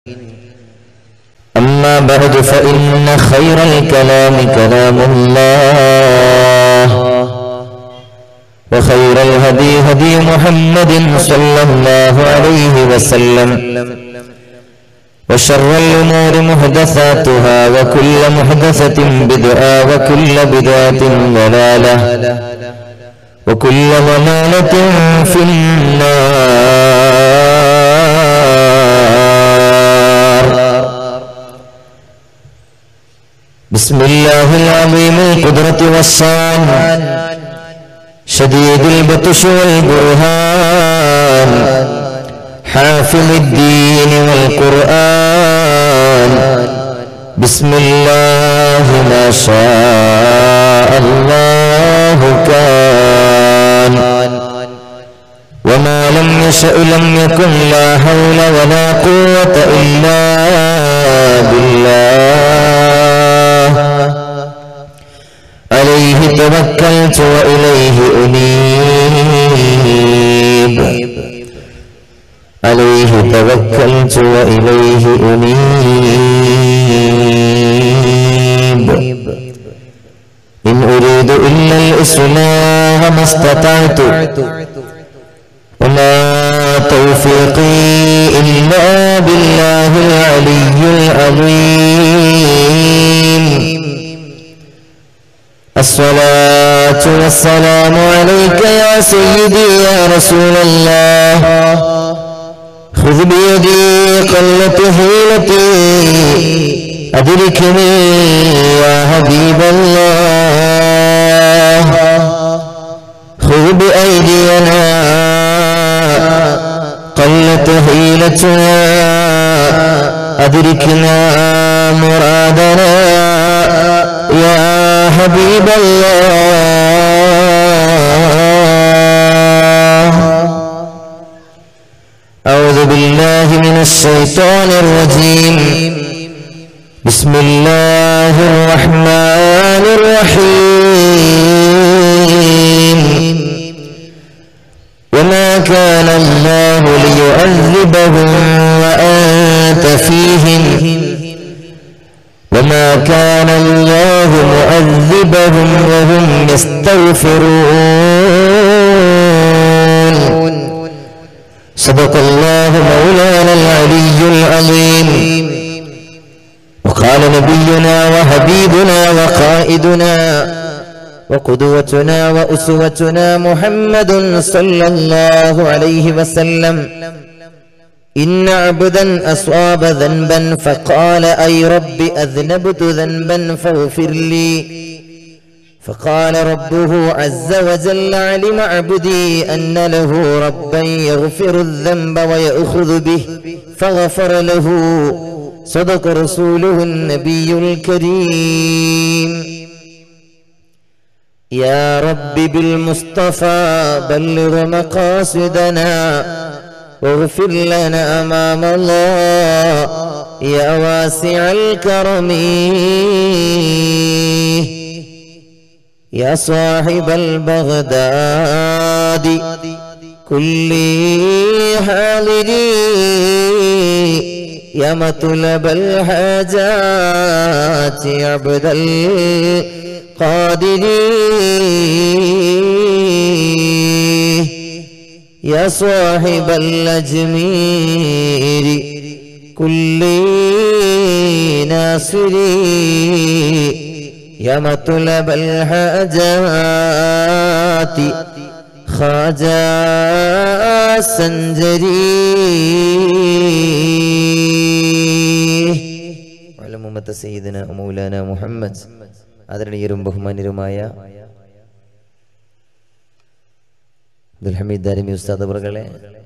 أما بعد فإن خير الكلام كلام الله وخير الهدي هدي محمد صلى الله عليه وسلم وشر الأمور محدثاتها وكل محدثة بدعة وكل بدعة ضلالة وكل ضلالة في النار بسم الله العظيم القدرة والصان شديد البطش والبرهان حافظ الدين والقرآن بسم الله ما شاء الله كان وما لم يشأ لم يكن لا حول ولا قوة إلا بالله عليه توكلت وإليه أنيب عليه توكلت وإليه أنيب إن أريد إلا الإصلاح ما استطعت وما توفيقي إلا بالله العلي العظيم الصلاة والسلام عليك يا سيدي يا رسول الله خذ بيدي قلة هيلتي أدركني يا حبيب الله خذ بأيدينا قلت هيلتنا أدركنا مرادنا يا حبيب الله أعوذ بالله من الشيطان الرجيم بسم الله الرحمن الرحيم وما كان الله ليعذبهم وأنت فيهم وما كان الله معذبهم وهم يستغفرون صدق الله مولانا العلي العظيم وقال نبينا وحبيبنا وقائدنا وقدوتنا وأسوتنا محمد صلى الله عليه وسلم إن عبدا أصاب ذنبا فقال أي رب أذنبت ذنبا فاغفر لي فقال ربه عز وجل علم عبدي أن له ربا يغفر الذنب ويأخذ به فغفر له صدق رسوله النبي الكريم يا رب بالمصطفى بلغ مقاصدنا واغفر لنا أمام الله يا واسع الكرم يا صاحب البغداد كل حاضري يا مطلب الحاجات يا عبد القادر يا صاحب الأجمير كل ناصري يا مطلب الحاجات خواجة സഞ്ചരി മുഹമ്മദ് സയ്യിദന മൗലാന മുഹമ്മദ് ആദരണീയരും ബഹുമാന്യരുമായ അബ്ദുൽ ഹമീദ് ദാരിമി ഉസ്താദ് അവറുകളെ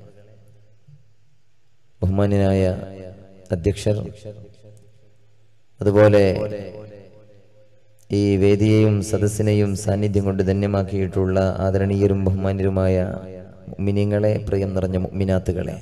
ബഹുമാന്യനായ അധ്യക്ഷർ അതുപോലെ ഈ വേദിയെയും സദസ്സിനെയും സാന്നിധ്യം കൊണ്ട് ധന്യമാക്കിയിട്ടുള്ള ആദരണീയരും ബഹുമാന്യരുമായ മുഅ്മിനീങ്ങളെ പ്രിയം നിറഞ്ഞ മുഅ്മിനാത്തുകളെ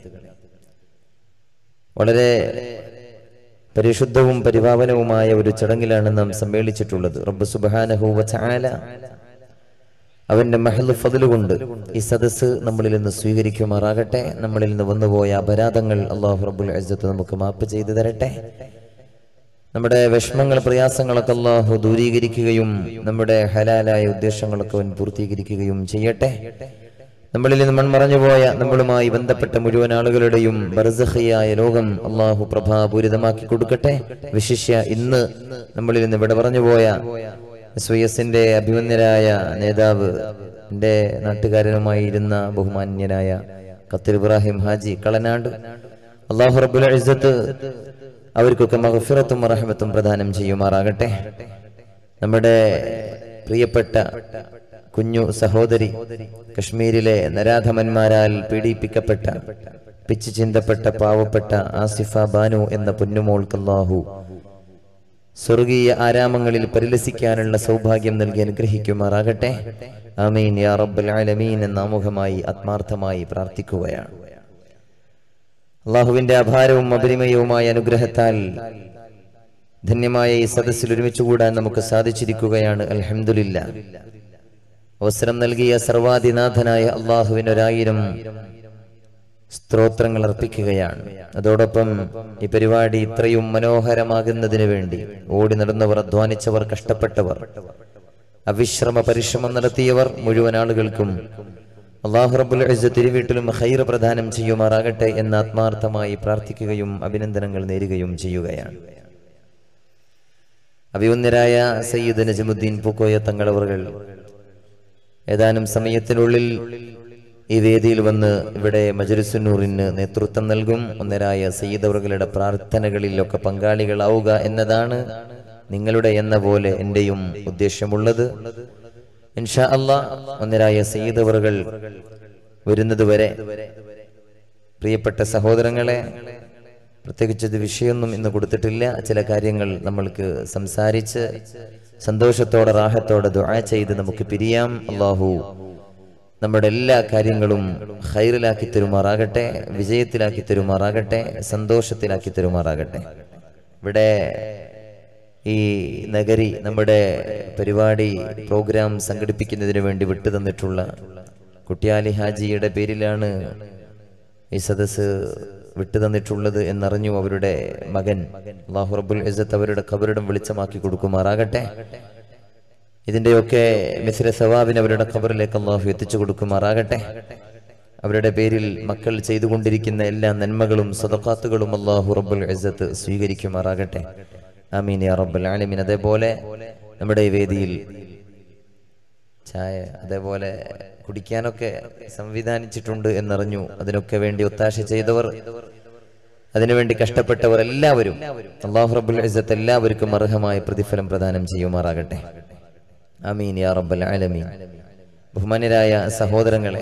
വളരെ പരിശുദ്ധവും പരിപാവനവുമായ ഒരു ചടങ്ങിലാണ് നാം സമ്മേളിച്ചിട്ടുള്ളത് റബ്ബ് സുബ്ഹാനഹു വ തആല അവന്റെ മഹൽ ഫതില് കൊണ്ട് ഈ സദസ്സ് നമ്മളിൽ നിന്ന് സ്വീകരിക്കുമാറാകട്ടെ നമ്മളിൽ നിന്ന് വന്നുപോയ അപരാധങ്ങൾ അള്ളാഹു റബ്ബുൽ അജ്ജത്ത് നമുക്ക് മാപ്പ് ചെയ്തു തരട്ടെ നമ്മുടെ വിഷമങ്ങൾ പ്രയാസങ്ങളൊക്കെ അള്ളാഹു ദൂരീകരിക്കുകയും നമ്മുടെ ഹലാലായ ഉദ്ദേശങ്ങളൊക്കെ അവൻ പൂർത്തീകരിക്കുകയും ചെയ്യട്ടെ നമ്മളിൽ നിന്ന് മൺമറഞ്ഞുപോയ നമ്മളുമായി ബന്ധപ്പെട്ട മുഴുവൻ ആളുകളുടെയും ബർസഹിയായ ലോകം അള്ളാഹു പ്രഭാപൂരിതമാക്കി കൊടുക്കട്ടെ വിശിഷ്യ ഇന്ന് നമ്മളിൽ നിന്ന് വിട പറഞ്ഞുപോയ എസ് വൈ എസിന്റെ അഭിമന്യരായ നേതാവ് എന്റെ നാട്ടുകാരനുമായി ഇരുന്ന ബഹുമാന്യനായ ഖത്തർ ഇബ്രാഹിം ഹാജി കളനാട് അള്ളാഹു റബ്ബുൽ ഇസ്സത്ത് അവർക്കൊക്കെ മഹഫിറത്തും റഹമത്തും പ്രദാനം ചെയ്യുമാറാകട്ടെ നമ്മുടെ പ്രിയപ്പെട്ട കുഞ്ഞു സഹോദരി കശ്മീരിലെ നരാധമന്മാരാൽ പീഡിപ്പിക്കപ്പെട്ട പിച്ചു ചിന്തപ്പെട്ട പാവപ്പെട്ട ആസിഫ ബാനു എന്ന പൊന്നുമോൾക്ക് അല്ലാഹു സ്വർഗീയ ആരാമങ്ങളിൽ പരിലസിക്കാനുള്ള സൗഭാഗ്യം നൽകി അനുഗ്രഹിക്കുമാറാകട്ടെ ആമീൻ യാ റബ്ബൽ ആലമീൻ എന്ന ആമുഖമായി ആത്മാർത്ഥമായി പ്രാർത്ഥിക്കുകയാണ് അള്ളാഹുവിന്റെ അപാരവും അപരിമയവുമായ അനുഗ്രഹത്താൽ ധന്യമായ ഈ സദസ്സിൽ ഒരുമിച്ച് കൂടാൻ നമുക്ക് സാധിച്ചിരിക്കുകയാണ് അൽഹംദുലില്ല അവസരം നൽകിയ സർവാധിനാഥനായ അള്ളാഹുവിന് ഒരായിരം സ്ത്രോത്രങ്ങൾ അർപ്പിക്കുകയാണ് അതോടൊപ്പം ഈ പരിപാടി ഇത്രയും മനോഹരമാകുന്നതിന് വേണ്ടി ഓടി നടന്നവർ അധ്വാനിച്ചവർ കഷ്ടപ്പെട്ടവർ അവിശ്രമ പരിശ്രമം നടത്തിയവർ മുഴുവൻ ആളുകൾക്കും അള്ളാഹു റബ്ബുൽ ഇസ്സ തിരുവീട്ടിലും ഹൈർ പ്രദാനം ചെയ്യുമാറാകട്ടെ എന്ന് ആത്മാർത്ഥമായി പ്രാർത്ഥിക്കുകയും അഭിനന്ദനങ്ങൾ നേരുകയും ചെയ്യുകയാണ് അഭിവന്യരായ സയ്യിദ് നജമുദ്ദീൻ പൂക്കോയ തങ്ങളവറുകൾ ഏതാനും സമയത്തിനുള്ളിൽ ഈ വേദിയിൽ വന്ന് ഇവിടെ മജുരുസുന്നൂറിന് നേതൃത്വം നൽകും ഒന്നരായ സയ്യിദ് അവറുകളുടെ പ്രാർത്ഥനകളിലൊക്കെ പങ്കാളികളാവുക എന്നതാണ് നിങ്ങളുടെ എന്ന പോലെ എന്റെയും ഉദ്ദേശമുള്ളത് ഇൻഷാ അള്ളാ ഒന്നരായ സയ്യിദ് അവറുകൾ വരുന്നതുവരെ പ്രിയപ്പെട്ട സഹോദരങ്ങളെ പ്രത്യേകിച്ച് ഇത് വിഷയമൊന്നും ഇന്ന് കൊടുത്തിട്ടില്ല ചില കാര്യങ്ങൾ നമ്മൾക്ക് സംസാരിച്ച് സന്തോഷത്തോടെ റാഹത്തോടെ ദുആ ചെയ്ത് നമുക്ക് പിരിയാം അള്ളാഹു നമ്മുടെ എല്ലാ കാര്യങ്ങളും ഹൈറിലാക്കി തരുമാറാകട്ടെ വിജയത്തിലാക്കി തരുമാറാകട്ടെ സന്തോഷത്തിലാക്കി തരുമാറാകട്ടെ ഇവിടെ ഈ നഗരി നമ്മുടെ പരിപാടി പ്രോഗ്രാം സംഘടിപ്പിക്കുന്നതിന് വേണ്ടി വിട്ടു തന്നിട്ടുള്ള കുട്ടിയാലി ഹാജിയുടെ പേരിലാണ് ഈ സദസ് വിട്ടു തന്നിട്ടുള്ളത് എന്നറിഞ്ഞു അവരുടെ മകൻ അള്ളാഹു റബ്ബുൽ ഇസ്സത്ത് അവരുടെ ഖബറിടം വെളിച്ചമാക്കി കൊടുക്കുമാറാകട്ടെ ഇതിന്റെയൊക്കെ മിസ്ര സവാബിന് അവരുടെ ഖബറിലേക്ക് അള്ളാഹു എത്തിച്ചു കൊടുക്കുമാറാകട്ടെ അവരുടെ പേരിൽ മക്കൾ ചെയ്തുകൊണ്ടിരിക്കുന്ന എല്ലാ നന്മകളും സദഖാത്തുകളും അള്ളാഹു റബ്ബുൽ ഇസ്സത്ത് സ്വീകരിക്കുമാറാകട്ടെ ആമീൻ യാ റബ്ബൽ ആലമീൻ അതേപോലെ നമ്മുടെ ഈ വേദിയിൽ ചായ അതേപോലെ കുടിക്കാനൊക്കെ സംവിധാനിച്ചിട്ടുണ്ട് എന്നറിഞ്ഞു അതിനൊക്കെ വേണ്ടി ഒത്താശ ചെയ്തവർ അതിനുവേണ്ടി കഷ്ടപ്പെട്ടവർ എല്ലാവരും അള്ളാഹു റബ്ബുൽ ഇസ്സത്ത് എല്ലാവർക്കും അർഹമായ പ്രതിഫലം പ്രദാനം ചെയ്യുമാറാകട്ടെ ആമീൻ യാ റബ്ബൽ ആലമീൻ ബഹുമാന്യരായ സഹോദരങ്ങളെ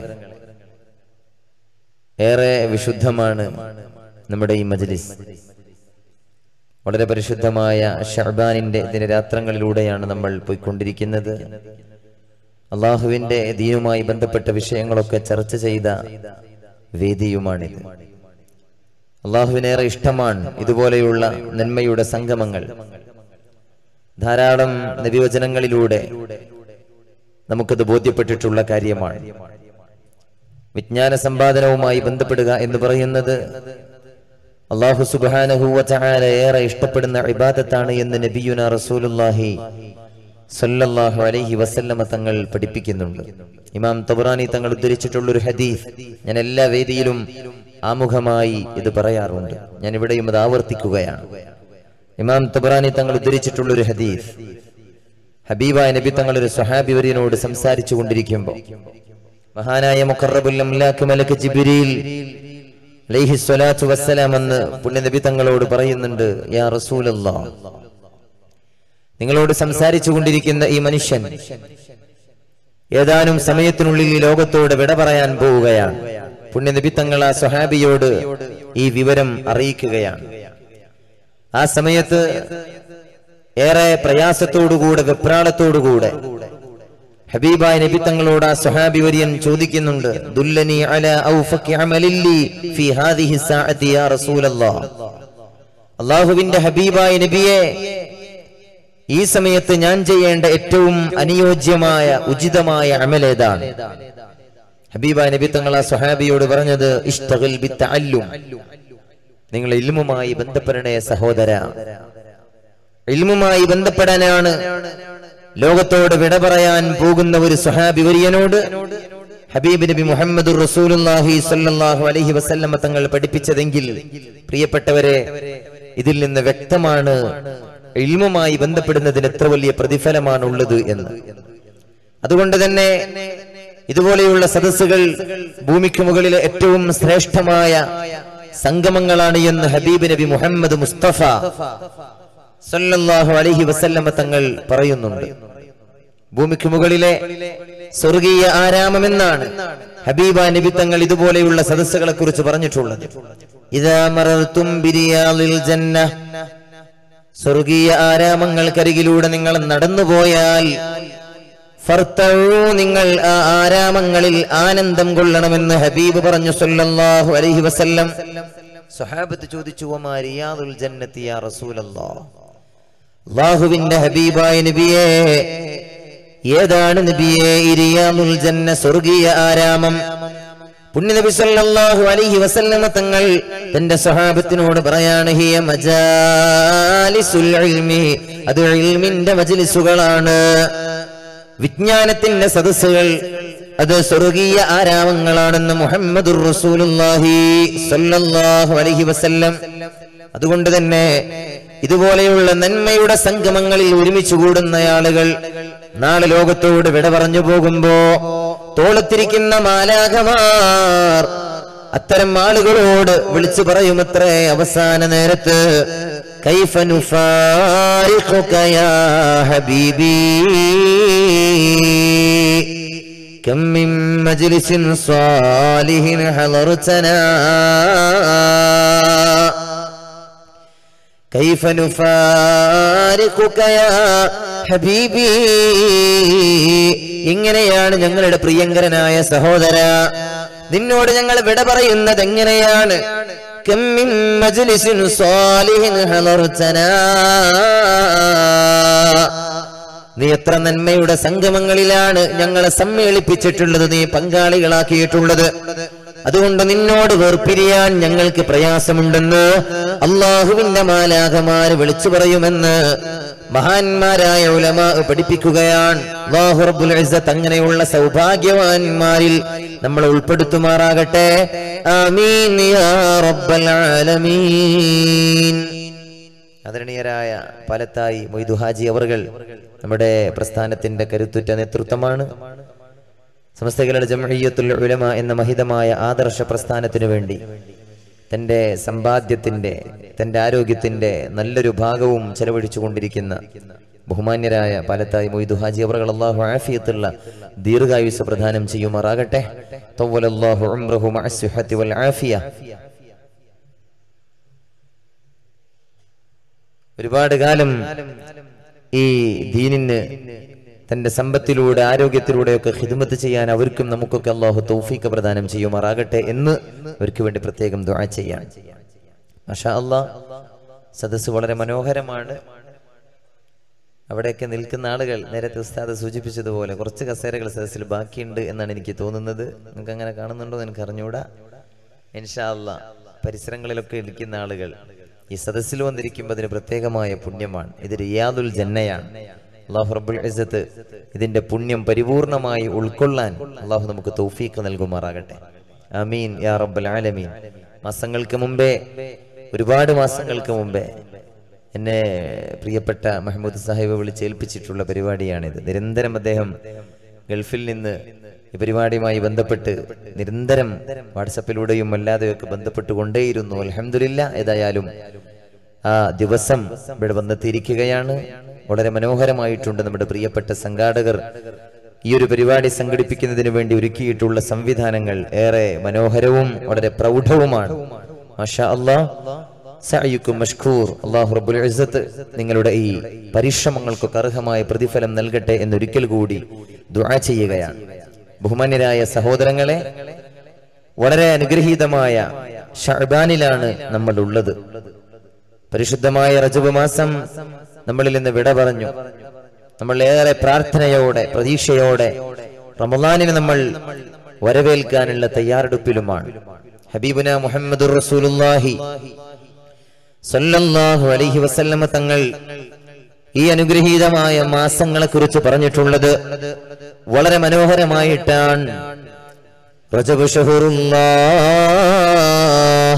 ഏറെ വിശുദ്ധമാണ് നമ്മുടെ ഈ മജ്ലിസ് വളരെ പരിശുദ്ധമായ ഷഹബാനിന്റെ ദിനരാത്രങ്ങളിലൂടെയാണ് നമ്മൾ പോയിക്കൊണ്ടിരിക്കുന്നത് അള്ളാഹുവിന്റെ ദീനുമായി ബന്ധപ്പെട്ട വിഷയങ്ങളൊക്കെ ചർച്ച ചെയ്ത വേദിയുമാണിത് അള്ളാഹുവിനേറെ ഇഷ്ടമാണ് ഇതുപോലെയുള്ള നന്മയുടെ സംഗമങ്ങൾ ധാരാളം നബിവചനങ്ങളിലൂടെ നമുക്കത് ബോധ്യപ്പെട്ടിട്ടുള്ള കാര്യമാണ് വിജ്ഞാന സമ്പാദനവുമായി ബന്ധപ്പെടുക എന്ന് പറയുന്നത് അള്ളാഹു സുബാനഹുവ ചായാല ഏറെ ഇഷ്ടപ്പെടുന്ന ഇബാദത്താണ് എന്ന് നബിയുന റസൂലുല്ലാഹി സല്ലല്ലാഹു അലൈഹി വസല്ലമ തങ്ങൾ പഠിപ്പിക്കുന്നുണ്ട് ഇമാം തബറാനി തങ്ങൾ ഉദ്ധരിച്ചിട്ടുള്ള ഒരു ഹദീസ് ഞാൻ എല്ലാ വേദിയിലും ആമുഖമായി ഇത് പറയാറുണ്ട് ഞാൻ ഇവിടെയും അത് ആവർത്തിക്കുകയാണ് ഇമാം തബറാനി തങ്ങൾ ഉദ്ധരിച്ചിട്ടുള്ള ഒരു ഹദീസ് ഹബീബായ നബി തങ്ങൾ ഒരു സ്വഹാബി വര്യനോട് സംസാരിച്ചു കൊണ്ടിരിക്കുമ്പോൾ മഹാനായ മുഖറബുൽ അംലാക്ക് മലക്ക് ജിബ്രീൽ അലൈഹി സ്വലാത്തു വസ്സലാം എന്ന് പുണ്യനബി തങ്ങളോട് പറയുന്നുണ്ട് യാ റസൂലല്ലാ നിങ്ങളോട് സംസാരിച്ചു കൊണ്ടിരിക്കുന്ന ഈ മനുഷ്യൻ ഏതാനും സമയത്തിനുള്ളിൽ ഈ ലോകത്തോട് വിട പറയാൻ പോവുകയാണ് പുണ്യനബി തങ്ങൾ ആ സ്വഹാബിയോട് ഈ വിവരം അറിയിക്കുകയാണ് ആ സമയത്ത് ഏറെ പ്രയാസത്തോടുകൂടെ വെപ്രാളത്തോടുകൂടെ ഹബീബായ നബി തങ്ങളോട് ആ സ്വഹാബി വര്യൻ ചോദിക്കുന്നുണ്ട് ദുല്ലനി അല ഔഫഖി അമലില്ലി ഫി ഹാദിഹി സാഅതി യാ റസൂലല്ലാഹ് അല്ലാഹുവിന്റെ ഹബീബായ നബിയെ ഈ സമയത്ത് ഞാൻ ചെയ്യേണ്ട ഏറ്റവും അനുയോജ്യമായ ഉചിതമായ അമലേതാണ് ഹബീബ നബി തങ്ങൾ ആ സുഹാബിയോട് പറഞ്ഞത് ഇഷ്തഗിൽ ബിത്തഅല്ലും നിങ്ങൾ ഇൽമുമായി ബന്ധപ്പെടണേ സഹോദര ഇൽമുമായി ബന്ധപ്പെടാനാണ് ലോകത്തോട് വിട പറയാൻ പോകുന്ന ഒരു സുഹാബി വര്യനോട് ഹബീബ് നബി മുഹമ്മദ് റസൂലുള്ളാഹി സ്വല്ലല്ലാഹു അലൈഹി വസല്ലമ തങ്ങൾ പഠിപ്പിച്ചതെങ്കിൽ പ്രിയപ്പെട്ടവരെ ഇതിൽ നിന്ന് വ്യക്തമാണ് ഇൽമുമായി ബന്ധപ്പെടുന്നതിന് എത്ര വലിയ പ്രതിഫലമാണ് ഉള്ളത് എന്ന് അതുകൊണ്ട് തന്നെ ഇതുപോലെയുള്ള സദസ്സുകൾ ഭൂമിക്ക് മുകളിലെ ഏറ്റവും ശ്രേഷ്ഠമായ സംഗമങ്ങളാണ് എന്ന് ഹബീബ് നബി മുഹമ്മദ് മുസ്തഫ സല്ലല്ലാഹു അലൈഹി വസല്ലമ തങ്ങൾ പറയുന്നുണ്ട് ഭൂമിക്ക് മുകളിലെ സ്വർഗീയ ആരാമമെന്നാണ് ഹബീബ നബി തങ്ങൾ ഇതുപോലെയുള്ള സദസ്സുകളെ കുറിച്ച് പറഞ്ഞിട്ടുള്ളത് ഇതാ മറർത്തും ബിരിയാലിൽ ജന്ന സ്വർഗീയ ആരാമങ്ങൾക്കരികിലൂടെ നിങ്ങൾ നടന്നുപോയാൽ ഫർത്തഴൂ നിങ്ങൾ ആ ആരാമങ്ങളിൽ ആനന്ദം കൊള്ളണമെന്ന് ഹബീബ് പറഞ്ഞു സല്ലല്ലാഹു അലൈഹി വസല്ലം സ്വഹാബത്ത് ചോദിച്ചു "വമാ റിയാദുൽ ജന്നത്തി യാ റസൂലല്ലാഹ് അല്ലാഹുവിന്റെ ഹബീബായ നബിയേ ഏതാണ് നബിയേ ഈ റിയാദുൽ ജന്ന സ്വർഗീയ ആരാമം പുണ്യനബി സല്ലല്ലാഹു അലൈഹി വസല്ലമ തങ്ങൾ തന്റെ സ്വഹാബത്തിനോട് പറയാണ് ഹിയ മജാലിസുൽ ഇൽമി അത് ഇൽമിന്റെ മജ്ലിസുകളാണ് വിജ്ഞാനത്തിന്റെ സദസ്സുകൾ അത് സ്വർഗീയ ആരാമങ്ങളാണെന്ന് മുഹമ്മദുർ റസൂലുള്ളാഹി സ്വല്ലല്ലാഹു അലൈഹി വസല്ലം അതുകൊണ്ട് തന്നെ ഇതുപോലെയുള്ള നന്മയുടെ സംഗമങ്ങളിൽ ഒരുമിച്ച് കൂടുന്ന ആളുകൾ നാളെ ലോകത്തോട് വിട പറഞ്ഞു പോകുമ്പോ തോളത്തിരിക്കുന്ന മാലാകമാർ അത്തരം ആളുകളോട് വിളിച്ചു പറയുമത്രേ അവസാന നേരത്ത് കൈഫ നുഫാരിഖുക യാ ഹബീബി كم من مجلس صالح حضرتنا كيف نفارقك يا حبيبي എങ്ങനെയാണ് ഞങ്ങളുടെ പ്രിയങ്കരനായ സഹോദര നിന്നോട് ഞങ്ങൾ വിട പറയുന്നത് എങ്ങനെയാണ് كم من مجلس صالح حضرتنا നീ എത്ര നന്മയുടെ സംഗമങ്ങളിലാണ് ഞങ്ങളെ സമ്മേളിപ്പിച്ചിട്ടുള്ളത് നീ പങ്കാളികളാക്കിയിട്ടുള്ളത് അതുകൊണ്ട് നിന്നോട് വേർപിരിയാൻ ഞങ്ങൾക്ക് പ്രയാസമുണ്ടെന്ന് അള്ളാഹുവിന്റെ മാലാഖമാര് വിളിച്ചു പറയുമെന്ന് മഹാന്മാരായ ഉലമ പഠിപ്പിക്കുകയാണ് അല്ലാഹു റബ്ബുൽ ഇസ്സത്ത് അങ്ങനെയുള്ള സൗഭാഗ്യവാന്മാരിൽ നമ്മൾ ഉൾപ്പെടുത്തുമാറാകട്ടെ ആമീൻ യാ റബ്ബൽ ആലമീൻ ആദരണീയരായ പാലത്തായി മൊയ്തു ഹാജി അവർകൾ നമ്മുടെ പ്രസ്ഥാനത്തിന്റെ കരുത്തുറ്റ നേതൃത്വമാണ് സമസ്തകളുടെ ജംഇയ്യത്തുൽ ഉലമ എന്ന മഹിതമായ ആദർശ പ്രസ്ഥാനത്തിനു വേണ്ടി തന്റെ സമ്പാദ്യത്തിന്റെ തന്റെ ആരോഗ്യത്തിന്റെ നല്ലൊരു ഭാഗവും ചെലവഴിച്ചു കൊണ്ടിരിക്കുന്ന ബഹുമാന്യരായ പാലത്തായി മൊയ്തു ഹാജി അവർകൾ അള്ളാഹു ആഫിയത്തുള്ള ദീർഘായുസ് പ്രദാനം ചെയ്യുമാറാകട്ടെ തവ്വലല്ലാഹു ഉംറഹു മഅ സ്സുഹത്തി വൽ ആഫിയ ഒരുപാട് കാലം ഈ ദീനിന് തന്റെ സമ്പത്തിലൂടെ ആരോഗ്യത്തിലൂടെയൊക്കെ ഹിദ്മത്ത് ചെയ്യാൻ അവർക്കും നമുക്കൊക്കെ അള്ളാഹു തൗഫീഖ് പ്രദാനം ചെയ്യുമാറാകട്ടെ എന്ന് അവർക്ക് വേണ്ടി പ്രത്യേകം ദുആ ചെയ്യാൻ മാഷാ അള്ളാ സദസ്സ് വളരെ മനോഹരമാണ് അവിടെയൊക്കെ നിൽക്കുന്ന ആളുകൾ നേരത്തെ ഉസ്താദ് സൂചിപ്പിച്ചതുപോലെ കുറച്ച് കസേരകൾ സദസ്സിൽ ബാക്കിയുണ്ട് എന്നാണ് എനിക്ക് തോന്നുന്നത് നിങ്ങൾക്ക് അങ്ങനെ കാണുന്നുണ്ടോ എന്ന് എനിക്ക് അറിഞ്ഞുകൂടാ ഇൻഷാ അള്ളാ പരിസരങ്ങളിലൊക്കെ ഇരിക്കുന്ന ആളുകൾ ഈ സദസ്സിൽ വന്നിരിക്കുമ്പോൾ അതിന് പ്രത്യേകമായ പുണ്യമാണ് ഇത് റിയാദുൽ ജന്നയാണ് അള്ളാഹു റബ്ബുൽ ഇസ്സത്ത് ഇതിന്റെ പുണ്യം പരിപൂർണമായി ഉൾക്കൊള്ളാൻ അള്ളാഹു നമുക്ക് തൗഫീഖ് നൽകുമാറാകട്ടെ അമീൻ യാ റബ്ബൽ ആലമീൻ മാസങ്ങൾക്ക് മുമ്പേ ഒരുപാട് മാസങ്ങൾക്ക് മുമ്പേ എന്നെ പ്രിയപ്പെട്ട മഹമ്മൂദ് സാഹിബ് വിളിച്ചേൽപ്പിച്ചിട്ടുള്ള പരിപാടിയാണിത് നിരന്തരം അദ്ദേഹം ഗൾഫിൽ നിന്ന് ഈ പരിപാടിയുമായി ബന്ധപ്പെട്ട് നിരന്തരം വാട്സപ്പിലൂടെയും അല്ലാതെയൊക്കെ ബന്ധപ്പെട്ടുകൊണ്ടേയിരുന്നു അലഹമില്ല ഏതായാലും ആ ദിവസം ഇവിടെ വന്നെത്തിയിരിക്കുകയാണ് വളരെ മനോഹരമായിട്ടുണ്ട് നമ്മുടെ പ്രിയപ്പെട്ട സംഘാടകർ ഈ ഒരു പരിപാടി സംഘടിപ്പിക്കുന്നതിന് വേണ്ടി ഒരുക്കിയിട്ടുള്ള സംവിധാനങ്ങൾ ഏറെ മനോഹരവും വളരെ പ്രൗഢവുമാണ് മാഷാ അല്ലാ സഅയുക്കും മഷ്കൂർ അല്ലാഹു റബ്ബുൽ ഇസ്സത്ത് നിങ്ങളുടെ ഈ പരിശ്രമങ്ങൾക്കൊക്കെ അർഹമായ പ്രതിഫലം നൽകട്ടെ എന്നൊരിക്കൽ കൂടി ദുആ ചെയ്യുകയാണ് ബഹുമാന്യരായ സഹോദരങ്ങളെ വളരെ അനുഗ്രഹീതമായ ഷഅബാനിലാണ് നമ്മൾ ഉള്ളത് പരിശുദ്ധമായ റജബ് മാസം നമ്മളിൽ നിന്ന് വിട പറഞ്ഞു നമ്മൾ ഏറെ പ്രാർത്ഥനയോടെ പ്രതീക്ഷയോടെ റമദാനിനെ നമ്മൾ വരവേൽക്കാനുള്ള തയ്യാറെടുപ്പിലുമാണ് ഹബീബുന മുഹമ്മദ് റസൂലുള്ളാഹി സല്ലല്ലാഹു അലൈഹി വസല്ലമ തങ്ങൾ ഈ അനുഗ്രഹീതമായ മാസങ്ങളെ കുറിച്ച് പറഞ്ഞിട്ടുള്ളത് വളരെ മനോഹരമായിട്ടാണ് റജബ് ഷഹറുല്ലാഹ്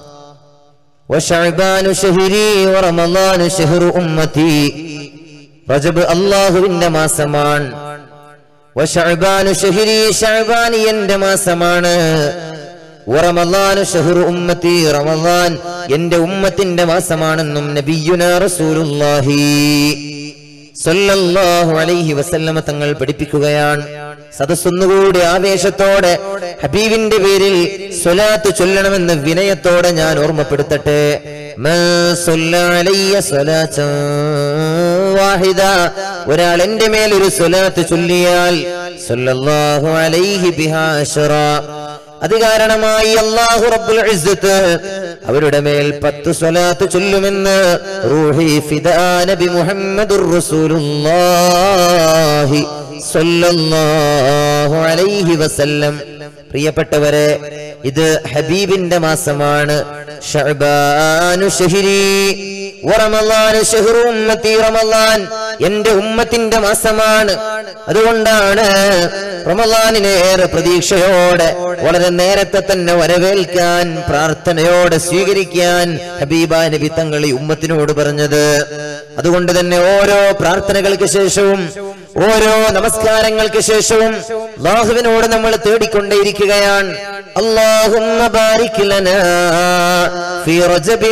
وشعبان شهري ورمضان شهر أمتي റജബ് അള്ളാഹുവിന്റെ മാസമാണ് വശഅബാനു ഷഹരി ശഅബാൻ എന്റെ മാസമാണ് വറമളാനു ഷഹ്റു ഉമ്മത്തി റമളാൻ എന്റെ ഉമ്മത്തിന്റെ മാസമാണെന്നും നബിയുനാ റസൂലുള്ളാഹി സല്ലല്ലാഹു അലൈഹി വസല്ലമ തങ്ങൾ പഠിപ്പിക്കുകയാണ് സദസ്സൊന്നുകൂടി ആവേശത്തോടെ ഹബീബിന്റെ പേരിൽ സ്വലാത്ത് ചൊല്ലണമെന്ന് വിനയത്തോടെ ഞാൻ ഓർമ്മപ്പെടുത്തട്ടെ മൻ സ്വല്ല അലയ്യ സ്വലാത്തൻ വാഹിദ ഒരാൾ എന്റെ മേൽ ഒരു സ്വലാത്ത് ചൊല്ലിയാൽ സല്ലല്ലാഹു അലൈഹി ബിഹാ അശ്റ അത് കാരണമായി അള്ളാഹു റബ്ബുൽ ഇസ്സത്ത് അവരുടെ മേൽ പത്ത് സ്വലാത്ത് ചൊല്ലുമെന്ന് റൂഹി ഫിദാ നബി മുഹമ്മദുർ റസൂലുള്ളാഹി സ്വല്ലല്ലാഹു അലൈഹി വസല്ലം പ്രിയപ്പെട്ടവരെ ഇത് ഹബീബിന്റെ മാസമാണ് ഷഅബാനു ഷഹരി വറമളാനു ഷഹ്റു ഉമ്മത്തി റമളാൻ എന്റെ ഉമ്മത്തിന്റെ മാസമാണ് അതുകൊണ്ടാണ് റമളാനിനെ ഏറെ പ്രതീക്ഷയോടെ വളരെ നേരത്തെ തന്നെ വരവേൽക്കാൻ പ്രാർത്ഥനയോടെ സ്വീകരിക്കാൻ ഹബീബ നബി തങ്ങൾ ഈ ഉമ്മത്തിനോട് പറഞ്ഞത് അതുകൊണ്ട് തന്നെ ഓരോ പ്രാർത്ഥനകൾക്ക് ശേഷവും ഓരോ നമസ്കാരങ്ങൾക്ക് ശേഷവും അള്ളാഹുവിനോട് നമ്മൾ തേടിക്കൊണ്ടേയിരിക്കുകയാണ് اللهم بارك لنا في رجب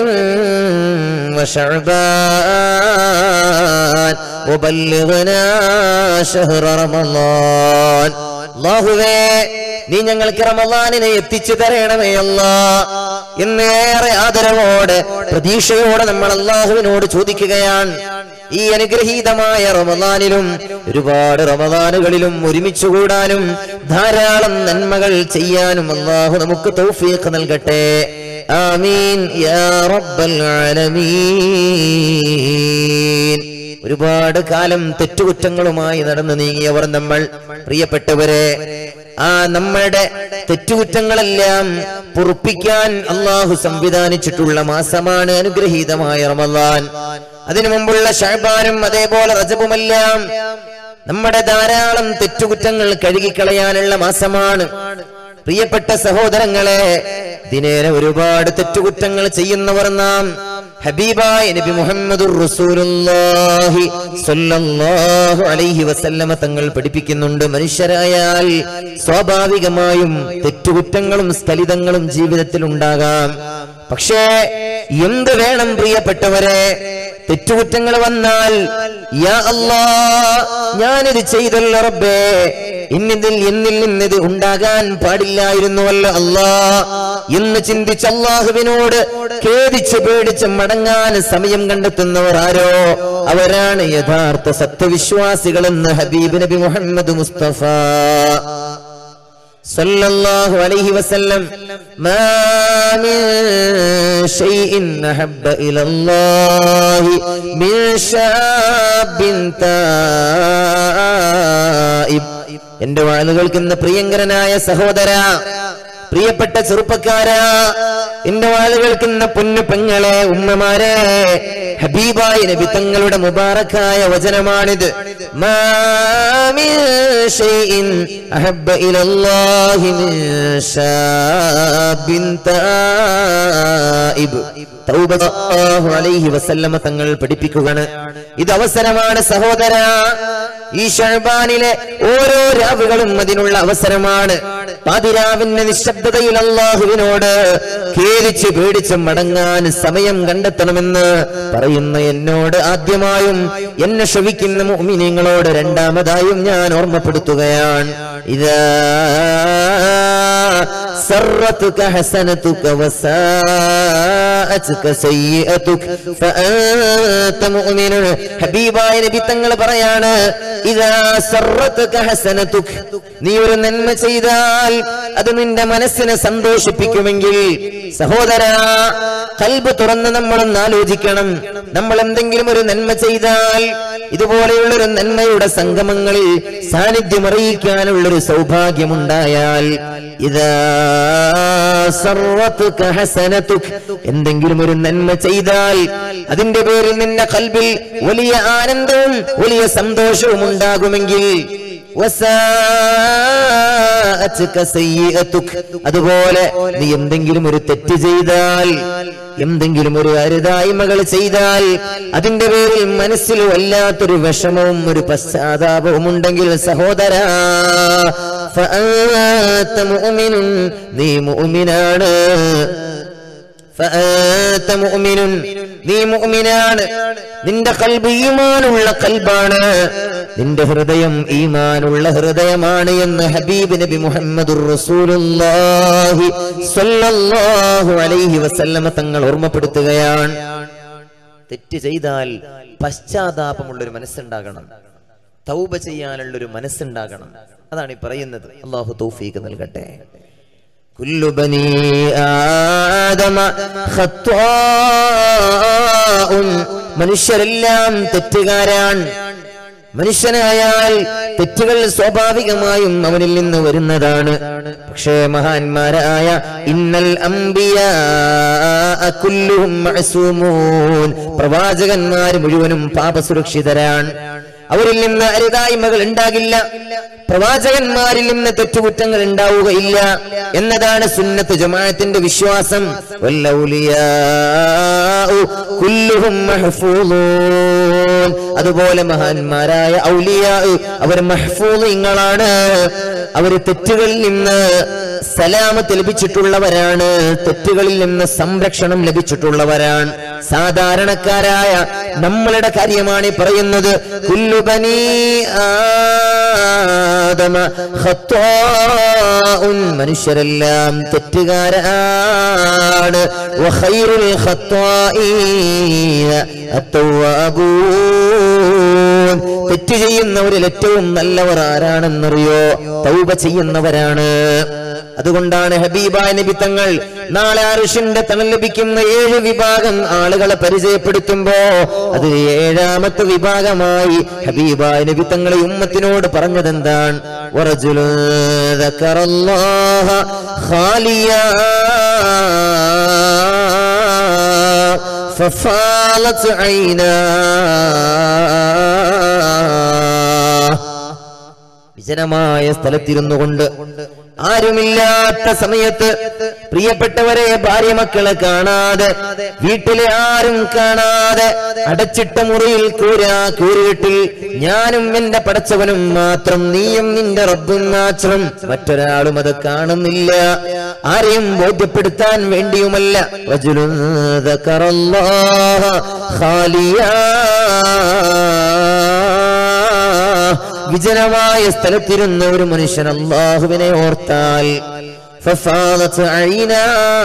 وشعبان وبلغنا شهر رمضان അള്ളാഹുവേ നീ ഞങ്ങൾക്ക് റമദാനിനെ എത്തിച്ചു തരണമേ അല്ല എന്നേറെ ആദരവോടെ പ്രതീക്ഷയോടെ നമ്മൾ അള്ളാഹുവിനോട് ചോദിക്കുകയാണ് ഈ അനുഗ്രഹീതമായ റമദാനിലും ഒരുപാട് റമദാനുകളിലും ഒരുമിച്ച് കൂടാനും ധാരാളം നന്മകൾ ചെയ്യാനും അള്ളാഹു നമുക്ക് തൗഫീഖ് നൽകട്ടെ ആമീൻ യാ റബ്ബൽ ആലമീൻ ഒരുപാട് കാലം തെറ്റുകുറ്റങ്ങളുമായി നടന്നു നീങ്ങിയവർ നമ്മൾ പ്രിയപ്പെട്ടവരെ ആ നമ്മളുടെ തെറ്റുകുറ്റങ്ങളെല്ലാം പൊറുപ്പിക്കാൻ അള്ളാഹു സംവിധാനിച്ചിട്ടുള്ള മാസമാണ് അനുഗ്രഹീതമായ റമദാൻ അതിനു മുമ്പുള്ള ഷഹബാനും അതേപോലെ റജബുമെല്ലാം നമ്മുടെ ധാരാളം തെറ്റുകുറ്റങ്ങൾ കഴുകിക്കളയാനുള്ള മാസമാണ് പ്രിയപ്പെട്ട സഹോദരങ്ങളെ ദിനേന ഒരുപാട് തെറ്റുകുറ്റങ്ങൾ ചെയ്യുന്നവർ നാം ഹബീബായ നബി മുഹമ്മദുർ റസൂലുള്ളാഹി സ്വല്ലല്ലാഹു അലൈഹി വസല്ലമ തങ്ങൾ പഠിപ്പിക്കുന്നുണ്ട് മനുഷ്യരായാൽ സ്വാഭാവികമായും തെറ്റുകുറ്റങ്ങളും സ്ഖലിതങ്ങളും ജീവിതത്തിൽ ഉണ്ടാകാം പക്ഷേ എന്ത് വേണം പ്രിയപ്പെട്ടവരെ തെറ്റുകുറ്റങ്ങൾ വന്നാൽ യാ അല്ലാ ഞാനിത് ചെയ്തല്ലോ റബ്ബേ ഇന്നിതിൽ എന്നിൽ നിന്നിത് ഉണ്ടാകാൻ പാടില്ലായിരുന്നുവല്ലോ അല്ലാ എന്ന് ചിന്തിച്ച് അള്ളാഹുവിനോട് ഖേദിച്ച് പേടിച്ച് മടങ്ങാൻ സമയം കണ്ടെത്തുന്നവർ ആരോ അവരാണ് യഥാർത്ഥ സത്യവിശ്വാസികളെന്ന് ഹബീബ് നബി മുഹമ്മദ് മുസ്തഫ صلى الله عليه وسلم ما من شيء أحب إلى الله من شاب تائب എന്റെ വാളുകൾക്ക് ഇന്ന് പ്രിയങ്കരനായ സഹോദര പ്രിയപ്പെട്ട ചെറുപ്പക്കാരാ എന്റെ വാളുകൾക്ക് ഇന്ന് പൊന്നു പെങ്ങളെ ഉമ്മമാരെ ഹബീബായ നബി തങ്ങളുടെ മുബാറക്കായ വചനമാണിത് മാ മിൻ ഷൈഇൻ അഹബ്ബ ഇലല്ലാഹി മിൻ ശാബിൻ തായിബ് തൗബ സല്ലല്ലാഹു അലൈഹി വസല്ലമ തങ്ങൾ പഠിപ്പിക്കുകയാണ് ഇത് അവസരമാണ് സഹോദര ഈ ഷഹബാനിലെ ഓരോ രാവുകളും അതിനുള്ള അവസരമാണ് പാതിരാവിന്റെ നിശബ്ദതയിൽ അള്ളാഹുവിനോട് ഖേദിച്ച് പേടിച്ച് മടങ്ങാൻ സമയം കണ്ടെത്തണമെന്ന് പറയുന്ന എന്നോട് ആദ്യമായും എന്നെ ക്ഷവിക്കുന്ന മുഅ്മിനീങ്ങളോട് രണ്ടാമതായും ഞാൻ ഓർമ്മപ്പെടുത്തുകയാണ് ഇതാ سرتك حسنتك وساءتك سيئتك فأنت مؤمن ഹബീബായ നബി തങ്ങൾ പറയാണ് ഇതാ സർറത്തുക ഹസനതുക് നീ ഒരു നന്മ ചെയ്താൽ അത് നിന്റെ മനസ്സിനെ സന്തോഷിപ്പിക്കുമെങ്കിൽ സഹോദര കൽബ് തുറന്ന് നമ്മളൊന്ന് ആലോചിക്കണം നമ്മൾ എന്തെങ്കിലും ഒരു നന്മ ചെയ്താൽ ഇതുപോലെയുള്ള ഒരു നന്മയുടെ സംഗമങ്ങളിൽ സാന്നിധ്യം അറിയിക്കാനുള്ളൊരു സൗഭാഗ്യമുണ്ടായാൽ ഇതാ സർവത്തുക ഹസനതുക് എന്തെങ്കിലും ഒരു നന്മ ചെയ്താൽ അതിന്റെ പേരിൽ നിന്റെ കൽബിൽ വലിയ ആനന്ദവും വലിയ സന്തോഷവും ഉണ്ടാകുമെങ്കിൽ വസാഅത്ക സയ്യിഅതുക്. അതുപോലെ നീ എന്തെങ്കിലും ഒരു തെറ്റ് ചെയ്താൽ എന്തെങ്കിലും ഒരു അരുതായ്മകൾ ചെയ്താൽ അതിന്റെ പേരിൽ മനസ്സിൽ വല്ലാത്തൊരു വിഷമവും ഒരു പശ്ചാത്താപവും ഉണ്ടെങ്കിൽ സഹോദര ഫഅൻത മുഅ്മിനുൻ. നീ മുഅ്മിനാണ് ഫഅൻത മുഅ്മിനുൻ. നീ മുഅ്മിനാണ് നിന്റെ കൽബ് ഈമാനുള്ള കൽബാണ് നിന്റെ ഹൃദയം ഈമാനുള്ള ഹൃദയമാണ് എന്ന് ഹബീബ് നബി മുഹമ്മദുർ റസൂലുള്ളാഹി സ്വല്ലല്ലാഹു അലൈഹി വസല്ലമ തങ്ങൾ ഓർമ്മപ്പെടുത്തുകയാണ് തെറ്റ് ചെയ്താൽ പശ്ചാത്താപമുള്ള ഒരു മനസ്സുണ്ടാകണം തൗബ ചെയ്യാനുള്ള ഒരു മനസ്സുണ്ടാകണം അതാണ് ഈ പറയുന്നത് അള്ളാഹു തൗഫീഖ് നൽകട്ടെ كل بني آدم خطاء മനുഷ്യരെല്ലാം തെറ്റുകാരാണ് മനുഷ്യനായാൽ തെറ്റുകൾ സ്വാഭാവികമായും അവനിൽ നിന്ന് വരുന്നതാണ് പക്ഷേ മഹാന്മാരായ ഇന്നൽ അംബിയ കുല്ലുഹും മഅസൂമൂൻ പ്രവാചകന്മാർ മുഴുവനും പാപസുരക്ഷിതരാണ് അവരിൽ നിന്ന് അരുതായ്മകൾ ഉണ്ടാകില്ല പ്രവാചകന്മാരിൽ നിന്ന് തെറ്റുകുറ്റങ്ങൾ ഉണ്ടാവുകയില്ല എന്നതാണ് സുന്നത്ത് ജമാഅത്തിന്റെ വിശ്വാസം വല്ലൗലിയാഉ കുല്ലുഹും മഹ്ഫൂളൂൻ. അതുപോലെ മഹാന്മാരായ ഔലിയാ അവർ മഹ്ഫൂളിങ്ങളാണ് അവർ തെറ്റുകളിൽ നിന്ന് സലാമത്ത് ലഭിച്ചിട്ടുള്ളവരാണ് തെറ്റുകളിൽ നിന്ന് സംരക്ഷണം ലഭിച്ചിട്ടുള്ളവരാണ് സാധാരണക്കാരായ നമ്മളുടെ കാര്യമാണ് ഈ പറയുന്നത് കുല്ലുബനി ആദമ ഖത്താഉൻ. മനുഷ്യരെല്ലാം തെറ്റുകാരാണ് വഖൈറുൽ ഖത്താഈന അത്തവ്വാബൂൻ. തെറ്റ് ചെയ്യുന്നവരിൽ ഏറ്റവും നല്ലവർ ആരാണെന്നറിയോ തൗബ ചെയ്യുന്നവരാണ് അതുകൊണ്ടാണ് ഹബീബായ നബി തങ്ങൾ നാളെ അറുഷിന്റെ തണൽ ലഭിക്കുന്ന ഏഴ് വിഭാഗം ആളുകളെ പരിചയപ്പെടുത്തുമ്പോ അത് ഏഴാമത്തെ വിഭാഗമായി ഹബീബായ നബി തങ്ങളെ ഉമ്മത്തിനോട് പറഞ്ഞതെന്താണ് വറജുലു ذكرالله خاليا ففاضت عيناه വിജനമായ സ്ഥലത്തിരുന്നു കൊണ്ട് ആരുമില്ലാത്ത സമയത്ത് പ്രിയപ്പെട്ടവരെ ഭാര്യ മക്കളെ കാണാതെ വീട്ടിലെ ആരും കാണാതെ അടച്ചിട്ട മുറിയിൽ കൂരാ കൂരിട്ടിൽ ഞാനും എന്റെ പടച്ചവനും മാത്രം നീയും നിന്റെ റബ്ബും മാത്രം മറ്റൊരാളും അത് കാണുന്നില്ല ആരെയും ബോധ്യപ്പെടുത്താൻ വേണ്ടിയുമല്ല വജുലുൻ ذكرالله خاليا വിജനമായ സ്ഥലത്തിരുന്ന ഒരു മനുഷ്യൻ അള്ളാഹുവിനെ ഓർത്താൽ ഫഫാദത്ത് അഴീനാ.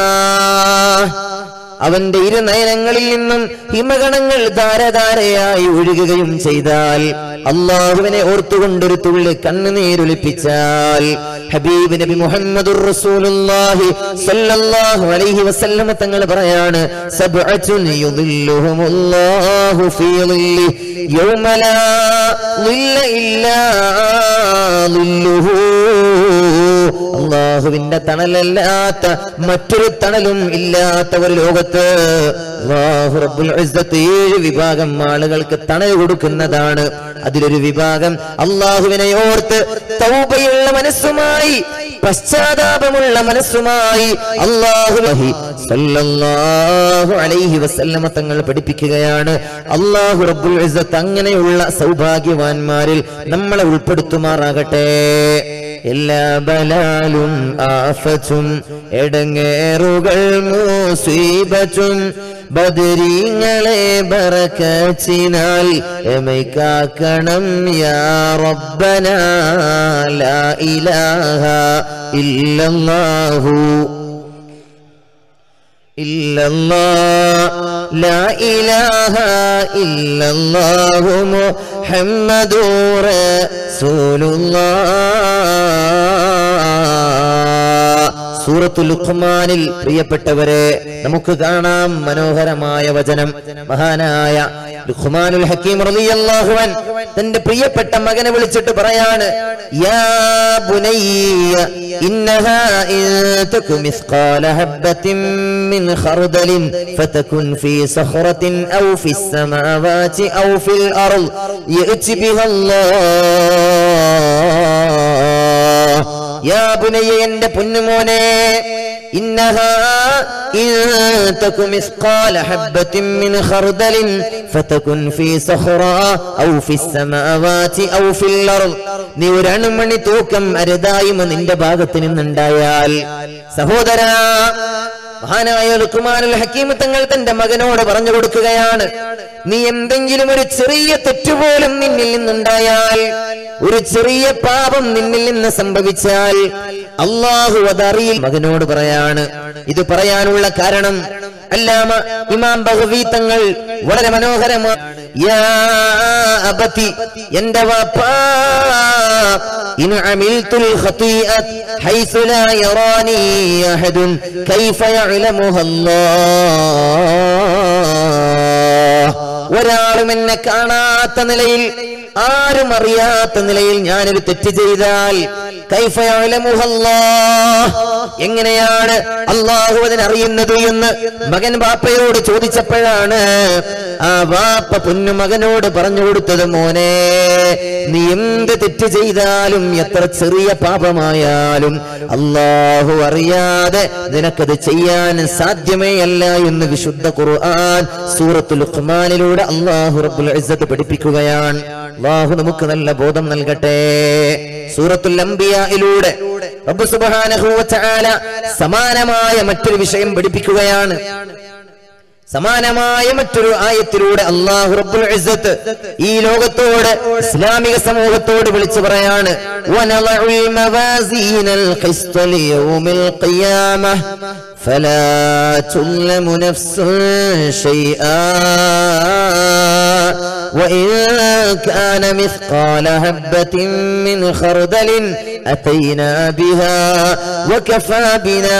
അവന്റെ ഇരുനയനങ്ങളിൽ നിന്നും ഹിമഗണങ്ങൾ ധാരധാരയായി ഒഴുകുകയും ചെയ്താൽ അള്ളാഹുവിനെ ഓർത്തുകൊണ്ടൊരു തുള്ളി കണ്ണുനീരൊലിപ്പിച്ചാൽ ഹബീബ് നബി മുഹമ്മദുർ റസൂലുള്ളാഹി സ്വല്ലല്ലാഹു അലൈഹി വസല്ലമ തങ്ങൾ പറയാണ് സബ്അത്തുൻ യുദില്ലുഹുമുല്ലാഹു ഫീ ളില്ലി യൗമ ലാ ളില്ല ഇല്ലാ ളില്ലുഹു അള്ളാഹുവിന്റെ തണലല്ലാത്ത മറ്റൊരു തണലും ഇല്ലാത്ത ഒരു ലോകത്ത് അല്ലാഹു റബ്ബുൽ ഇസ്സത്ത് ഏഴ് വിഭാഗം ആളുകൾക്ക് തണൽ കൊടുക്കുന്നതാണ് അതിലൊരു വിഭാഗം അള്ളാഹുവിനെ ഓർത്ത് തൗബയുള്ള മനസ്സുമായി പശ്ചാത്താപമുള്ള മനസ്സുമായി അള്ളാഹു സല്ലല്ലാഹു അലൈഹി വസല്ലമ തങ്ങൾ പഠിപ്പിക്കുകയാണ് അള്ളാഹു റബ്ബുൽ ഇസ്സത്ത് അങ്ങനെയുള്ള സൗഭാഗ്യവാന്മാരിൽ നമ്മളെ ഉൾപ്പെടുത്തുമാറാകട്ടെ എല്ലാ ബലാലും ആഫത്തും എടങ്ങേറുകൾ മൂസീബത്തും ബദരീങ്ങളെ ബറക്കച്ചിനാൽ എമൈക്കാക്കണം യാ റബ്ബന ലാ ഇലാഹ ഇല്ലല്ലാഹു ഇല്ലല്ലാഹ് ലാ ഇലാഹ ഇല്ലല്ലാഹു മുഹമ്മദുർ റസൂലുള്ളാഹ് സൂറത്തുൽ ലുഖ്മാനിൽ പ്രിയപ്പെട്ടവരെ നമുക്ക് കാണാം മനോഹരമായ വചനം മഹാനായ ലുഖ്മാനുൽ ഹക്കീം റളിയല്ലാഹു അൻ തന്റെ പ്രിയപ്പെട്ട മകനെ വിളിച്ചിട്ട് പറയാണ് യാ ബുനയ്യ ഇന്നഹാ ഇൻ തകു മിസ്ഖാല ഹബ്ബത്തിൻ മിൻ ഖർദലിൻ ഫതകുൻ ഫീ സഖറത്തിൻ ഔ ഫിസ് സമാവാതി ഔ ഫിൽ അർള് യഅതി ബിഹല്ലാഹ് യാ ബുനയ്യ എന്റെ പൊന്നുമോനെ ഇന്നഹാ ഇൻ തകു മിസ്ഖാല ഹബ്ബത്തിൻ മിൻ ഖർദലിൻ ഫതകുൻ ഫീ സഖറ ഔ ഫിസ് സമാവാതി ഔ ഫിൽ അർള് നീ ഒരു അണുമണി തൂക്കം അരുതായ്മ നിന്റെ ഭാഗത്ത് നിന്നുണ്ടായാൽ സഹോദരാ മഹാനായ ലുക്കുമാനുൽ ഹക്കീം തങ്ങൾ തന്റെ മകനോട് പറഞ്ഞു കൊടുക്കുകയാണ് നീ എന്തെങ്കിലും ഒരു ചെറിയ തെറ്റുപോലും നിന്നിൽ നിന്നുണ്ടായാൽ ഒരു ചെറിയ പാപം നിന്നിൽ നിന്ന് സംഭവിച്ചാൽ അള്ളാഹു അതറിയിൽ മകനോട് പറയാണ് ഇത് പറയാനുള്ള കാരണം അല്ലാമ ഇമാം ബഹവി തങ്ങൾ വളരെ മനോഹരമാണ് യാ അബതി എന്റെ വാപ്പാ ഇൻ അമിൽതുൽ ഖതീഅത്ത് ഹൈസു ലാ യറാനി അഹദുൻ കൈഫ യഅലമുഹ അല്ലാഹ് ഒരാളും എന്നെ കാണാത്ത നിലയിൽ ആരും അറിയാത്ത നിലയിൽ ഞാനൊരു തെറ്റ് ചെയ്താൽ കൈഫ യഅലമുഹ അല്ലാഹ് എങ്ങനെയാണ് അള്ളാഹു അതിനറിയുന്നത് എന്ന് മകൻ ബാപ്പയോട് ചോദിച്ചപ്പോഴാണ് ആ ബാപ്പ പൊന്നു മകനോട് പറഞ്ഞു കൊടുത്തത് മോനെ നീ എന്ത് തെറ്റ് ചെയ്താലും എത്ര ചെറിയ പാപമായാലും അള്ളാഹു അറിയാതെ നിനക്കത് ചെയ്യാൻ സാധ്യമേ അല്ല എന്ന് വിശുദ്ധ ഖുർആൻ സൂറത്തുൽ ഖുമാനിലൂടെ അള്ളാഹു റബ്ബുൽ ഇസ്സത്ത് പഠിപ്പിക്കുകയാണ് അള്ളാഹു നമുക്ക് നല്ല ബോധം നൽകട്ടെ സൂറത്തുൽ അംബിയയിലൂടെ റബ്ബ് സുബ്ഹാനഹു വ തആല സമാനമായ മറ്റൊരു വിഷയം പഠിപ്പിക്കുകയാണ് സമാനമായ മറ്റൊരു ആയത്തിലൂടെ അള്ളാഹു റബ്ബുൽ ഇസ്സത്ത് ഈ ലോകത്തോട് ഇസ്ലാമിക സമൂഹത്തോട് വിളിച്ചു പറയാണ് വനളഉൽ മവാസീനൽ ഖിസ്ത ലിയൗമിൽ ഖിയാമഹ فلا تظلم نفس شيئا وإن كان مثقال هبة من خردل أتينا بها وكفى بنا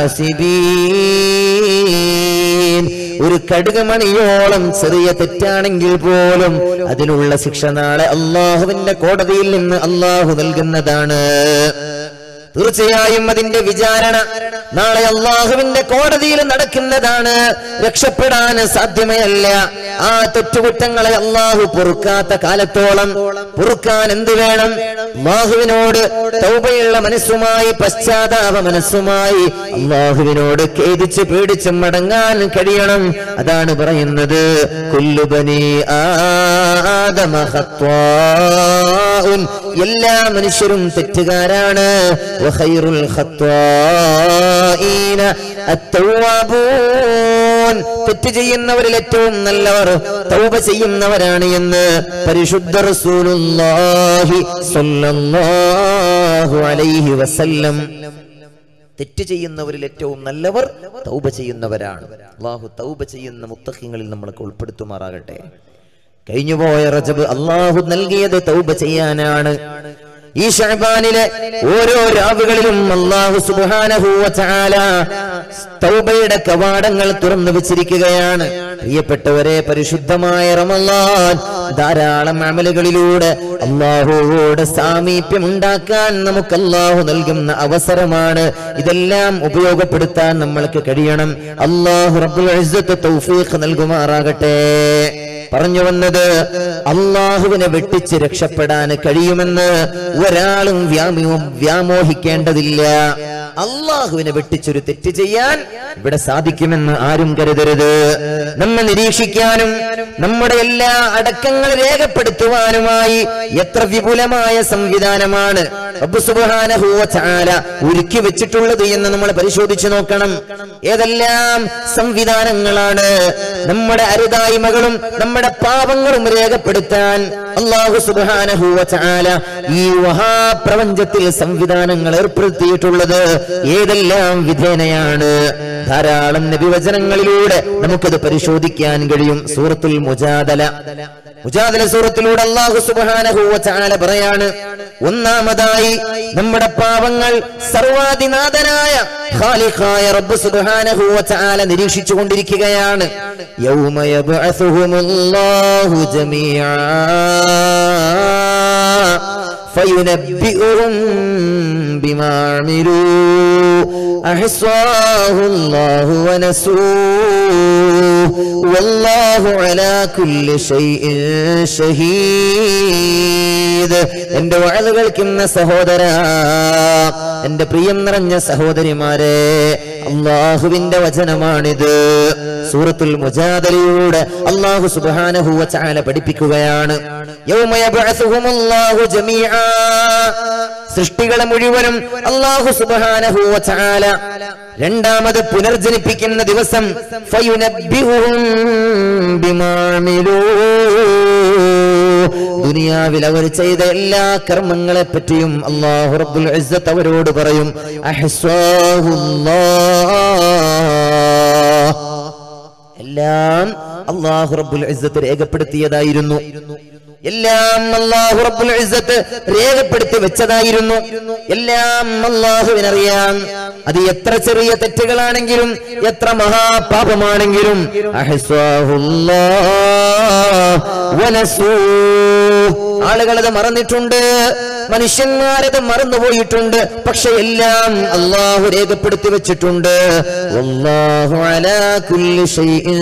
حاسبين ഒരു കടുകമണിയോളം ചെറിയ തെറ്റാണെങ്കിൽ പോലും അതിനുള്ള ശിക്ഷ നാളെ അള്ളാഹുവിന്റെ കോടതിയിൽ നിന്ന് അള്ളാഹു നൽകുന്നതാണ് തീർച്ചയായും അതിന്റെ വിചാരണ നാളെ അള്ളാഹുവിന്റെ കോടതിയിൽ നടക്കുന്നതാണ് രക്ഷപ്പെടാൻ സാധ്യമേ അല്ല ആ തെറ്റുകുറ്റങ്ങളെ അള്ളാഹു പൊറുക്കാത്ത കാലത്തോളം പൊറുക്കാൻ എന്ത് വേണം അള്ളാഹുവിനോട് തൗബയുള്ള മനസ്സുമായി പശ്ചാത്താപ മനസ്സുമായി അള്ളാഹുവിനോട് ഖേദിച്ച് പേടിച്ച് മടങ്ങാൻ കഴിയണം അതാണ് പറയുന്നത് കൊല്ലുബനി ആദമ ഖത്വാഉൻ. എല്ലാ മനുഷ്യരും തെറ്റുകാരാണ് وخير الخطائين التوابون തെറ്റ് ചെയ്യുന്നവരിൽ ഏറ്റവും നല്ലവർ തൗബ ചെയ്യുന്നവരാണ് എന്ന് പരിശുദ്ധ റസൂലുള്ളാഹി സ്വല്ലല്ലാഹു അലൈഹി വസല്ലം തെറ്റ് ചെയ്യുന്നവരിൽ ഏറ്റവും നല്ലവർ തൗബ ചെയ്യുന്നവരാണ് അള്ളാഹു തൗബ ചെയ്യുന്ന മുത്തഖ്യങ്ങളിൽ നമ്മളൊക്കെ ഉൾപ്പെടുത്തുമാറാകട്ടെ കഴിഞ്ഞുപോയ റജബ് അള്ളാഹു നൽകിയത് തൗബ ചെയ്യാനാണ് ഈ ഷഹബാനിലെ ഓരോ രാവുകളിലും അള്ളാഹു സുബ്ഹാനഹു വ തആല തൗബയുടെ കവാടങ്ങൾ തുറന്നു വെച്ചിരിക്കുകയാണ് പ്രിയപ്പെട്ടവരെ പരിശുദ്ധമായ റമളാൻ ധാരാളം അമലുകളിലൂടെ അള്ളാഹുവോട് സാമീപ്യം ഉണ്ടാക്കാൻ നമുക്ക് അള്ളാഹു നൽകുന്ന അവസരമാണ് ഇതെല്ലാം ഉപയോഗപ്പെടുത്താൻ നമ്മൾക്ക് കഴിയണം അള്ളാഹു റബ്ബുൽ ഇസ്സത്ത് തൗഫീഖ് നൽകുമാറാകട്ടെ പറഞ്ഞു വന്നത് അള്ളാഹുവിനെ വെട്ടിച്ച് രക്ഷപ്പെടാൻ കഴിയുമെന്ന് ഒരാളും വ്യാമോ വ്യാമോഹിക്കേണ്ടതില്ല അള്ളാഹുവിനെ വെട്ടിച്ചൊരു തെറ്റ് ചെയ്യാൻ ഇവിടെ സാധിക്കുമെന്ന് ആരും കരുതരുത് നമ്മെ നിരീക്ഷിക്കാനും നമ്മുടെ എല്ലാ അടക്കങ്ങൾ രേഖപ്പെടുത്തുവാനുമായി എത്ര വിപുലമായ സംവിധാനമാണ് റബ്ബ് സുബ്ഹാനഹു വ തആല ഒരുക്കി വെച്ചിട്ടുള്ളത് എന്ന് നമ്മൾ പരിശോധിച്ചു നോക്കണം ഏതെല്ലാം സംവിധാനങ്ങളാണ് നമ്മുടെ അരുതായ്മകളും നമ്മുടെ പാപങ്ങളും രേഖപ്പെടുത്താൻ അള്ളാഹു സുബ്ഹാനഹു വ തആല ഈ മഹാപ്രപഞ്ചത്തിൽ സംവിധാനങ്ങൾ ഏർപ്പെടുത്തിയിട്ടുള്ളത് ഏതെല്ലാം വിധേനയാണ് ധാരാളം നബിവചനങ്ങളിലൂടെ നമുക്കത് പരിശോധിക്കാൻ കഴിയും സൂറത്തുൽ മുജാദല മുജാദല സൂറത്തിലൂടെ അള്ളാഹു സുബ്ഹാനഹു വ തആല പറയാണ് ഒന്നാമതായി നമ്മുടെ പാപങ്ങൾ സർവാധിനാഥനായ ഖാലിഖായ റബ്ബ് സുബ്ഹാനഹു വ തആല നിരീക്ഷിച്ചു കൊണ്ടിരിക്കുകയാണ് യൗമ യബ്അസുഹുമുല്ലാഹു ജമീആ فينبئهم بما عملوا أحصاه الله ونسوه والله على كل شيء شهيد എന്റെ വാഴ കേൾക്കുന്ന സഹോദര എന്റെ പ്രിയം നിറഞ്ഞ സഹോദരിമാരെ അള്ളാഹുവിന്റെ വചനമാണിത് സൂറത്തുൽ മുജാദലയുടെ അള്ളാഹു സുബ്ഹാനഹു വ തആല പഠിപ്പിക്കുകയാണ് യൗമ യബ്അസുഹുമുല്ലാഹു ജമീആ സൃഷ്ടികളെ മുഴുവനും അള്ളാഹു സുബ്ഹാനഹു വ തആല രണ്ടാമത് പുനർജനിപ്പിക്കുന്ന ദിവസം ഫയുനബ്ബിഹും ബിമാ അമിലൂ ദുനിയാവിൽ അവർ ചെയ്ത എല്ലാ കർമ്മങ്ങളെ പറ്റിയും അള്ളാഹു റബ്ബുൽ ഇസ്സത്ത് അവരോട് പറയും അഹ്സ്വാഹുല്ലാഹ് എല്ലാം അള്ളാഹു റബ്ബുൽ ഇസ്സത്ത് രേഖപ്പെടുത്തിയതായിരുന്നു എല്ലാം അള്ളാഹു റബ്ബുൽ ഇസ്സത്ത് രേഖപ്പെടുത്തി വെച്ചതായിരുന്നു എല്ലാം അള്ളാഹുവിനറിയാം അത് എത്ര ചെറിയ തെറ്റുകളാണെങ്കിലും എത്ര മഹാപാപമാണെങ്കിലും അഹ്സ്വാഹുല്ലാഹ് വനസൂ ആളുകളത് മറന്നിട്ടുണ്ട് മനുഷ്യന്മാരത് മറന്നുപോയിട്ടുണ്ട് പക്ഷെ എല്ലാം അള്ളാഹു രേഖപ്പെടുത്തി വെച്ചിട്ടുണ്ട് വല്ലാഹു അലാ കുല്ലി ഷൈഇൻ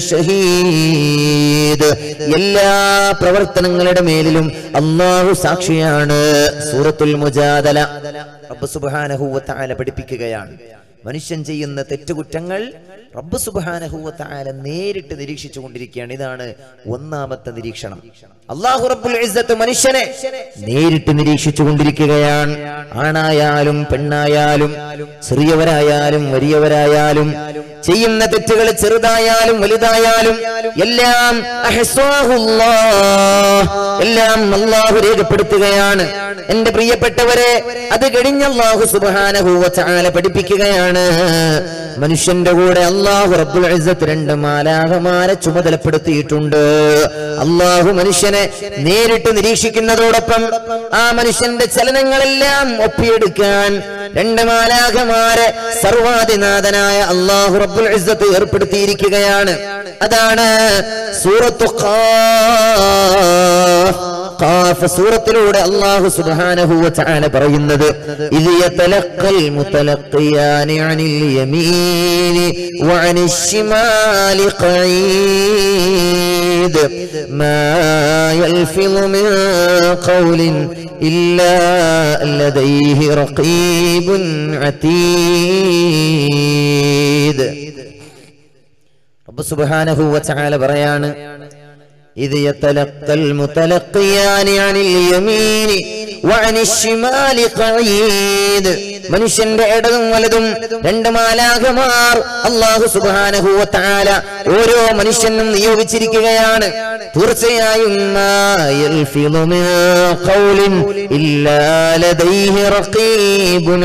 ഷഹീദ് എല്ലാ പ്രവർത്തനങ്ങളുടെ മേലിലും അള്ളാഹു സാക്ഷിയാണ് സൂറത്തുൽ മുജാദല റബ്ബ് സുബ്ഹാനഹു വ തആല പഠിപ്പിക്കുകയാണ് മനുഷ്യൻ ചെയ്യുന്ന തെറ്റുകുറ്റങ്ങൾ റബ്ബ് സുബ്ഹാനഹു വ തആല നേരിട്ട് നിരീക്ഷിച്ചു കൊണ്ടിരിക്കുകയാണ് ഇതാണ് ഒന്നാമത്തെ നിരീക്ഷണം അള്ളാഹു റബ്ബുൽ ഇസ്സത്ത് മനുഷ്യനെ നേരിട്ട് നിരീക്ഷിച്ചു കൊണ്ടിരിക്കുകയാണ് ആണായാലും പെണ്ണായാലും ചെറിയവരായാലും വലിയവരായാലും ചെയ്യുന്ന തെറ്റുകൾ ചെറുതായാലും വലുതായാലും എല്ലാം അഹ്സാഹുല്ലാഹ്. എല്ലാം അള്ളാഹു രേഖപ്പെടുത്തുകയാണ് എന്റെ പ്രിയപ്പെട്ടവരെ അത് കഴിഞ്ഞ അള്ളാഹു സുബ്ഹാനഹു വ തആല പഠിപ്പിക്കുകയാണ് മനുഷ്യന്റെ കൂടെ അള്ളാഹു റബ്ബുൽ ഇസ്സത്ത് രണ്ട് മാലാഹമാരെ ചുമതലപ്പെടുത്തിയിട്ടുണ്ട് അള്ളാഹു മനുഷ്യനെ നേരിട്ട് നിരീക്ഷിക്കുന്നതോടൊപ്പം ആ മനുഷ്യന്റെ ചലനങ്ങളെല്ലാം ഒപ്പിയെടുക്കാൻ രണ്ട് മാലാഖമാരെ സർവാധിനാഥനായ അള്ളാഹു റബ്ബുൽ ഇസ്സത്ത് ഏർപ്പെടുത്തിയിരിക്കുകയാണ് അതാണ് സൂറത്തു ഖാഫ് ഖാഫ് സൂറത്തിലൂടെ അള്ളാഹു സുബ്ഹാനഹു വ തആല പറയുന്നത് ഇത് യതലഖൽ മുതലഖിയാനി അനിൽ യമീനി വഅനി ശിമാലി ഖഈദ് മാ യൽഫിളു മിൻ ഖൗലിൻ ഇല്ലാ ലദൈഹി റഖീബുൻ അതീദ് റബ്ബ് സുബ്ഹാനഹു വ തആല പറയാണ് إذ يتلقى المتلقيان عن اليمين وعن الشمال قعيد മനുഷ്യന്റെ ഇടതും വലതും രണ്ട് മാലാഖമാർ അള്ളാഹു സുബ്ഹാനഹു വ തആല ഓരോ മനുഷ്യനും നിയോഗിച്ചിരിക്കുകയാണ് തീർച്ചയായും മാ യൽഫിളു മിൻ ഖൗലിൻ ഇല്ലാ ലദൈഹി റഖീബുൻ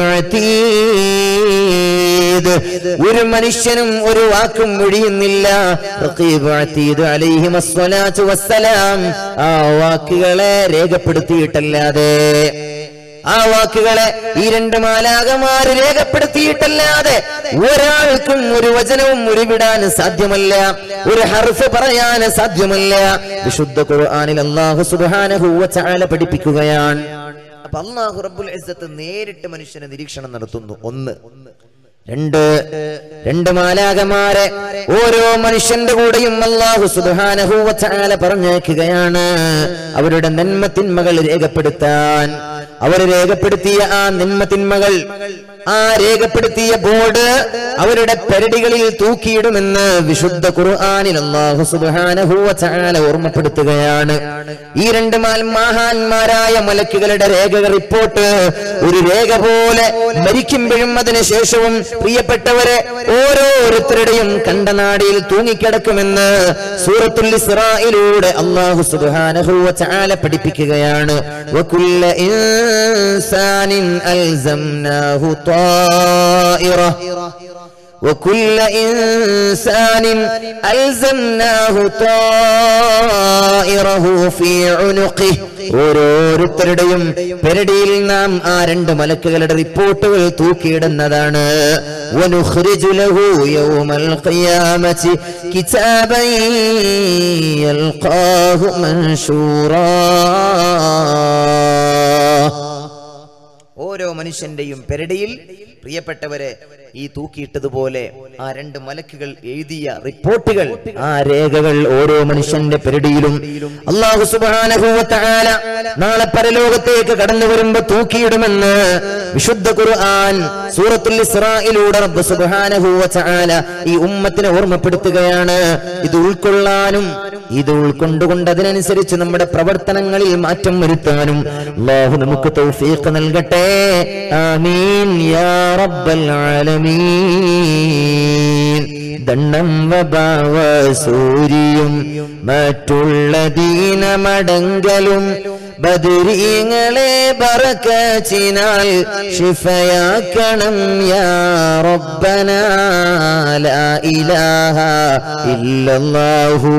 അതീദ് ഒരു മനുഷ്യനും ഒരു വാക്കും ഒഴിയുന്നില്ല റഖീബ് അതീദ് അലൈഹിം അസ്സലാത്തു വസ്സലാം ആ വാക്കുകളെ രേഖപ്പെടുത്തിയിട്ടല്ലാതെ ആ വാക്കുകളെ ഈ രണ്ട് മാലാകമാര് രേഖപ്പെടുത്തിയിട്ടല്ലാതെ ഒരാൾക്കും ഒരു വചനവും ഉരുവിടാൻ സാധ്യമല്ല ഒരു ഹർഫ് പറയാൻ സാധ്യമല്ല വിശുദ്ധ ഖുർആനിൽ അല്ലാഹു സുബ്ഹാനഹു വ തആല പഠിപ്പിക്കുകയാണ് അപ്പൊ അല്ലാഹു റബ്ബുൽ ഇസ്സത്ത് നേരിട്ട് മനുഷ്യനെ നിരീക്ഷണം നടത്തുന്നു ഒന്ന് രണ്ട് രണ്ട് മാലാകമാരെ ഓരോ മനുഷ്യന്റെ കൂടെയും അള്ളാഹു സുബ്ഹാനഹു വ തആല പറഞ്ഞേക്കുകയാണ് അവരുടെ നന്മ തിന്മകൾ രേഖപ്പെടുത്താൻ അവർ രേഖപ്പെടുത്തിയ ആ നന്മ തിന്മകൾ ആ രേഖപ്പെടുത്തിയ ബോർഡ് അവരുടെ പെരടികളിൽ തൂക്കിയിടുമെന്ന് വിശുദ്ധ ഖുർആനിൽ അല്ലാഹു സുബ്ഹാനഹു വ തആല ഓർമ്മപ്പെടുത്തുകയാണ് ഈ രണ്ട് മാൽ മഹാന്മാരായ മലക്കുകളുടെ രേഖകൾ റിപ്പോർട്ട് ഒരു രേഖ പോലെ മരിക്കുമ്പോഴും അതിനുശേഷവും പ്രിയപ്പെട്ടവരെ ഓരോരുത്തരുടെയും കണ്ടനാടിയിൽ തൂങ്ങിക്കിടക്കുമെന്ന് സൂറത്തുൽ ഇസ്രായിലൂടെ അല്ലാഹു സുബ്ഹാനഹു വ തആല പഠിപ്പിക്കുകയാണ് വകുല്ല ഇൻസാനിൻ അൽസംനാഹു طائرة وكل إنسان ألزمناه طائره في عنقه ഓരോരുത്തരുടെയും പെരടിയിൽ നാം ആ രണ്ട് മലക്കുകളുടെ റിപ്പോർട്ടുകൾ തൂക്കിയിടുന്നതാണ് وَنُخْرِجُ لَهُ يَوْمَ الْقِيَامَةِ كِتَابًا يَلْقَاهُ مَنشُورًا ഓരോ മനുഷ്യന്റെയും പെരടിയിൽ പ്രിയപ്പെട്ടവരെ ഈ തൂക്കിയിട്ടതുപോലെ ആ രണ്ട് മലക്കുകൾ എഴുതിയ റിപ്പോർട്ടുകൾ ആ രേഖകൾ ഓരോ മനുഷ്യന്റെ പെരടിയിലും അള്ളാഹു സുബ്ഹാനഹു വ തആല നാളെ പരലോകത്തേക്ക് കടന്നു വരുമ്പോ തൂക്കിയിടുമെന്ന് വിശുദ്ധ ഖുർആൻ സൂറത്തുൽ ഇസ്രായിലൂടെ റബ്ബ് സുബ്ഹാനഹു വ തആല ഈ ഉമ്മത്തിനെ ഓർമ്മപ്പെടുത്തുകയാണ് ഇത് ഉൾക്കൊള്ളാനും ഇത് ഉൾക്കൊണ്ടുകൊണ്ട് അതിനനുസരിച്ച് നമ്മുടെ പ്രവർത്തനങ്ങളിൽ മാറ്റം വരുത്താനും അള്ളാഹു നമുക്ക് തൗഫീഖ് നൽകട്ടെ ആമീൻ യാ റബ്ബൽ ആലമീൻ ദണ്ണം വബാവ സൂരിയും മറ്റുള്ള ദീനമടങ്കലും ബദരീങ്ങളെ ബറക്കച്ചിനാൽ ഷിഫയാക്കണം യാ റബ്ബന ലാ ഇലാഹ ഇല്ലല്ലാഹു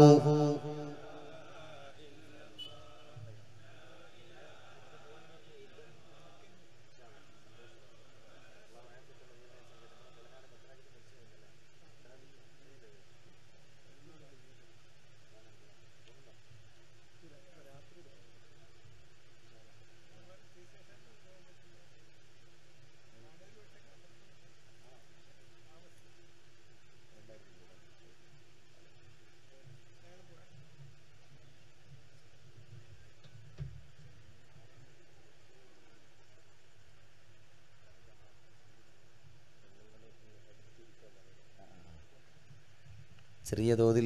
ചെറിയ തോതിൽ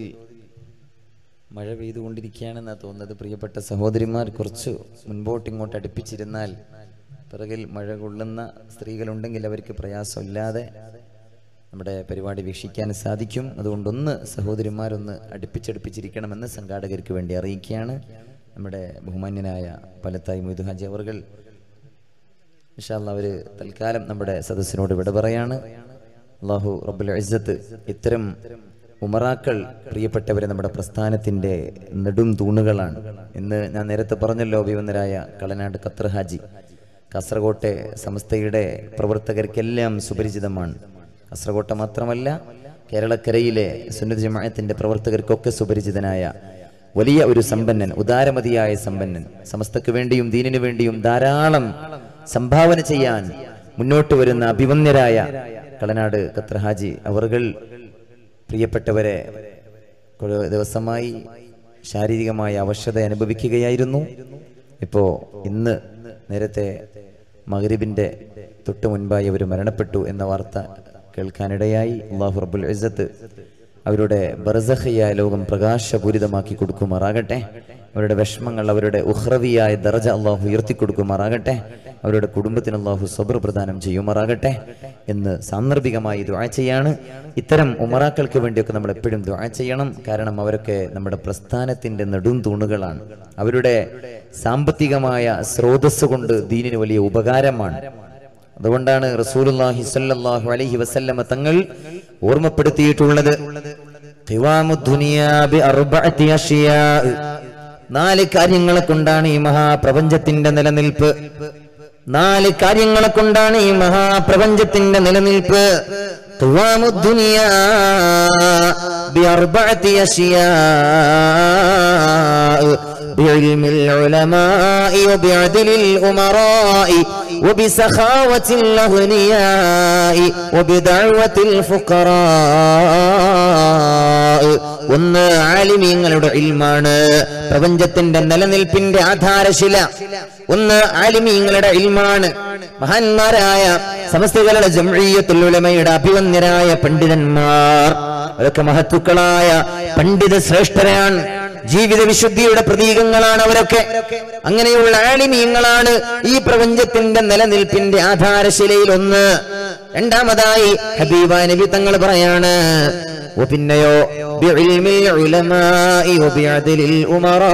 മഴ പെയ്തുകൊണ്ടിരിക്കുകയാണെന്നാണ് തോന്നുന്നത് പ്രിയപ്പെട്ട സഹോദരിമാർ കുറച്ച് മുൻപോട്ട് ഇങ്ങോട്ട് അടുപ്പിച്ചിരുന്നാൽ പിറകിൽ മഴ കൊള്ളുന്ന സ്ത്രീകളുണ്ടെങ്കിൽ അവർക്ക് പ്രയാസമില്ലാതെ നമ്മുടെ പരിപാടി വീക്ഷിക്കാൻ സാധിക്കും അതുകൊണ്ടൊന്ന് സഹോദരിമാരൊന്ന് അടുപ്പിച്ചടുപ്പിച്ചിരിക്കണമെന്ന് സംഘാടകർക്ക് വേണ്ടി അറിയിക്കുകയാണ് നമ്മുടെ ബഹുമാന്യനായ പലത്തായി മൊയ്തു ഹാജി അവർകൾ ഇൻഷാല്ല അവര് തൽക്കാലം നമ്മുടെ സദസ്സിനോട് വിട പറയാണ് അള്ളാഹു റബ്ബുൽ ഇസ്സത്ത് ഇത്തരം ഉമറാക്കൾ പ്രിയപ്പെട്ടവരെ നമ്മുടെ പ്രസ്ഥാനത്തിന്റെ നെടും തൂണുകളാണ് ഇന്ന് ഞാൻ നേരത്തെ പറഞ്ഞല്ലോ അഭിവന്ദരായ കളനാട് ഖത്തർ ഹാജി കാസർകോട്ടെ സംസ്ഥയുടെ പ്രവർത്തകർക്കെല്ലാം സുപരിചിതമാണ് കാസർകോട്ടെ മാത്രമല്ല കേരളക്കരയിലെ സുന്നത്ത് ജമാഅത്തിന്റെ പ്രവർത്തകർക്കൊക്കെ സുപരിചിതനായ വലിയ ഒരു സമ്പന്നൻ ഉദാരമതിയായ സമ്പന്നൻ സമസ്തക്ക് വേണ്ടിയും ദീനിനു വേണ്ടിയും ധാരാളം സംഭാവന ചെയ്യാൻ മുന്നോട്ട് വരുന്ന അഭിമന്യരായ കളനാട് ഖത്തർ ഹാജി അവറുകൾ പ്രിയപ്പെട്ടവരെ കുറേ ദിവസമായി ശാരീരികമായ അവശത അനുഭവിക്കുകയായിരുന്നു ഇപ്പോ ഇന്ന് നേരത്തെ മഗ്രിബിന്റെ തൊട്ടു മുൻപായി അവർ മരണപ്പെട്ടു എന്ന വാർത്ത കേൾക്കാനിടയായി അള്ളാഹു റബ്ബുൽ ഇസ്സത്ത് അവരുടെ ബർസഖിയായ ലോകം പ്രകാശപൂരിതമാക്കി കൊടുക്കുമാറാകട്ടെ അവരുടെ വിഷമങ്ങൾ അവരുടെ ഉഹ്റവിയായ ദർജ അള്ളാഹു ഉയർത്തി കൊടുക്കുമാറാകട്ടെ അവരുടെ കുടുംബത്തിന് അള്ളാഹു സബർ പ്രദാനം ചെയ്യുമാറാകട്ടെ എന്ന് സാന്ദർഭികമായി ദുആ ചെയ്യാണ് ഇത്തരം ഉമറാക്കൾക്ക് വേണ്ടിയൊക്കെ നമ്മൾ എപ്പോഴും ദുആ ചെയ്യണം കാരണം അവരൊക്കെ നമ്മുടെ പ്രസ്ഥാനത്തിന്റെ നെടും തൂണുകളാണ് അവരുടെ സാമ്പത്തികമായ സ്രോതസ് കൊണ്ട് ദീനിന് വലിയ ഉപകാരമാണ് അതുകൊണ്ടാണ് റസൂലുള്ളാഹി സ്വല്ലല്ലാഹു അലൈഹി വസല്ലമ തങ്ങൾ ഓർമ്മപ്പെടുത്തിയിട്ടുള്ളത് ഖിവാമുദ്ദുനിയാ ബിഅർബഅതി അഷ്യാ. നാല് കാര്യങ്ങളെ കൊണ്ടാണ് ഈ മഹാപ്രപഞ്ചത്തിന്റെ നിലനിൽപ്പ് നാല് കാര്യങ്ങളെ കൊണ്ടാണ് ഈ മഹാപ്രപഞ്ചത്തിന്റെ നിലനിൽപ്പ് ഖിവാമുദ്ദുനിയാ ബിഅർബഅതി അഷ്യാ. بعلم العلماء وبعدل الأمراء وبسخاوة الأغنياء وبدعوة الفقراء ഒന്ന് ആലിമീങ്ങളുടെ ഇൽമാണ് പ്രപഞ്ചത്തിന്റെ നിലനിൽപ്പിന്റെ ആധാരശില ഒന്ന് ആലിമീങ്ങളുടെ ഇൽമാണ് മഹാന്മാരായ സമസ്തകളുടെ ജംഇയ്യത്തുൽ ഉലമയുടെ അഭിവന്യരായ പണ്ഡിതന്മാർ അവരൊക്കെ മഹത്തുക്കളായ പണ്ഡിത ശ്രേഷ്ഠരാണ് ജീവിത വിശുദ്ധിയുടെ പ്രതീകങ്ങളാണ് അവരൊക്കെ അങ്ങനെയുള്ള ആലിമീങ്ങളാണ് ഈ പ്രപഞ്ചത്തിന്റെ നിലനിൽപ്പിന്റെ ആധാരശിലയിൽ ഒന്ന് രണ്ടാമതായി ഹബീബ നബി തങ്ങൾ പറയാണ് "ഓ പിന്നെയോ ബിഇൽമിൽ ഉലമാഇ വബിഅദ്ലിൽ ഉമറാ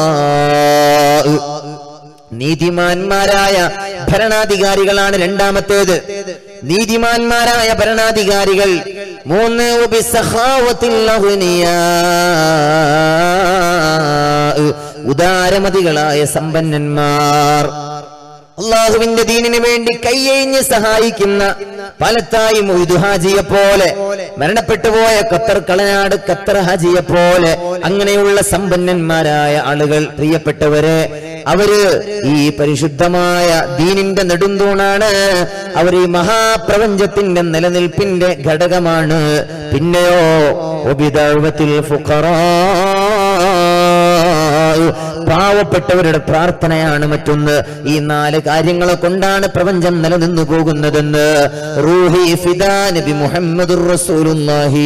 നീതിമാന്മാരായ ഭരണാധികാരികളാണ് രണ്ടാമത്തേത് നീതിമാന്മാരായ ഭരണാധികാരികൾ മൂന്ന് വബിസഖാവത്തിൽ അഗ്നിയാ. ഉദാരമതികളായ സമ്പന്നന്മാർ അള്ളാഹുവിന്റെ ദീനിന് വേണ്ടി കയ്യഴിഞ്ഞ് സഹായിക്കുന്ന പാലത്തായി മൊയ്തു ഹാജിയെ പോലെ മരണപ്പെട്ടു പോയ ഖത്തർ കളനാട് ഖത്തർ ഹാജിയെ പോലെ അങ്ങനെയുള്ള സമ്പന്നന്മാരായ ആളുകൾ പ്രിയപ്പെട്ടവരെ അവര് ഈ പരിശുദ്ധമായ ദീനിന്റെ നെടുന്തൂണാണ് അവർ ഈ മഹാപ്രപഞ്ചത്തിന്റെ നിലനിൽപ്പിന്റെ ഘടകമാണ് പിന്നെയോ ഒബിദഴവത്തിൽ ഫുഖറാ പാവപ്പെട്ടവരുടെ പ്രാർത്ഥനയാണ് മറ്റൊന്ന് ഈ നാല് കാര്യങ്ങളെ കൊണ്ടാണ് പ്രപഞ്ചം നിലനിന്നു പോകുന്നതെന്ന് റൂഹി ഫിദാ നബി മുഹമ്മദുർ റസൂലുള്ളാഹി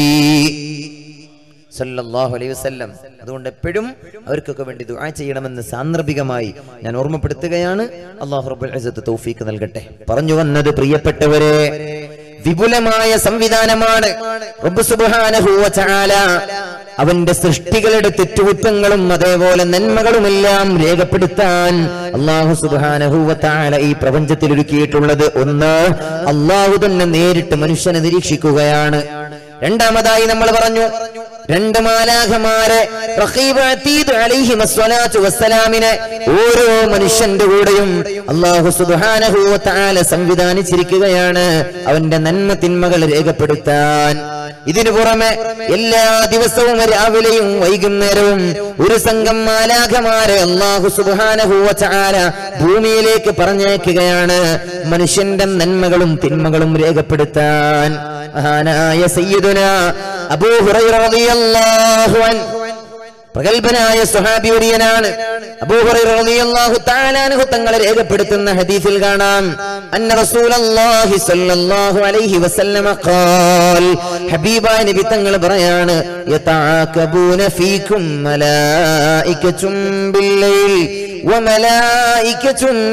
സല്ലല്ലാഹു അലൈഹി വസല്ലം അതുകൊണ്ട് എപ്പോഴും അവർക്കൊക്കെ വേണ്ടി ദുആ ചെയ്യണമെന്ന് സാന്ദർഭികമായി ഞാൻ ഓർമ്മപ്പെടുത്തുകയാണ് അള്ളാഹു റബ്ബുൽ ഇസ്സത്ത് തൗഫീക്ക് നൽകട്ടെ പറഞ്ഞു വന്നത് പ്രിയപ്പെട്ടവരെ വിപുലമായ സംവിധാനമാണ് റബ്ബ് സുബ്ഹാനഹു വ തആല അവന്റെ സൃഷ്ടികളുടെ തെറ്റുകുറ്റങ്ങളും അതേപോലെ നന്മകളുമെല്ലാം രേഖപ്പെടുത്താൻ അള്ളാഹു സുബ്ഹാനഹു വ തആല ഈ പ്രപഞ്ചത്തിൽ ഒരുക്കിയിട്ടുള്ളത് ഒന്ന് അള്ളാഹു തന്നെ നേരിട്ട് മനുഷ്യനെ നിരീക്ഷിക്കുകയാണ് രണ്ടാമതായി നമ്മൾ പറഞ്ഞു രണ്ട് മാലാഖമാരെ റഖീബ് അതീദ് അലൈഹിം അസ്സലാത്തു വസ്സലാമിനെ ഓരോ മനുഷ്യന്റെ കൂടെയും അല്ലാഹു സുബ്ഹാനഹു വ തആല സംവിധാനിച്ചിരിക്കുകയാണ് അവന്റെ നന്മ തിന്മകൾ രേഖപ്പെടുത്താൻ ഇതിനു പുറമെ എല്ലാ ദിവസവും രാവിലെയും വൈകുന്നേരവും ഒരു സംഘം മാലാഖമാരെ അല്ലാഹു സുബ്ഹാനഹു വ തആല ഭൂമിയിലേക്ക് പറഞ്ഞയക്കുകയാണ് മനുഷ്യന്റെ നന്മകളും തിന്മകളും രേഖപ്പെടുത്താൻ മഹാനായ സയ്യിദുന അബൂ ഹുറൈറ റളിയല്ലാഹു അൻഹു പ്രഗത്ഭനായ സ്വഹാബി വര്യനാണ് അബൂ ഹുറൈറ റളിയല്ലാഹു തആല അൻഹു തങ്ങളെ രേഖപ്പെടുത്തുന്ന ഹദീസിൽ കാണാം അന്ന റസൂലല്ലാഹി സ്വല്ലല്ലാഹു അലൈഹി വസല്ലമ ഖാൽ ഹബീബായ നബി തങ്ങൾ പറയാണ് യതആകബൂന ഫീകും മലായികതും ബില്ലൈൽ വമലായികതും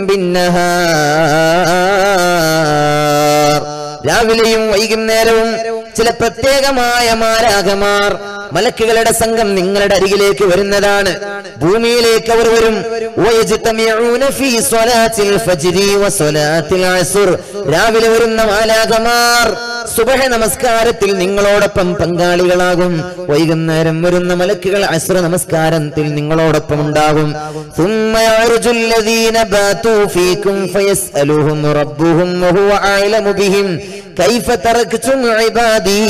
ബിന്നഹാർ രാവിലെയും വൈകുന്നേരവും ചില പ്രത്യേകമായ മാരാകമാർ മലക്കുകളുടെ സംഘം നിങ്ങളുടെ അരികിലേക്ക് വരുന്നതാണ് ഭൂമിയിലേക്ക് അവർ വരും വയജ്തമിഊന ഫീ സ്വലാത്തിൽ ഫജ്രി വസ്വലാത്തിൽ അസ്ർ രാവിലെ വരുന്ന മാലാകമാർ സുബഹ നമസ്കാരത്തിൽ നിങ്ങളോടൊപ്പം പങ്കാളികളാകും വൈകുന്നേരം വരുന്ന മലക്കുകൾ അസ്ര നമസ്കാരത്തിൽ നിങ്ങളോടൊപ്പം ഉണ്ടാകും ثم يعرج الذين باتوا فيكم فيسألهم ربهم وهو أعلم بهم كيف تركتم عبادي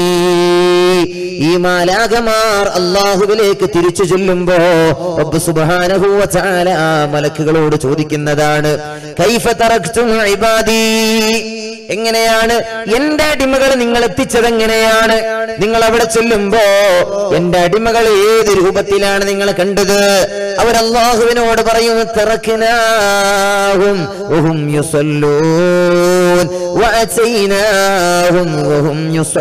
ഈ മാലാകമാർ അള്ളാഹുവിലേക്ക് തിരിച്ചു ചൊല്ലുമ്പോ റബ്ബ് സുബ്ഹാനഹു വ തആല ആ മലക്കുകളോട് ചോദിക്കുന്നതാണ് കൈഫ തറക്തും ഇബാദി എങ്ങനെയാണ് എന്റെ അടിമകൾ നിങ്ങൾ എത്തിച്ചത് എങ്ങനെയാണ് നിങ്ങൾ അവിടെ ചെല്ലുമ്പോ എന്റെ അടിമകൾ ഏത് രൂപത്തിലാണ് നിങ്ങൾ കണ്ടത് അവർ അള്ളാഹുവിനോട് പറയുന്നു തിറക്കിനാഹും വഹും യുസല്ലൂൻ വഅതൈനാഹും വഹും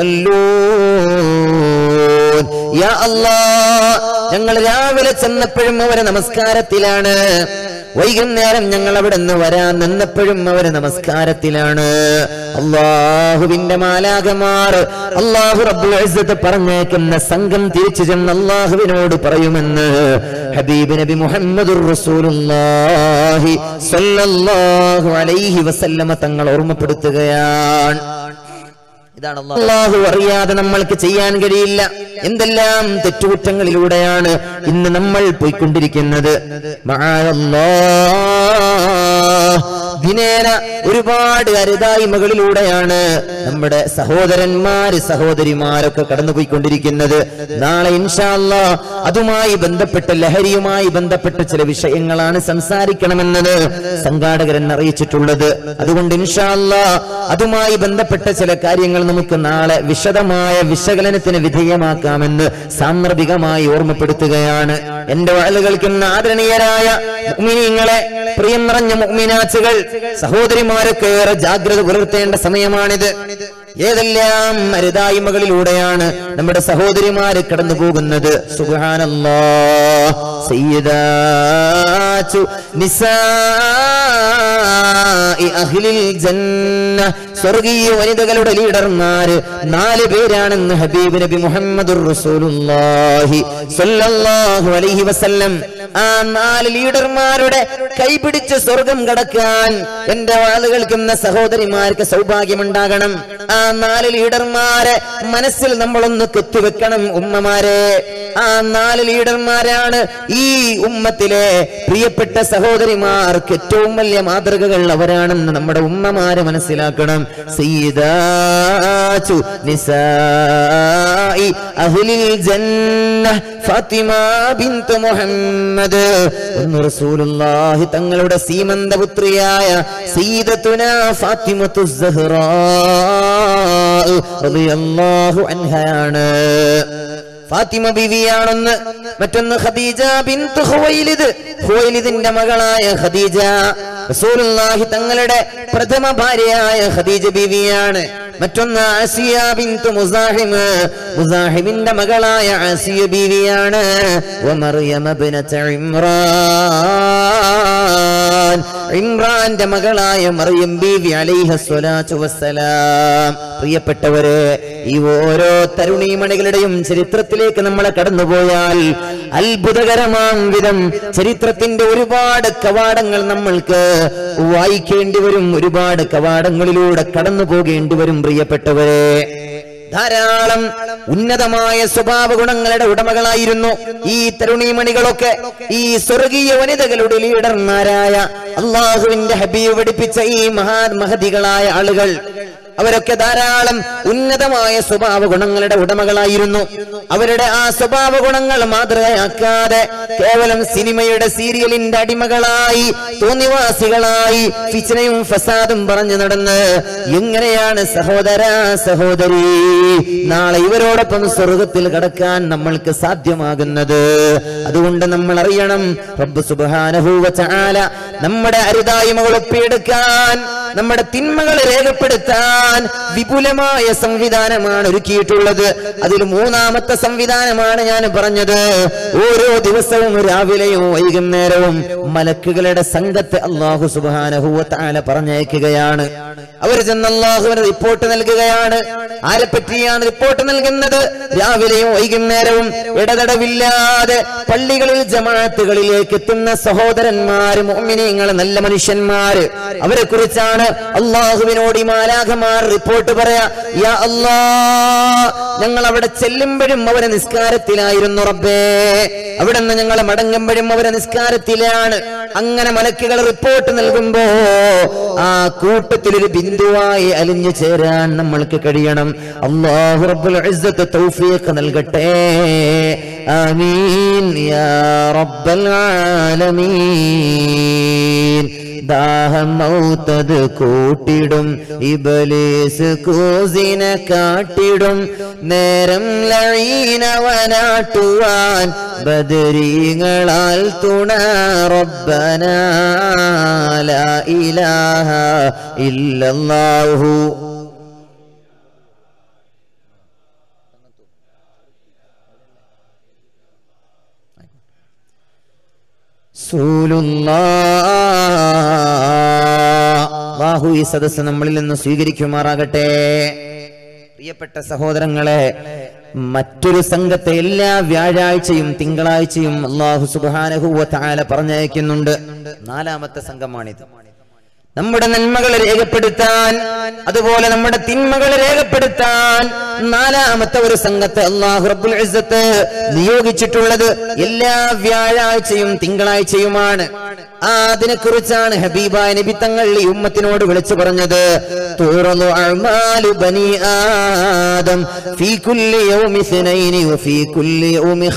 യുസല്ലൂൻ യാ അല്ലാഹ് ഞങ്ങൾ രാവിലെ ചെന്നപ്പോഴും അവരെ നമസ്കാരത്തിലാണ് വൈകുന്നേരം ഞങ്ങൾ അവിടെ നിന്ന് വരാൻ നിന്നപ്പോഴും അവര് നമസ്കാരത്തിലാണ് അള്ളാഹുവിന്റെ മാലാകമാർ അള്ളാഹു റബ്ബുൽ ഇസ്സത്ത് പറഞ്ഞേക്കുന്ന സംഘം തിരിച്ചു ചെന്ന് അള്ളാഹുവിനോട് പറയുമെന്ന് ഹബീബ് നബി മുഹമ്മദുർ റസൂലുള്ളാഹി സ്വല്ലല്ലാഹു അലൈഹി വസല്ലമ തങ്ങൾ ഓർമ്മപ്പെടുത്തുകയാണ് ഇതാണ് അല്ലാഹു അള്ളാഹു അറിയാതെ നമ്മൾക്ക് ചെയ്യാൻ കഴിയില്ല എന്തെല്ലാം തെറ്റുകുറ്റങ്ങളിലൂടെയാണ് ഇന്ന് നമ്മൾ പോയിക്കൊണ്ടിരിക്കുന്നത് മഅഅല്ലാഹ്. ദിനേന ഒരുപാട് അരുതായ്മകളിലൂടെയാണ് നമ്മുടെ സഹോദരന്മാര് സഹോദരിമാരൊക്കെ കടന്നുപോയിക്കൊണ്ടിരിക്കുന്നത് നാളെ ഇൻഷാല്ല അതുമായി ബന്ധപ്പെട്ട് ലഹരിയുമായി ബന്ധപ്പെട്ട ചില വിഷയങ്ങളാണ് സംസാരിക്കണമെന്നത് സംഘാടകരൻ അറിയിച്ചിട്ടുള്ളത് അതുകൊണ്ട് ഇൻഷാല്ല അതുമായി ബന്ധപ്പെട്ട ചില കാര്യങ്ങൾ നമുക്ക് നാളെ വിശദമായ വിശകലനത്തിന് വിധേയമാക്കാമെന്ന് സാന്ദർഭികമായി ഓർമ്മപ്പെടുത്തുകയാണ് എന്റെ വാളുകൾക്കും ആദരണീയരായ മുഅ്മിനീങ്ങളെ പ്രിയം നിറഞ്ഞ മുഅ്മിനാച്ചുകൾ സഹോദരിമാരൊക്കെ ഏറെ ജാഗ്രത പുലർത്തേണ്ട സമയമാണിത് ഏതെല്ലാം മരുതായ്മകളിലൂടെയാണ് നമ്മുടെ സഹോദരിമാര് കടന്നു പോകുന്നത് സുബ്ഹാനല്ലാ സയ്യിദാച്ചു നിസാഇ അഹ്ലിൽ ജന്ന സ്വർഗീയ വനിതകളുടെ ലീഡർമാര് നാല് പേരാണെന്ന് ഹബീബ് നബി മുഹമ്മദുർ റസൂലുള്ളാഹി സ്വല്ലല്ലാഹു അലൈഹി വസല്ലം ആ നാല് ലീഡർമാരുടെ കൈപിടിച്ച് സ്വർഗം കടക്കാൻ എന്റെ വാള് കേൾക്കുന്ന സഹോദരിമാർക്ക് സൗഭാഗ്യമുണ്ടാകണം ആ നാല് ലീഡർമാരെ മനസ്സിൽ നമ്മളൊന്ന് കെത്തിവെക്കണം ഉമ്മമാരെ ആ നാല് ലീഡർമാരാണ് ഈ ഉമ്മത്തിലെ പ്രിയപ്പെട്ട സഹോദരിമാർക്ക് ഏറ്റവും വലിയ മാതൃകകൾ അവരാണെന്ന് നമ്മുടെ ഉമ്മമാരെ മനസ്സിലാക്കണം സയ്യിദാച്ചു നിസാഇ അഹ്ലിൽ ജന്ന ഫാത്തിമ ബിന്ത് മുഹമ്മദ് ഒന്ന് റസൂലുള്ളാഹി തങ്ങളുടെ സീമന്തപുത്രിയായ സീദത്തുന ഫാത്തിമത്തു സഹ്റാ റളിയല്ലാഹു അൻഹയാണ് ഫാത്തിമ ബിവിയാണെന്ന് മറ്റൊന്ന് ഖദീജ ബിന്ത് ഖുവൈലിദ് ഖുവൈലിദിന്റെ മകളായ ഖദീജ റസൂലുള്ളാഹി തങ്ങളുടെ പ്രഥമ ഭാര്യയായ ഖദീജ ബിവിയാണ് മറ്റൊന്ന് ആസിയ ബിന്ത് മുസാഹിം മുസാഹിമിന്റെ മകളായ ആസിയ ബീവിയാണ് വമറിയമ ബിനത ഇമ്രാൻ ഇമ്രാന്റെ മകളായ മറിയം ബീവി അലൈഹ സ്വലാത്തു വസ്സലാം പ്രിയപ്പെട്ടവരെ ഈ ഓരോ തരുണീമണികളുടെയും ചരിത്രത്തിലേക്ക് നമ്മളെ കടന്നുപോയാൽ അത്ഭുതകരമാം വിധം ചരിത്രത്തിന്റെ ഒരുപാട് കവാടങ്ങൾ നമ്മൾക്ക് വായിക്കേണ്ടി വരും ഒരുപാട് കവാടങ്ങളിലൂടെ കടന്നു പോകേണ്ടി വരും പ്രിയപ്പെട്ടവരെ ധാരാളം ഉന്നതമായ സ്വഭാവ ഗുണങ്ങളുടെ ഉടമകളായിരുന്നു ഈ തരുണീമണികളൊക്കെ ഈ സ്വർഗീയ വനിതകളുടെ ലീഡർമാരായ അള്ളാഹുവിന്റെ ഹബീബ് പഠിപ്പിച്ച ഈ മഹാ മഹതികളായ ആളുകൾ അവരൊക്കെ ധാരാളം ഉന്നതമായ സ്വഭാവ ഗുണങ്ങളുടെ ഉടമകളായിരുന്നു അവരുടെ ആ സ്വഭാവ ഗുണങ്ങൾ മാതൃകയാക്കാതെ കേവലം സിനിമയുടെ സീരിയലിന്റെ അടിമകളായി തോന്നിവാസികളായി ഫിച്ചനയും ഫസാദും പറഞ്ഞു നടന്ന് എങ്ങനെയാണ് സഹോദര സഹോദരി നാളെ ഇവരോടൊപ്പം സ്വർഗത്തിൽ കടക്കാൻ നമ്മൾക്ക് സാധ്യമാകുന്നത് അതുകൊണ്ട് നമ്മൾ അറിയണം റബ്ബ് സുബ്ഹാനഹു വ തആല നമ്മുടെ അരുതായ്മകൾ ഒപ്പിയെടുക്കാൻ നമ്മുടെ തിന്മകളെ രേഖപ്പെടുത്താൻ വിപുലമായ സംവിധാനമാണ് ഒരുക്കിയിട്ടുള്ളത് അതിൽ മൂന്നാമത്തെ സംവിധാനമാണ് ഞാൻ പറഞ്ഞത് ഓരോ ദിവസവും രാവിലെയും വൈകുന്നേരവും മലക്കുകളുടെ സംഘത്തെ അള്ളാഹു സുബാനഹുവത്താല പറഞ്ഞയക്കുകയാണ് അവർ ചെന്ന് അള്ളാഹുവിന് റിപ്പോർട്ട് നൽകുകയാണ് ആരെ പറ്റിയാണ് റിപ്പോർട്ട് നൽകുന്നത് രാവിലെയും വൈകുന്നേരവും ഇടതടവില്ലാതെ പള്ളികളിൽ ജമാഅത്തുകളിലേക്ക് എത്തുന്ന സഹോദരന്മാര് മോമിനിയങ്ങൾ നല്ല മനുഷ്യന്മാര് അവരെ കുറിച്ചാണ് അള്ളാഹുവിനോട് ഈ മാലാഖമാർ റിപ്പോർട്ട് പറയാ യാ അല്ലാ ഞങ്ങൾ അവിടെ ചെല്ലുമ്പോഴും അവരെ നിസ്കാരത്തിലായിരുന്നു റബ്ബേ അവിടെ നിന്ന് ഞങ്ങൾ മടങ്ങുമ്പോഴും അവരെ നിസ്കാരത്തിലാണ് അങ്ങനെ മലക്കുകൾ റിപ്പോർട്ട് നൽകുമ്പോ ആ കൂട്ടത്തിൽ ഒരു ബിന്ദുവായി അലിഞ്ഞു ചേരാൻ നമ്മൾക്ക് കഴിയണം അള്ളാഹു റബ്ബുൽ ഇസ്സത്ത് തൗഫീഖ് നൽകട്ടെ ആമീൻ യാ റബ്ബൽ ആലമീൻ ദാഹം മൗത്തത് കൂട്ടിടും ഇബലീസ് കൂസിനെ കാട്ടിടും നേരം ലഴീനവനാട്ടുവാൻ ബദരീങ്ങളാൽ തുണ റബ്ബന ലാ ഇലാഹ ഇല്ലല്ലാഹു ബാഹു ഈ സദസ്സ് നമ്മളിൽ നിന്ന് സ്വീകരിക്കുമാറാകട്ടെ പ്രിയപ്പെട്ട സഹോദരങ്ങളെ മറ്റൊരു സംഘത്തെ എല്ലാ വ്യാഴാഴ്ചയും തിങ്കളാഴ്ചയും അള്ളാഹു സുബാനഹുവ താല പറഞ്ഞയക്കുന്നുണ്ട് നാലാമത്തെ സംഘമാണിത് നമ്മുടെ നന്മകൾ രേഖപ്പെടുത്താൻ അതുപോലെ നമ്മുടെ തിന്മകൾ രേഖപ്പെടുത്താൻ നാലാമത്തെ ഒരു സംഘത്തെ അള്ളാഹു റബ്ബുൽ ഇസ്സത്ത് നിയോഗിച്ചിട്ടുള്ളത് എല്ലാ വ്യാഴാഴ്ചയും തിങ്കളാഴ്ചയുമാണ് ആ അതിനെക്കുറിച്ചാണ് ഹബീബായ നബി തങ്ങൾ ഈ ഉമ്മത്തിനോട് വിളിച്ചു പറഞ്ഞത് തുറന്നു അഅ്മാലു ബനി ആദം ഫീ കുല്ലി യൗമി ഇസ്നൈനി വഫീ കുല്ലി യൗമി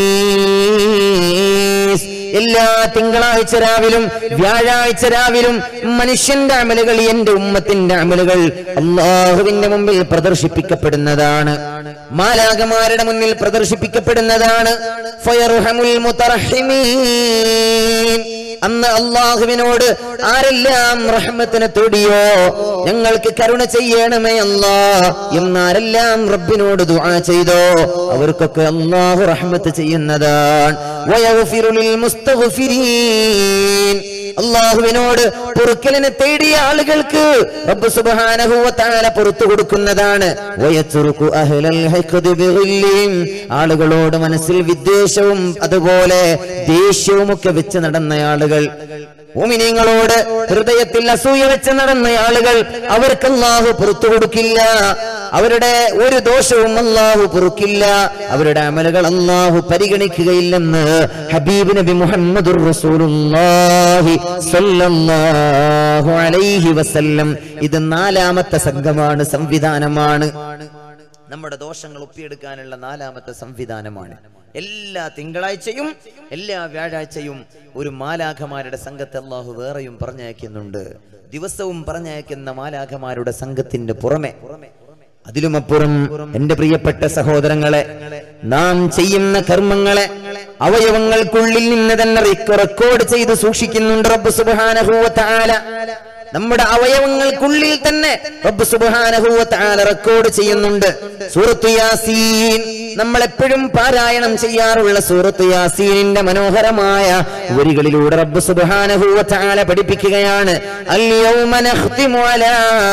ഖമീസ് എല്ലാ തിങ്കളാഴ്ച രാവിലും വ്യാഴാഴ്ച രാവിലും മനുഷ്യന്റെ അമലുകൾ എന്റെ ഉമ്മത്തിന്റെ അമലുകൾ അള്ളാഹുവിന്റെ മുമ്പിൽ പ്രദർശിപ്പിക്കപ്പെടുന്നതാണ് മാലാകമാരുടെ മുന്നിൽ പ്രദർശിപ്പിക്കപ്പെടുന്നതാണ് ഫയർഹമുൽ മുതറഹിമീൻ അന്ന് അള്ളാഹുവിനോട് ആരെല്ലാം റഹ്മത്തിനെ തൊടിയോ ഞങ്ങൾക്ക് കരുണ ചെയ്യണമേ അല്ലാ എന്നാരെല്ലാം റബ്ബിനോട് ദുആ ചെയ്തോ അവർക്കൊക്കെ അള്ളാഹു റഹ്മത്ത് ചെയ്യുന്നതാണ് വയഗ്ഫിറു ലിൽ മുസ്തഗ്ഫിരീൻ അള്ളാഹുവിനോട് പൊറുക്കലിനെ തേടിയ ആളുകൾക്ക് റബ്ബ് സുബ്ഹാനഹു വ തആല പുറത്തു കൊടുക്കുന്നതാണ് വയച്ചുറുക്കു അഹ്ലൽ ഹഖദ് ബിഗില്ലിഹിം ആളുകളോട് മനസ്സിൽ വിദ്വേഷവും അതുപോലെ ദേഷ്യവും ഒക്കെ വെച്ച് നടന്ന ആളുകൾ ഭൂമിനിങ്ങളോട് ഹൃദയത്തിൽ അസൂയ വെച്ച് നടന്ന ആളുകൾ അവർക്ക് അള്ളാഹു പുറത്തു കൊടുക്കില്ല അവരുടെ ഒരു ദോഷവും അള്ളാഹു പൊറുക്കില്ല അവരുടെ അമലുകൾ അള്ളാഹു പരിഗണിക്കുകയില്ലെന്ന് ഹബീബ് നബി മുഹമ്മദുർ റസൂലുള്ളാഹി സ്വല്ലല്ലാഹു അലൈഹി വസല്ലം ഇത് നാലാമത്തെ സംഘമാണ് സംവിധാനമാണ് നമ്മുടെ ദോഷങ്ങൾ ഒപ്പിയെടുക്കാനുള്ള നാലാമത്തെ സംവിധാനമാണ് എല്ലാ തിങ്കളാഴ്ചയും എല്ലാ വ്യാഴാഴ്ചയും ഒരു മാലാഖമാരുടെ സംഘത്തെ അള്ളാഹു വേറെയും പറഞ്ഞയക്കുന്നുണ്ട് ദിവസവും പറഞ്ഞയക്കുന്ന മാലാഖമാരുടെ സംഘത്തിന്റെ പുറമെ അതിലുമപ്പുറം എന്റെ പ്രിയപ്പെട്ട സഹോദരങ്ങളെ നാം ചെയ്യുന്ന കർമ്മങ്ങളെ അവയവങ്ങൾക്കുള്ളിൽ നിന്ന് തന്നെ റിക്ക- റെക്കോർഡ് ചെയ്ത് സൂക്ഷിക്കുന്നുണ്ട് റബ്ബ് സുബ്ഹാനഹു വ തആല നമ്മുടെ അവയവങ്ങൾക്കുള്ളിൽ തന്നെ റബ്ബ് സുബ്ഹാനഹു വ തആല റെക്കോർഡ് ചെയ്യുന്നുണ്ട് സൂറത്തു യാസീൻ നമ്മൾ എപ്പോഴും പാരായണം ചെയ്യാറുള്ള സൂറത്തു യാസീനിന്റെ മനോഹരമായ വരികളിലൂടെ റബ്ബ് സുബ്ഹാനഹു വ തആല പഠിപ്പിക്കുകയാണ് അൽ യൗമ നഖ്തിമു അലാ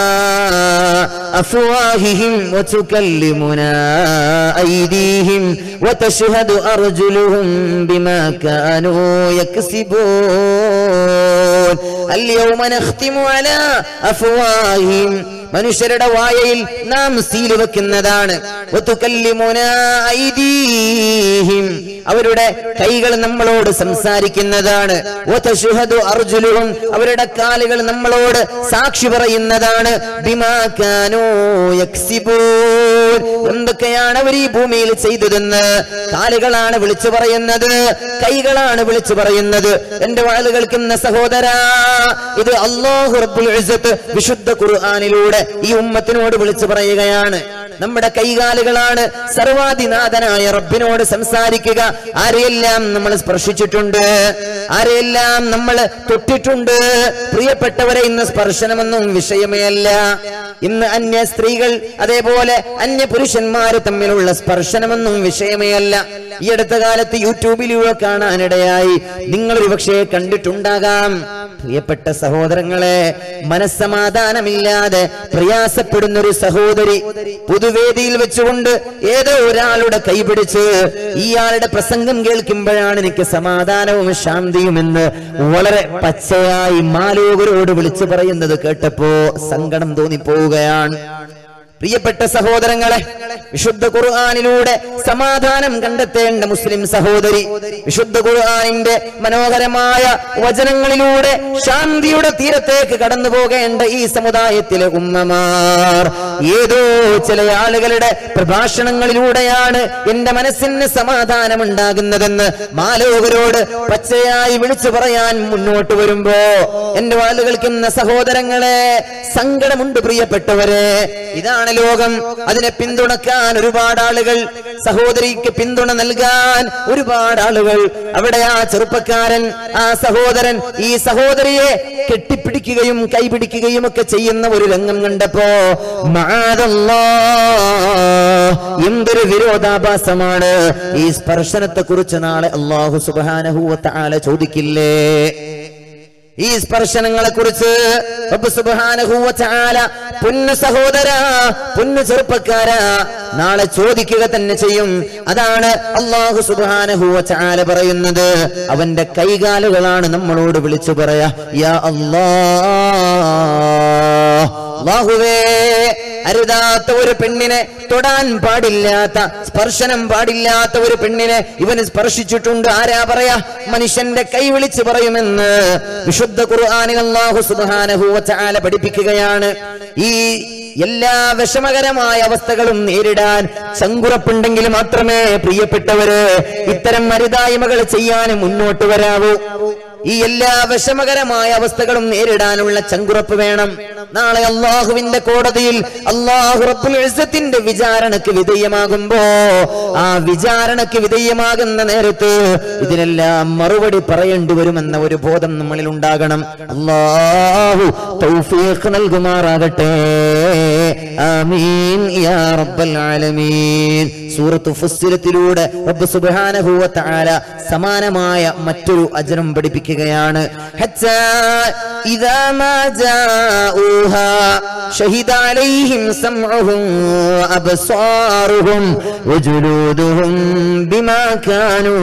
അഫ്വാഹിഹിം വതുകല്ലിമുനാ അയ്ദീഹിം വതശ്ഹദു അർജുലുഹും ബിമാ കാനൂ യക്സിബൂൻ അൽ യൗമ നഖ്തിമു അലാ അഫ്വാഹിഹിം മനുഷ്യരുടെ വായയിൽ നാം സീല് വെക്കുന്നതാണ് വതുകല്ലിമുനാ അയ്ദീഹിം അവരുടെ കൈകൾ നമ്മളോട് സംസാരിക്കുന്നതാണ് വതശ്ഹദു അർജുലുഹും അവരുടെ കാലുകൾ നമ്മളോട് സാക്ഷി പറയുന്നതാണ് ബിമാ കാനൂ യക്സിബൂൻ എന്തൊക്കെയാണ് അവർ ഈ ഭൂമിയിൽ ചെയ്തതെന്ന് കാലുകളാണ് വിളിച്ചു പറയുന്നത് കൈകളാണ് വിളിച്ചു പറയുന്നത് എന്റെ വാഴ് കേൾക്കുന്ന സഹോദരാ ഇത് അള്ളാഹു റബ്ബുൽ ഇസ്സത്ത് വിശുദ്ധ ഖുർആനിലൂടെ ഈ ഉമ്മത്തിനോട് വിളിച്ചു പറയുകയാണ് നമ്മുടെ കൈകാലുകളാണ് സർവാധിനാഥനായ റബ്ബിനോട് സംസാരിക്കുക ആരെയെല്ലാം നമ്മൾ സ്പർശിച്ചിട്ടുണ്ട് ആരെയെല്ലാം നമ്മൾ തൊട്ടിട്ടുണ്ട് പ്രിയപ്പെട്ടവരെ ഇന്ന് സ്പർശനമൊന്നും വിഷയമേ അല്ല ഇന്ന് അന്യ സ്ത്രീകൾ അതേപോലെ അന്യ പുരുഷന്മാര് തമ്മിലുള്ള സ്പർശനമൊന്നും വിഷയമേ അല്ല ഈ അടുത്ത കാലത്ത് യൂട്യൂബിലൂടെ കാണാനിടയായി നിങ്ങൾ ഒരുപക്ഷെ കണ്ടിട്ടുണ്ടാകാം പ്രിയപ്പെട്ട സഹോദരങ്ങളെ മനസ്സമാധാനമില്ലാതെ പ്രയാസപ്പെടുന്ന ഒരു സഹോദരി പൊതുവേദിയിൽ വെച്ചുകൊണ്ട് ഏതോ ഒരാളുടെ കൈപിടിച്ച് ഇയാളുടെ പ്രസംഗം കേൾക്കുമ്പോഴാണ് എനിക്ക് സമാധാനവും ശാന്തിയും എന്ന് വളരെ പച്ചയായി മാലോകരോട് വിളിച്ചു പറയുന്നത് കേട്ടപ്പോ സങ്കടം തോന്നിപ്പോവുകയാണ് പ്രിയപ്പെട്ട സഹോദരങ്ങളെ വിശുദ്ധ ഖുർആാനിലൂടെ സമാധാനം കണ്ടെത്തേണ്ട മുസ്ലിം സഹോദരി വിശുദ്ധ ഖുർആാനിന്റെ മനോഹരമായ വചനങ്ങളിലൂടെ ശാന്തിയുടെ തീരത്തേക്ക് കടന്നു പോകേണ്ട ഈ സമുദായത്തിലെ ഉമ്മമാർ ഏതോ ചില ആളുകളുടെ പ്രഭാഷണങ്ങളിലൂടെയാണ് എന്റെ മനസ്സിന് സമാധാനം ഉണ്ടാകുന്നതെന്ന് മാലോകരോട് പച്ചയായി വിളിച്ചു പറയാൻ മുന്നോട്ട് വരുമ്പോ എന്റെ വാളുകൾക്കുന്ന സഹോദരങ്ങളെ സങ്കടമുണ്ട് പ്രിയപ്പെട്ടവരെ ഇതാണ് ലോകം അതിനെ പിന്തുണക്കാൻ ഒരുപാട് ആളുകൾ സഹോദരിക്ക് പിന്തുണ നൽകാൻ ഒരുപാട് ആളുകൾ അവിടെ ആ ചെറുപ്പക്കാരൻ ആ സഹോദരൻ ഈ സഹോദരിയെ കെട്ടിപ്പിടിക്കുകയും കൈപിടിക്കുകയും ഒക്കെ ചെയ്യുന്ന ഒരു രംഗം കണ്ടപ്പോ മഅദല്ലാ, എന്തൊരു വിരോധാഭാസമാണ് ഈ സ്പർശനത്തെ കുറിച്ച് നാളെ അള്ളാഹു സുബാനഹൂവത്ത ആല ചോദിക്കില്ലേ ഈ സ്പർശനങ്ങളെ കുറിച്ച് പൊന്നു സഹോദര പൊന്നു ചെറുപ്പക്കാരാ നാളെ ചോദിക്കുക തന്നെ ചെയ്യും അതാണ് അള്ളാഹു സുബാനഹുവ ചാല പറയുന്നത് അവന്റെ കൈകാലുകളാണ് നമ്മളോട് വിളിച്ചു പറയാ യാ അല്ലാ അള്ളാഹുവേ അരുതാത്ത ഒരു പെണ്ണിനെ തൊടാൻ പാടില്ലാത്ത സ്പർശനം പാടില്ലാത്ത ഒരു പെണ്ണിനെ ഇവന് സ്പർശിച്ചിട്ടുണ്ട് ആരാ പറയാ മനുഷ്യന്റെ കൈ വിളിച്ച് പറയുമെന്ന് വിശുദ്ധ ഖുർആാനിൽ അള്ളാഹു സുബ്ഹാനഹു വതആല പഠിപ്പിക്കുകയാണ് ഈ എല്ലാ വിഷമകരമായ അവസ്ഥകളും നേരിടാൻ ചങ്കുറപ്പുണ്ടെങ്കിൽ മാത്രമേ പ്രിയപ്പെട്ടവര് ഇത്തരം മരുതായ്മകൾ ചെയ്യാൻ മുന്നോട്ട് വരാവൂ ഈ എല്ലാ വിഷമകരമായ അവസ്ഥകളും നേരിടാനുള്ള ചങ്കുറപ്പ് വേണം നാളെ അള്ളാഹുവിന്റെ കോടതിയിൽ അള്ളാഹു റബ്ബുൽ ഇസ്സത്തിന്റെ വിചാരണക്ക് വിധേയമാകുമ്പോ ആ വിചാരണക്ക് വിധേയമാകുന്ന നേരത്ത് ഇതിനെല്ലാം മറുപടി പറയേണ്ടി വരുമെന്ന ഒരു ബോധം നമ്മളിൽ ഉണ്ടാകണം അള്ളാഹു തൗഫീഖ് നൽകുമാറാകട്ടെ ആമീൻ യാ റബ്ബൽ ആലമീൻ സൂറത്ത് ഫുസ്സിലത്തിലൂടെ റബ്ബ് സുബ്ഹാനഹു വ തആല സമാനമായ മറ്റൊരു അജനം പഠിപ്പിക്കുകയാണ് ഹത്താ ഇദാ മാ ജാഊഹാ ഷഹിദ അലൈഹിം സംഉഹും വഅബ്സാറുഹും വജുലൂദുഹും ബിമാ കാനൂ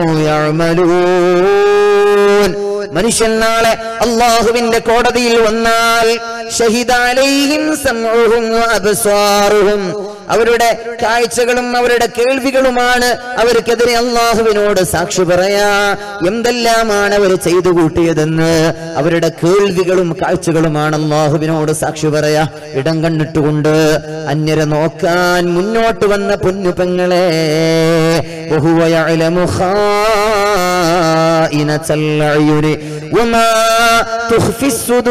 യഅമലൂൻ മനുഷ്യൻ നാളെ അള്ളാഹുവിന്റെ കോടതിയിൽ വന്നാൽ ഷഹിദാലൈഹിം സംഉഹും വഅബ്സാറുഹും അവരുടെ കാഴ്ചകളും അവരുടെ കേൾവികളുമാണ് അവർക്കെതിരെ അള്ളാഹുവിനോട് സാക്ഷി പറയാ എന്തെല്ലാമാണ് അവർ ചെയ്തു കൂട്ടിയതെന്ന് അവരുടെ കേൾവികളും കാഴ്ചകളുമാണ് അള്ളാഹുവിനോട് സാക്ഷി പറയാ ഇടം കണ്ണിട്ടുകൊണ്ട് അന്യരെ നോക്കാൻ മുന്നോട്ട് വന്ന പൊന്നു പെങ്ങളെ وهو يعلم خائنة العيون وما تخفي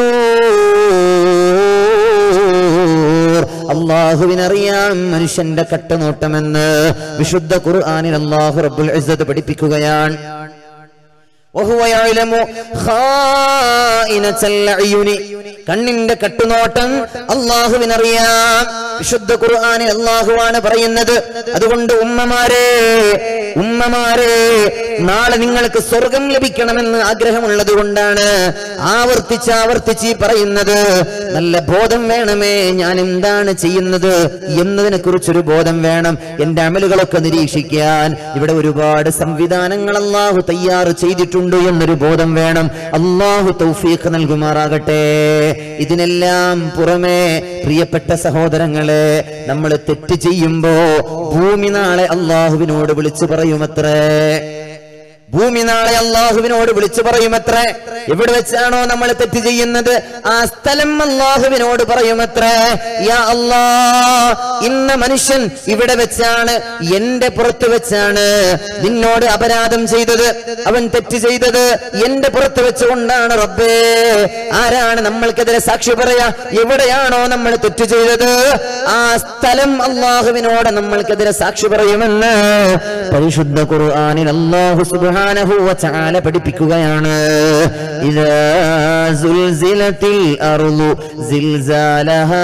الصدور അള്ളാഹുവിനറിയാം മനുഷ്യന്റെ കട്ടനോട്ടമെന്ന് വിശുദ്ധ ഖുർആനിൽ അള്ളാഹു റബ്ബുൽ ഇസ്സത്ത് പഠിപ്പിക്കുകയാണ് وهو يعلم خائنة الأعين കണ്ണിന്റെ കട്ടുനോട്ടം അള്ളാഹുവിനറിയാം വിശുദ്ധ ഖുർആനിൽ അള്ളാഹുവാണ് പറയുന്നത് അതുകൊണ്ട് ഉമ്മമാരെ ഉമ്മമാരെ നാളെ നിങ്ങൾക്ക് സ്വർഗം ലഭിക്കണമെന്ന് ആഗ്രഹമുള്ളത് കൊണ്ടാണ് ആവർത്തിച്ച് ആവർത്തിച്ച് ഈ പറയുന്നത് നല്ല ബോധം വേണമേ ഞാൻ എന്താണ് ചെയ്യുന്നത് എന്നതിനെ കുറിച്ചൊരു ബോധം വേണം എന്റെ അമലുകളൊക്കെ നിരീക്ഷിക്കാൻ ഇവിടെ ഒരുപാട് സംവിധാനങ്ങൾ അള്ളാഹു തയ്യാർ ചെയ്തിട്ടുണ്ട് എന്നൊരു ബോധം വേണം അള്ളാഹു തൗഫീഖ് നൽകുമാറാകട്ടെ ഇതിനെല്ലാം പുറമെ പ്രിയപ്പെട്ട സഹോദരങ്ങളെ നമ്മൾ തെറ്റ് ചെയ്യുമ്പോ ഭൂമി നാളെ അള്ളാഹുവിനോട് വിളിച്ചു പറയുമത്രേ ഭൂമി നാളെ അള്ളാഹുവിനോട് വിളിച്ചു പറയുമത്രേ എവിടെ വെച്ചാണോ നമ്മൾ തെറ്റ് ചെയ്യുന്നത് ആ സ്ഥലം അള്ളാഹുവിനോട് പറയുമത്രേ യാ അല്ലാ ഇന്ന മനുഷ്യൻ ഇവിടെ വെച്ചാണ് എന്റെ പുറത്ത് വെച്ചാണ് നിന്നോട് അപരാധം ചെയ്തത് അവൻ തെറ്റ് ചെയ്തത് എന്റെ പുറത്ത് വെച്ചുകൊണ്ടാണ് റബ്ബേ ആരാണ് നമ്മൾക്കെതിരെ സാക്ഷി പറയാ എവിടെയാണോ നമ്മൾ തെറ്റ് ചെയ്തത് ആ സ്ഥലം അള്ളാഹുവിനോട് നമ്മൾക്കെതിരെ സാക്ഷി പറയുമെന്ന് പരിശുദ്ധ ഖുർആനിൽ അള്ളാഹു സുബ്ഹാനഹു വ തആല പഠിപ്പിക്കുകയാണ് ഇദാ സുൽസിലത്തിൽ അർളു സിൽസാലഹാ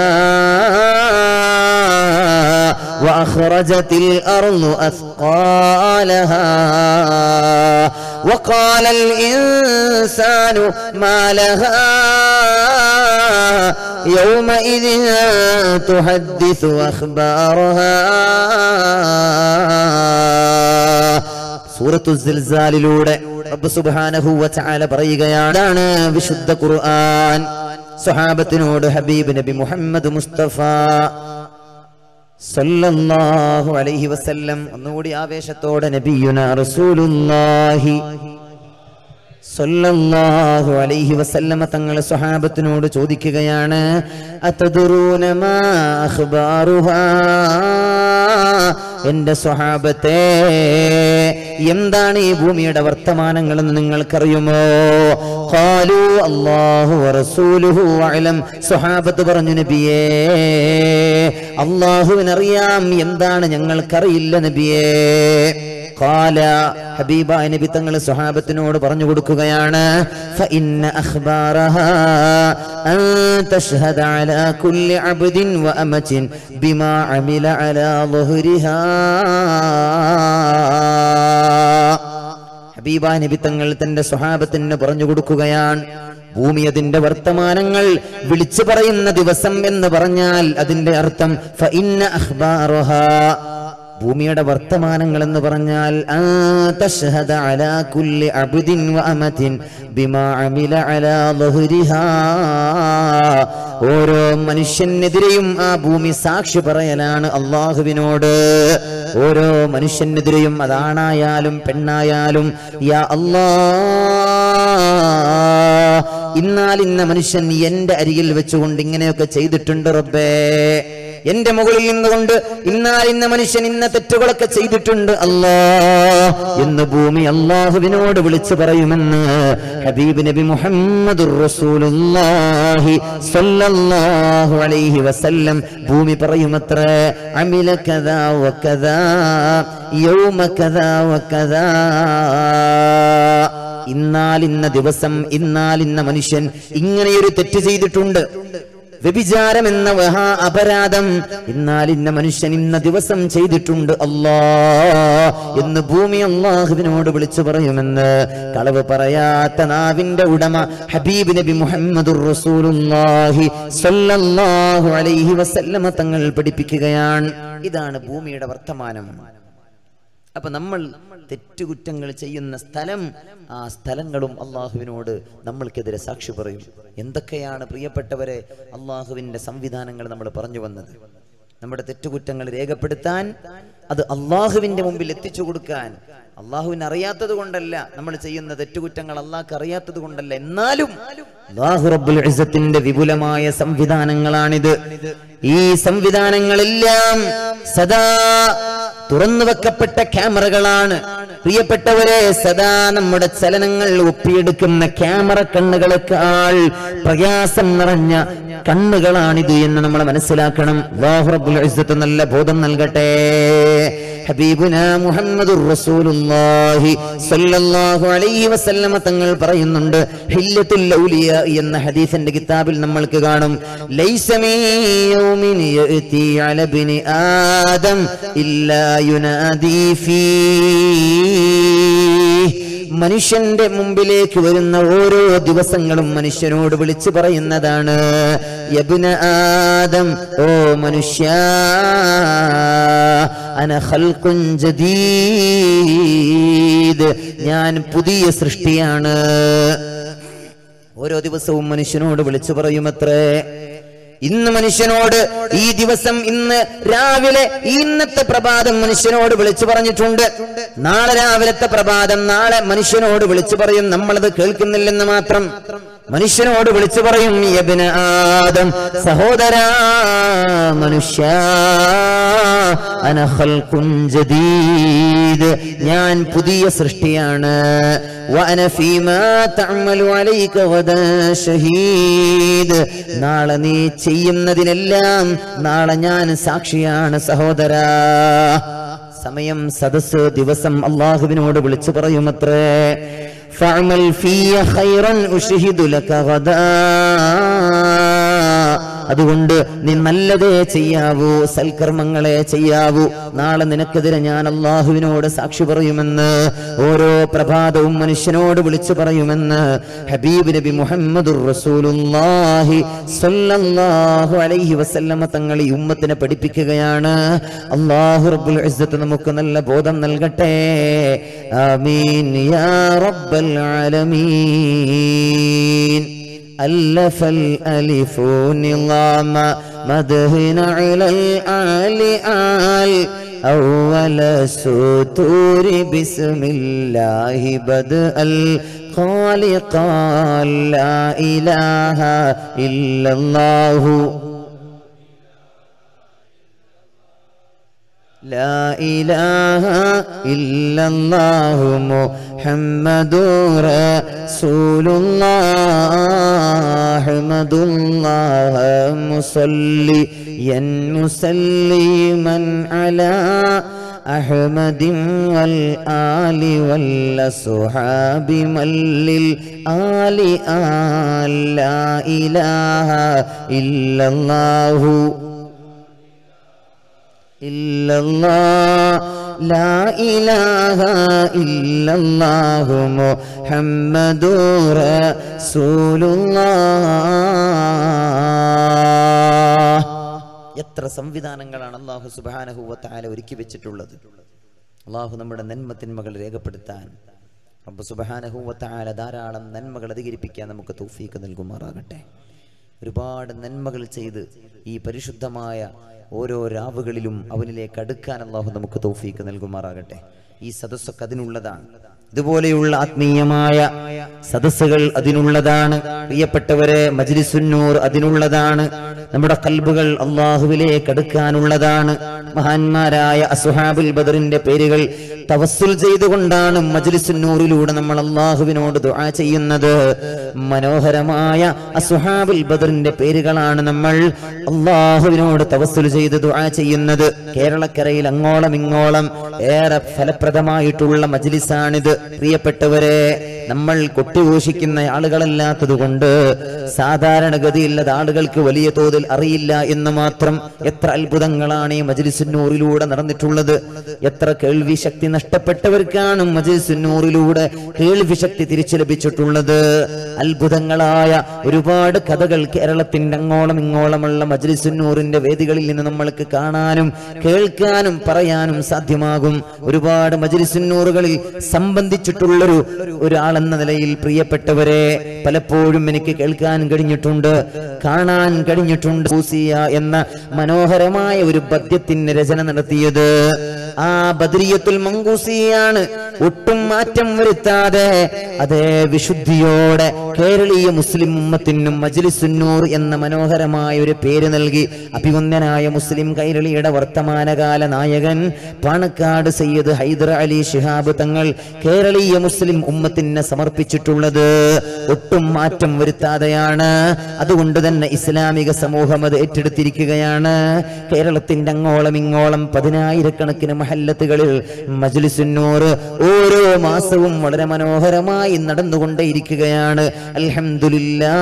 وأخرجت الأرض أثقالها وقال الإنسان ما لها يومئذ تحدث أخبارها സൂറത്തു സിൽസാലിലൂടെ റബ്ബ് സുബ്ഹാനഹു വ തആല പറയുകയാണ് അതാണ് വിശുദ്ധ ഖുർആൻ സ്വഹാബത്തിനോട് ഹബീബ് നബി മുഹമ്മദ് മുസ്തഫ സല്ലല്ലാഹു അലൈഹി വസല്ലം ഒന്നുകൂടി ആവേശത്തോടെ നബിയുന റസൂലുള്ളാഹി സല്ലല്ലാഹു അലൈഹി വസല്ലമ തങ്ങൾ സ്വഹാബത്തിനോട് ചോദിക്കുകയാണ് അതദറൂന മാ അഖ്ബാറുഹാ എന്റെ സ്വഹാബത്തെ എന്താണ് ഈ ഭൂമിയുടെ വർത്തമാനങ്ങളെന്ന് നിങ്ങൾക്കറിയുമോ ഖാലു അല്ലാഹു വറസൂലുഹു അലം സ്വഹാബത്ത് പറഞ്ഞു നബിയേ അള്ളാഹുവിനറിയാം എന്താണ് ഞങ്ങൾക്കറിയില്ല നബിയേ ഖാല ഹബീബ നബി തങ്ങൾ സ്വഹാബത്തിനോട് പറഞ്ഞു കൊടുക്കുകയാണ് فإن أخبارها أن تشهد على كل عبد وأمة بما عمل على ظهرها ഹബീബ നബി തങ്ങൾ തന്റെ സ്വഹാബത്തിന് പറഞ്ഞു കൊടുക്കുകയാണ് ഭൂമി അതിന്റെ വർത്തമാനങ്ങൾ വിളിച്ചു പറയുന്ന ദിവസം എന്ന് പറഞ്ഞാൽ അതിന്റെ അർത്ഥം ഫഇന്ന അഖ്ബാറുഹാ ഭൂമിയുടെ വർത്തമാനങ്ങൾ എന്ന് പറഞ്ഞാൽ ആ തശ്ഹദ അലാ കുല്ലി അബ്ദിൻ വ അമതിൻ ബിമാ അമില അലാ ളുഹ്രിഹാ ഓരോ മനുഷ്യനെതിരെയും ആ ഭൂമി സാക്ഷി പറയലാണ് അള്ളാഹുവിനോട് ഓരോ മനുഷ്യനെതിരെയും അതാണായാലും പെണ്ണായാലും യാ അല്ലാ ഇന്നാൽ ഇന്ന മനുഷ്യൻ എന്റെ അരികിൽ വെച്ചുകൊണ്ട് ഇങ്ങനെയൊക്കെ ചെയ്തിട്ടുണ്ട് റബ്ബേ എന്റെ മുകളിൽ നിന്നുകൊണ്ട് ഇന്നാൽ ഇന്ന മനുഷ്യൻ ഇന്ന തെറ്റുകളൊക്കെ ചെയ്തിട്ടുണ്ട് അല്ലാ എന്ന് ഭൂമി അള്ളാഹുവിനോട് വിളിച്ചു പറയുമെന്ന് ഹബീബ് നബി മുഹമ്മദ് റസൂലുള്ളാഹി സ്വല്ലല്ലാഹു അലൈഹി വസല്ലം ഭൂമി പറയുമത്ര അമില കഥാ വകഥാ യൗമ കഥാ വകഥാ ഇന്നാൽ ഇന്ന ദിവസം ഇന്നാൽ ഇന്ന മനുഷ്യൻ ഇങ്ങനെയൊരു തെറ്റ് ചെയ്തിട്ടുണ്ട് വ്യഭിചാരം എന്ന മഹാ അപരാധം എന്നാൽ ഇന്ന മനുഷ്യൻ ഇന്ന ദിവസം ചെയ്തിട്ടുണ്ട് അല്ലാ എന്ന് ഭൂമി അള്ളാഹുവിനോട് വിളിച്ചു പറയുമെന്ന് കളവ് പറയാത്ത നാവിന്റെ ഉടമ ഹബീബ് നബി മുഹമ്മദ് റസൂലുള്ളാഹി സ്വല്ലല്ലാഹു അലൈഹി വസല്ലമ തങ്ങൾ പഠിപ്പിക്കുകയാണ് ഇതാണ് ഭൂമിയുടെ വർത്തമാനം അപ്പൊ നമ്മൾ തെറ്റുകുറ്റങ്ങൾ ചെയ്യുന്ന സ്ഥലം ആ സ്ഥലങ്ങളും അള്ളാഹുവിനോട് നമ്മൾക്കെതിരെ സാക്ഷി പറയും എന്തൊക്കെയാണ് പ്രിയപ്പെട്ടവരെ അള്ളാഹുവിന്റെ സംവിധാനങ്ങൾ നമ്മൾ പറഞ്ഞു വന്നത് നമ്മുടെ തെറ്റുകുറ്റങ്ങൾ രേഖപ്പെടുത്താൻ അത് അള്ളാഹുവിന്റെ മുമ്പിൽ എത്തിച്ചു കൊടുക്കാൻ അള്ളാഹുവിന് അറിയാത്തത് കൊണ്ടല്ല നമ്മൾ ചെയ്യുന്ന തെറ്റുകുറ്റങ്ങൾ അള്ളാഹ്ക്ക് അറിയാത്തത് കൊണ്ടല്ല എന്നാലും അല്ലാഹു റബ്ബുൽ ഇസ്സത്തിന്റെ വിപുലമായ സംവിധാനങ്ങളാണിത് ഈ സംവിധാനങ്ങളെല്ലാം സദാ തുറന്നു വെക്കപ്പെട്ട ക്യാമറകളാണ് പ്രിയപ്പെട്ടവരെ സദാ നമ്മുടെ ചലനങ്ങൾ ഒപ്പിയെടുക്കുന്ന ക്യാമറ കണ്ണുകളെക്കാൾ പ്രയാസം നിറഞ്ഞ കണ്ണുകളാണിത് എന്ന് നമ്മൾ മനസ്സിലാക്കണം അല്ലാഹു റബ്ബുൽ ഇസ്സത്ത് നല്ല ബോധം നൽകട്ടെ ഹബീബുന മുഹമ്മദുർ റസൂലുള്ളാഹി സ്വല്ലല്ലാഹു അലൈഹി വസല്ലമ തങ്ങൾ പറയുന്നുണ്ട് ഹില്ലത്തുൽ ഔലിയ എന്ന ഹദീസിന്റെ കിതാബിൽ നമ്മൾക്ക് കാണും ലൈസ മീ യൗമിൻ യഅതി അല ഇബ്നി ആദം ഇല്ലാ യുനാദി ഫീ മനുഷ്യന്റെ മുമ്പിലേക്ക് വരുന്ന ഓരോ ദിവസങ്ങളും മനുഷ്യനോട് വിളിച്ചു പറയുന്നതാണ് യബ്ന ആദം ഓ മനുഷ്യ അന ഖൽഖുൻ ജദീദ് ഞാൻ പുതിയ സൃഷ്ടിയാണ് ഓരോ ദിവസവും മനുഷ്യനോട് വിളിച്ചു പറയുമത്രേ ഇന്ന് മനുഷ്യനോട് ഈ ദിവസം ഇന്ന് രാവിലെ ഈ ഇന്നത്തെ പ്രഭാതം മനുഷ്യനോട് വിളിച്ചു പറഞ്ഞിട്ടുണ്ട് നാളെ രാവിലത്തെ പ്രഭാതം നാളെ മനുഷ്യനോട് വിളിച്ചു പറയും നമ്മളത് കേൾക്കുന്നില്ലെന്ന് മാത്രം മനുഷ്യനോട് വിളിച്ചു പറയും യബ്ന ആദം സഹോദര മനുഷ്യ അന ഖൽഖുൻ ജദീദ് ഞാൻ പുതിയ സൃഷ്ടിയാണ് വഅന ഫീമാ തഅമലു അലൈക ഗദാ ഷഹീദ് നാളെ നീ ചെയ്യുന്നതിനെല്ലാം നാളെ ഞാൻ സാക്ഷിയാണ് സഹോദരാ സമയം സദസ് ദിവസം അള്ളാഹുവിനോട് വിളിച്ചു പറയുമത്രേ ഫഅമൽ ഫീയ ഖൈറൻ ഉഷ്ഹിദു ലക ഗദാ അതുകൊണ്ട് നീ നല്ലതേ ചെയ്യാവൂ സൽക്കർമ്മങ്ങളെ ചെയ്യാവൂ നാളെ നിനക്കെതിരെ ഞാൻ അള്ളാഹുവിനോട് സാക്ഷി പറയുമെന്ന് ഓരോ പ്രഭാതവും മനുഷ്യനോട് വിളിച്ചു പറയുമെന്ന് ഹബീബ് നബി മുഹമ്മദുർ റസൂലുള്ളാഹി സ്വല്ലല്ലാഹു അലൈഹി വസല്ലമ തങ്ങൾ ഈ ഉമ്മത്തിനെ പഠിപ്പിക്കുകയാണ് അള്ളാഹു റബ്ബുൽ ഇസ്സത്ത് നമുക്ക് നല്ല ബോധം നൽകട്ടെ ആമീൻ യാ റബ്ബൽ ആലമീൻ ألف الألف نظام مدهن على الآل آل أول السطور بسم الله بدء الخالق لا إله إلا الله لا إله إلا الله محمد رسول الله أحمد الله مصليا مسلما على أحمد والآل والأصحاب من للآل آل لا إله إلا الله إلا الله لا إله إلا الله محمد رسول الله എത്ര സംവിധാനങ്ങളാണ് അള്ളാഹു സുബാനഹുവത്താല ഒരുക്കി വെച്ചിട്ടുള്ളത് അള്ളാഹു നമ്മുടെ നന്മ തിന്മകൾ രേഖപ്പെടുത്താൻ റബ്ബ് സുബാനഹുവത്താല ധാരാളം നന്മകൾ അധികരിപ്പിക്കാൻ നമുക്ക് തൗഫീക്ക് നൽകുമാറാകട്ടെ ഒരുപാട് നന്മകൾ ചെയ്ത് ഈ പരിശുദ്ധമായ ഓരോ രാവുകളിലും അവനിലേക്ക് അടുക്കാൻ അള്ളാഹു നമുക്ക് തൗഫീക്ക് നൽകുമാറാകട്ടെ ഈ സദസ്സൊക്കെ അതിനുള്ളതാണ് ഇതുപോലെയുള്ള ആത്മീയമായ സദസ്സുകൾ അതിനുള്ളതാണ് പ്രിയപ്പെട്ടവരെ മജ്ലിസുന്നൂർ അതിനുള്ളതാണ് നമ്മുടെ കൽബുകൾ അള്ളാഹുവിലേക്ക് അടുക്കാനുള്ളതാണ് മഹാന്മാരായ അസുഹാബുൽ ബദറിന്റെ പേരുകൾ തവസ്സുൽ ചെയ്തുകൊണ്ടാണ് മജ്ലിസുന്നൂറിലൂടെ നമ്മൾ അള്ളാഹുവിനോട് ദുആ ചെയ്യുന്നത് മനോഹരമായ അസുഹാബുൽ ബദറിന്റെ പേരുകളാണ് നമ്മൾ അള്ളാഹുവിനോട് തവസ്സുൽ ചെയ്ത് ദുആ ചെയ്യുന്നത് കേരളക്കരയിൽ അങ്ങോളം ഇങ്ങോളം ഏറെ ഫലപ്രദമായിട്ടുള്ള മജ്ലിസാണിത് പ്രിയപ്പെട്ടവരെ നമ്മൾ കൊട്ടിഘോഷിക്കുന്ന ആളുകളല്ലാത്തത് കൊണ്ട് സാധാരണഗതിയിൽ അത് ആളുകൾക്ക് വലിയ തോതിൽ അറിയില്ല എന്ന് മാത്രം എത്ര അത്ഭുതങ്ങളാണ് ഈ മജ്ലിസുന്നൂറിലൂടെ നടന്നിട്ടുള്ളത് എത്ര കേൾവി ശക്തി നഷ്ടപ്പെട്ടവർക്കാണ് മജ്ലിസുന്നൂറിലൂടെ കേൾവി ശക്തി തിരിച്ചു ലഭിച്ചിട്ടുള്ളത് അത്ഭുതങ്ങളായ ഒരുപാട് കഥകൾ കേരളത്തിന്റെ അങ്ങോളം ഇങ്ങോളമുള്ള മജ്ലിസുന്നൂറിന്റെ വേദികളിൽ നിന്ന് നമ്മൾക്ക് കാണാനും കേൾക്കാനും പറയാനും സാധ്യമാകും ഒരുപാട് മജ്ലിസുന്നൂറുകളിൽ സംബന്ധിച്ചിട്ടുള്ളൊരു ഒരാളെന്ന നിലയിൽ പ്രിയപ്പെട്ടവരെ പലപ്പോഴും എനിക്ക് കേൾക്കാൻ കഴിഞ്ഞിട്ടുണ്ട് കാണാൻ കഴിഞ്ഞിട്ടുണ്ട് ഫൂസിയ എന്ന മനോഹരമായ ഒരു പദ്യത്തിന് രചന നടത്തിയത് ആ ബദ്രിയത്തുൽ മങ്കൂസിയാണ് ഒട്ടും മാറ്റം വരുത്താതെ അതേ വിശുദ്ധിയോടെ കേരളീയ മുസ്ലിം ഉമ്മത്തിനും മജ്ലിസുന്നൂർ എന്ന മനോഹരമായ ഒരു പേര് നൽകി അഭിവന്ദനായ മുസ്ലിം കൈരളിയുടെ വർത്തമാനകാല നായകൻ പാണക്കാട് സയ്യിദ് ഹൈദർ അലി ശിഹാബ് തങ്ങൾ കേരളീയ മുസ്ലിം ഉമ്മത്തിനെ സമർപ്പിച്ചിട്ടുള്ളത് ഒട്ടും മാറ്റം വരുത്താതെയാണ് അതുകൊണ്ട് തന്നെ ഇസ്ലാമിക സമൂഹം അത് ഏറ്റെടുത്തിരിക്കുകയാണ് കേരളത്തിന്റെ അങ്ങോളം ഇങ്ങോളം പതിനായിരക്കണക്കിന് മഹല്ലത്തുകളിൽ മജ്ലിസുന്നൂർ ഓരോ മാസവും വളരെ മനോഹരമായി നടന്നുകൊണ്ടേയിരിക്കുകയാണ് അൽഹംദുലില്ലാ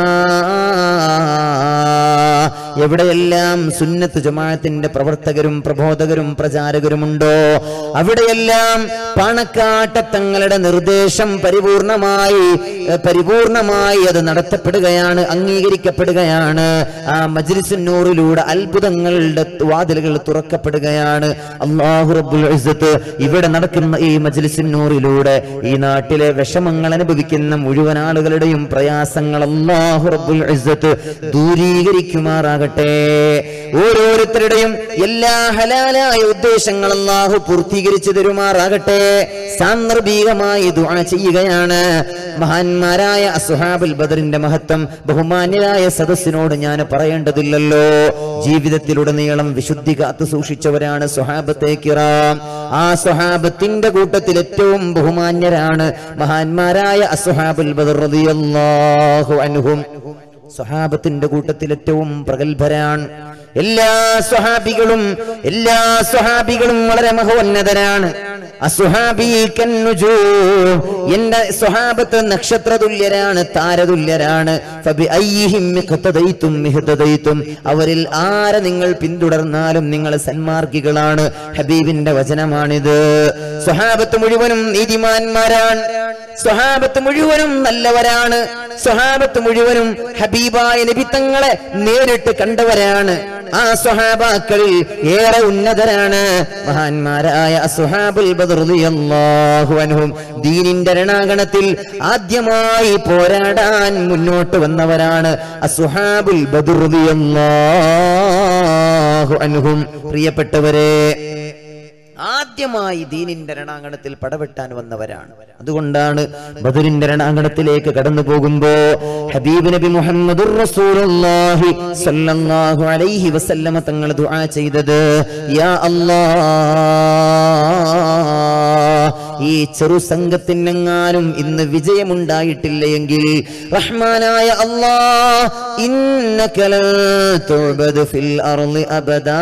എവിടെയെല്ലാം സുന്നത്ത് ജമാഅത്തിന്റെ പ്രവർത്തകരും പ്രബോധകരും പ്രചാരകരുമുണ്ടോ അവിടെയെല്ലാം പാണക്കാട്ട തങ്ങളുടെ നിർദ്ദേശം പരിപൂർണമായി ഏഹ്, പരിപൂർണമായി അത് നടത്തപ്പെടുകയാണ് അംഗീകരിക്കപ്പെടുകയാണ് ആ മജ്ലിസുന്നൂറിലൂടെ അത്ഭുതങ്ങളുടെ വാതിലുകൾ തുറക്കപ്പെടുകയാണ് അള്ളാഹു റബ്ബുൽ ഇസ്സത്ത് ഇവിടെ നടക്കുന്ന ഈ മജ്ലിസുന്നൂറിലൂടെ ഈ നാട്ടിലെ വിഷമങ്ങൾ അനുഭവിക്കുന്ന മുഴുവൻ ആളുകളുടെയും പ്രയാസങ്ങൾ അള്ളാഹു റബ്ബുൽ ഇസ്സത്ത് ദൂരീകരിക്കുമാറാകട്ടെ ഓരോരുത്തരുടെയും എല്ലാ ഹലാലായ ഉദ്ദേശങ്ങൾ അള്ളാഹു പൂർത്തീകരിച്ചു തരുമാറാകട്ടെ സാന്ദർഭികമായി ദുആ ചെയ്യുകയാണ് മഹാന്മാരായ അസുഹാബുൽ ബദറിന്റെ മഹത്വം ബഹുമാന്യരായ സദസ്സിനോട് ഞാൻ പറയേണ്ടതില്ലല്ലോ ജീവിതത്തിലുടനീളം വിശുദ്ധി കാത്തു സൂക്ഷിച്ചവരാണ് സ്വഹാബത്തെ കിറാം ആ സ്വഹാബത്തിന്റെ കൂട്ടത്തിൽ ഏറ്റവും ബഹുമാന്യരാണ് മഹാന്മാരായ അസുഹാബുൽ ബദർ റളിയല്ലാഹു അൻഹും സ്വഹാബത്തിന്റെ കൂട്ടത്തിൽ ഏറ്റവും പ്രഗത്ഭരാണ് എല്ലാ സ്വഹാബികളും എല്ലാ സ്വഹാബികളും വളരെ മഹോന്നതരാണ് അസുഹാബി കന്നുജൂം. എന്റെ സ്വഹാബത്ത് നക്ഷത്ര തുല്യരാണ് താരതുല്യരാണ് ഫബി അയ്യിഹിം ഇഖ്തദൈതും ഇഹ്തദൈതും. അവരിൽ ആരെ നിങ്ങൾ പിന്തുടർന്നാലും നിങ്ങൾ സന്മാർഗികളാണ് ഹബീബിന്റെ വചനമാണിത് സ്വഹാബത്ത് മുഴുവനും നീതിമാന്മാരാണ് സ്വഹാബത്ത് മുഴുവനും നല്ലവരാണ് സ്വഹാബത്ത് മുഴുവനും ഹബീബായ നബിത്തങ്ങളെ നേരിട്ട് കണ്ടവരാണ് ആ സ്വഹാബാക്കളിൽ ഏറെ ഉന്നതരാണ് മഹാന്മാരായ അസുഹാബുൽ ബദർ റളിയല്ലാഹു അൻഹും ദീനിന്റെ രണാങ്കണത്തിൽ ആദ്യമായി പോരാടാൻ മുന്നോട്ട് വന്നവരാണ് അസുഹാബുൽ ബദർ റളിയല്ലാഹു അൻഹും പ്രിയപ്പെട്ടവരെ ആദ്യമായി ദീനിന്റെ രണാങ്കണത്തിൽ പടവെട്ടാൻ വന്നവരാണ് അതുകൊണ്ടാണ് ബദറിന്റെ രണാങ്കണത്തിലേക്ക് കടന്നു പോകുമ്പോ ഹബീബ് നബി മുഹമ്മദുർ റസൂലുള്ളാഹി സ്വല്ലല്ലാഹു അലൈഹി വസല്ലമ തങ്ങൾ ദുആ ചെയ്തത് യാ അല്ലാഹ് ഈ ചെറു സംഘത്തിനെങ്ങാനും ഇന്ന് വിജയമുണ്ടായിട്ടില്ലെങ്കിൽ റഹ്മാനായ അല്ലാ ഇന്നക ലൻ തുഅബദു ഫിൽ അർളി അബദാ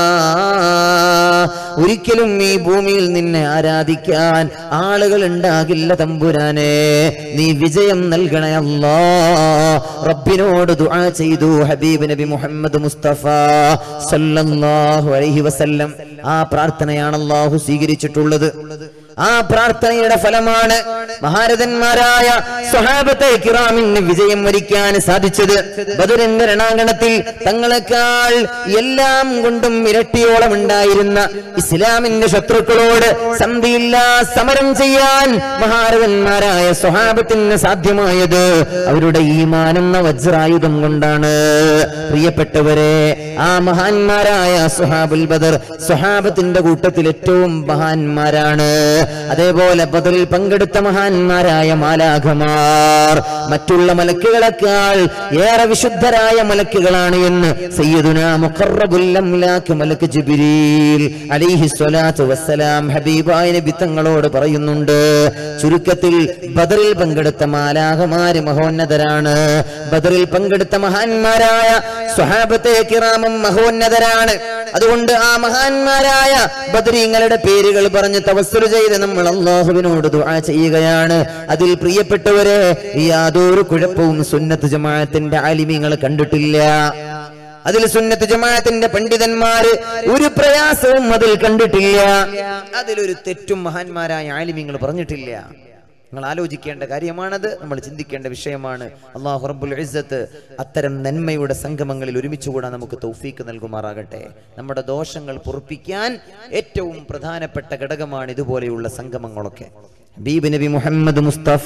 ഒരിക്കലും ഈ ഭൂമിയിൽ നിന്നെ ആരാധിക്കാൻ ആളുകൾ ഉണ്ടാകില്ല തമ്പുരാനെ നീ വിജയം നൽകണേ അല്ലാ റബ്ബിനോട് ദുആ ചെയ്തു ഹബീബ് നബി മുഹമ്മദ് മുസ്തഫ സല്ലല്ലാഹു അലൈഹി വസല്ലം ആ പ്രാർത്ഥനയാണ് അള്ളാഹു സ്വീകരിച്ചിട്ടുള്ളത് ആ പ്രാർത്ഥനയുടെ ഫലമാണ് മഹാരഥന്മാരായ സ്വഹാബത്തെ കിറാമിന് വിജയം വരിക്കാൻ സാധിച്ചത് ബദറിന്റെ രണാങ്കണത്തിൽ തങ്ങളെക്കാൾ എല്ലാം കൊണ്ടും ഇരട്ടിയോളം ഉണ്ടായിരുന്ന ഇസ്ലാമിന്റെ ശത്രുക്കളോട് സന്ധിയില്ലാ സമരം ചെയ്യാൻ മഹാരഥന്മാരായ സ്വഹാബത്തിന് സാധ്യമായത് അവരുടെ ഈമാനെന്ന വജ്രായുധം കൊണ്ടാണ് പ്രിയപ്പെട്ടവരെ ആ മഹാന്മാരായ സുഹാബുൽ ബദർ സ്വഹാബത്തിന്റെ കൂട്ടത്തിൽ ഏറ്റവും മഹാന്മാരാണ് അതേപോലെ ബദറിൽ പങ്കെടുത്ത മഹാന്മാരായ മാലാഖമാർ മറ്റുള്ള മലക്കുകളെക്കാൾ ഏറെ വിശുദ്ധരായ മലക്കുകളാണ് എന്ന് സയ്യിദുന മുഖറബുൽ അംലാക്ക് മലക്ക് ജിബ്രീൽ അലൈഹി സ്വലാത്തു വസ്സലാം ഹബീബായ നബി തങ്ങളോട് പറയുന്നുണ്ട് ചുരുക്കത്തിൽ ബദറിൽ പങ്കെടുത്ത മാലാഹമാര് മഹോന്നതരാണ് ബദറിൽ പങ്കെടുത്ത മഹാന്മാരായ സ്വഹാബത്തെ കിറാമം മഹോന്നതരാണ് അതുകൊണ്ട് ആ മഹാന്മാരായ ബദരീങ്ങളുടെ പേരുകൾ പറഞ്ഞ് തവസ്സുൽ ചെയ്ത് നമ്മൾ അള്ളാഹുവിനോട് ദുആ ചെയ്യുകയാണ് അതിൽ പ്രിയപ്പെട്ടവരെ യാതൊരു കുഴപ്പവും സുന്നത്ത് ജമാഅത്തിന്റെ ആലിമീങ്ങൾ കണ്ടിട്ടില്ല അതിൽ സുന്നത്ത് ജമാഅത്തിന്റെ പണ്ഡിതന്മാര് ഒരു പ്രയാസവും അതിൽ കണ്ടിട്ടില്ല അതിലൊരു തെറ്റും മഹാന്മാരായ ആലിമീങ്ങൾ പറഞ്ഞിട്ടില്ല നിങ്ങൾ ആലോചിക്കേണ്ട കാര്യമാണത് നമ്മൾ ചിന്തിക്കേണ്ട വിഷയമാണ് അള്ളാഹു റബ്ബുൽ ഇസ്സത്ത് അത്തരം നന്മയുടെ സംഗമങ്ങളിൽ ഒരുമിച്ചുകൂടാൻ നമുക്ക് തൗഫീക്ക് നൽകുമാറാകട്ടെ നമ്മുടെ ദോഷങ്ങൾ പൊറുപ്പിക്കാൻ ഏറ്റവും പ്രധാനപ്പെട്ട ഘടകമാണ് ഇതുപോലെയുള്ള സംഗമങ്ങളൊക്കെ ഹബീബ് നബി മുഹമ്മദ് മുസ്തഫ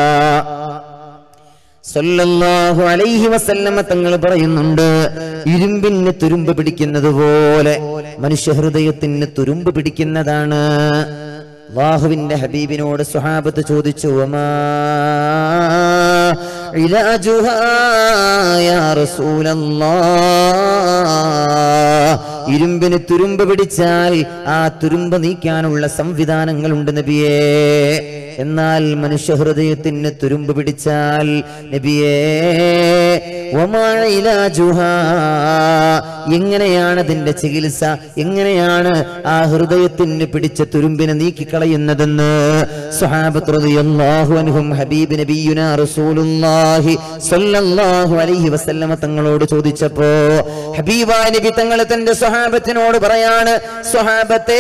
സല്ലല്ലാഹു അലൈഹി വസല്ലമ തങ്ങൾ പറയുന്നുണ്ട് ഇരുമ്പിന് തുരുമ്പ് പിടിക്കുന്നത് പോലെ മനുഷ്യഹൃദയത്തിന് തുരുമ്പ് പിടിക്കുന്നതാണ് അള്ളാഹുവിന്റെ ഹബീബിനോട് സുഹാബത്ത് ചോദിച്ചു "വമാ ഇലാജുഹാ യാ റസൂലല്ലാഹ്?" ഇരുമ്പിന് തുരുമ്പ് പിടിച്ചാൽ ആ തുരുമ്പ് നീക്കാനുള്ള സംവിധാനങ്ങളുണ്ട് നബിയേ എന്നാൽ മനുഷ്യഹൃദയത്തിന് തുരുമ്പ് പിടിച്ചാൽ നബിയേ വമാ ഇലാജുഹാ എങ്ങനെയാണ് അതിന്റെ ചികിത്സ എങ്ങനെയാണ് ആ ഹൃദയത്തിന് പിടിച്ച തുരുമ്പിനെ നീക്കിക്കളയുന്നതെന്ന് സ്വഹാബത്ത് റളിയല്ലാഹു അൻഹും ഹബീബ് നബിയുനാ റസൂലുള്ളാഹി സ്വല്ലല്ലാഹു അലൈഹി വസല്ലമ തങ്ങളോട് ചോദിച്ചപ്പോ ഹബീബായ നബി തങ്ങൾ തന്റെ സ്വഹാബത്തിനോട് പറയാണ് സ്വഹാബത്തേ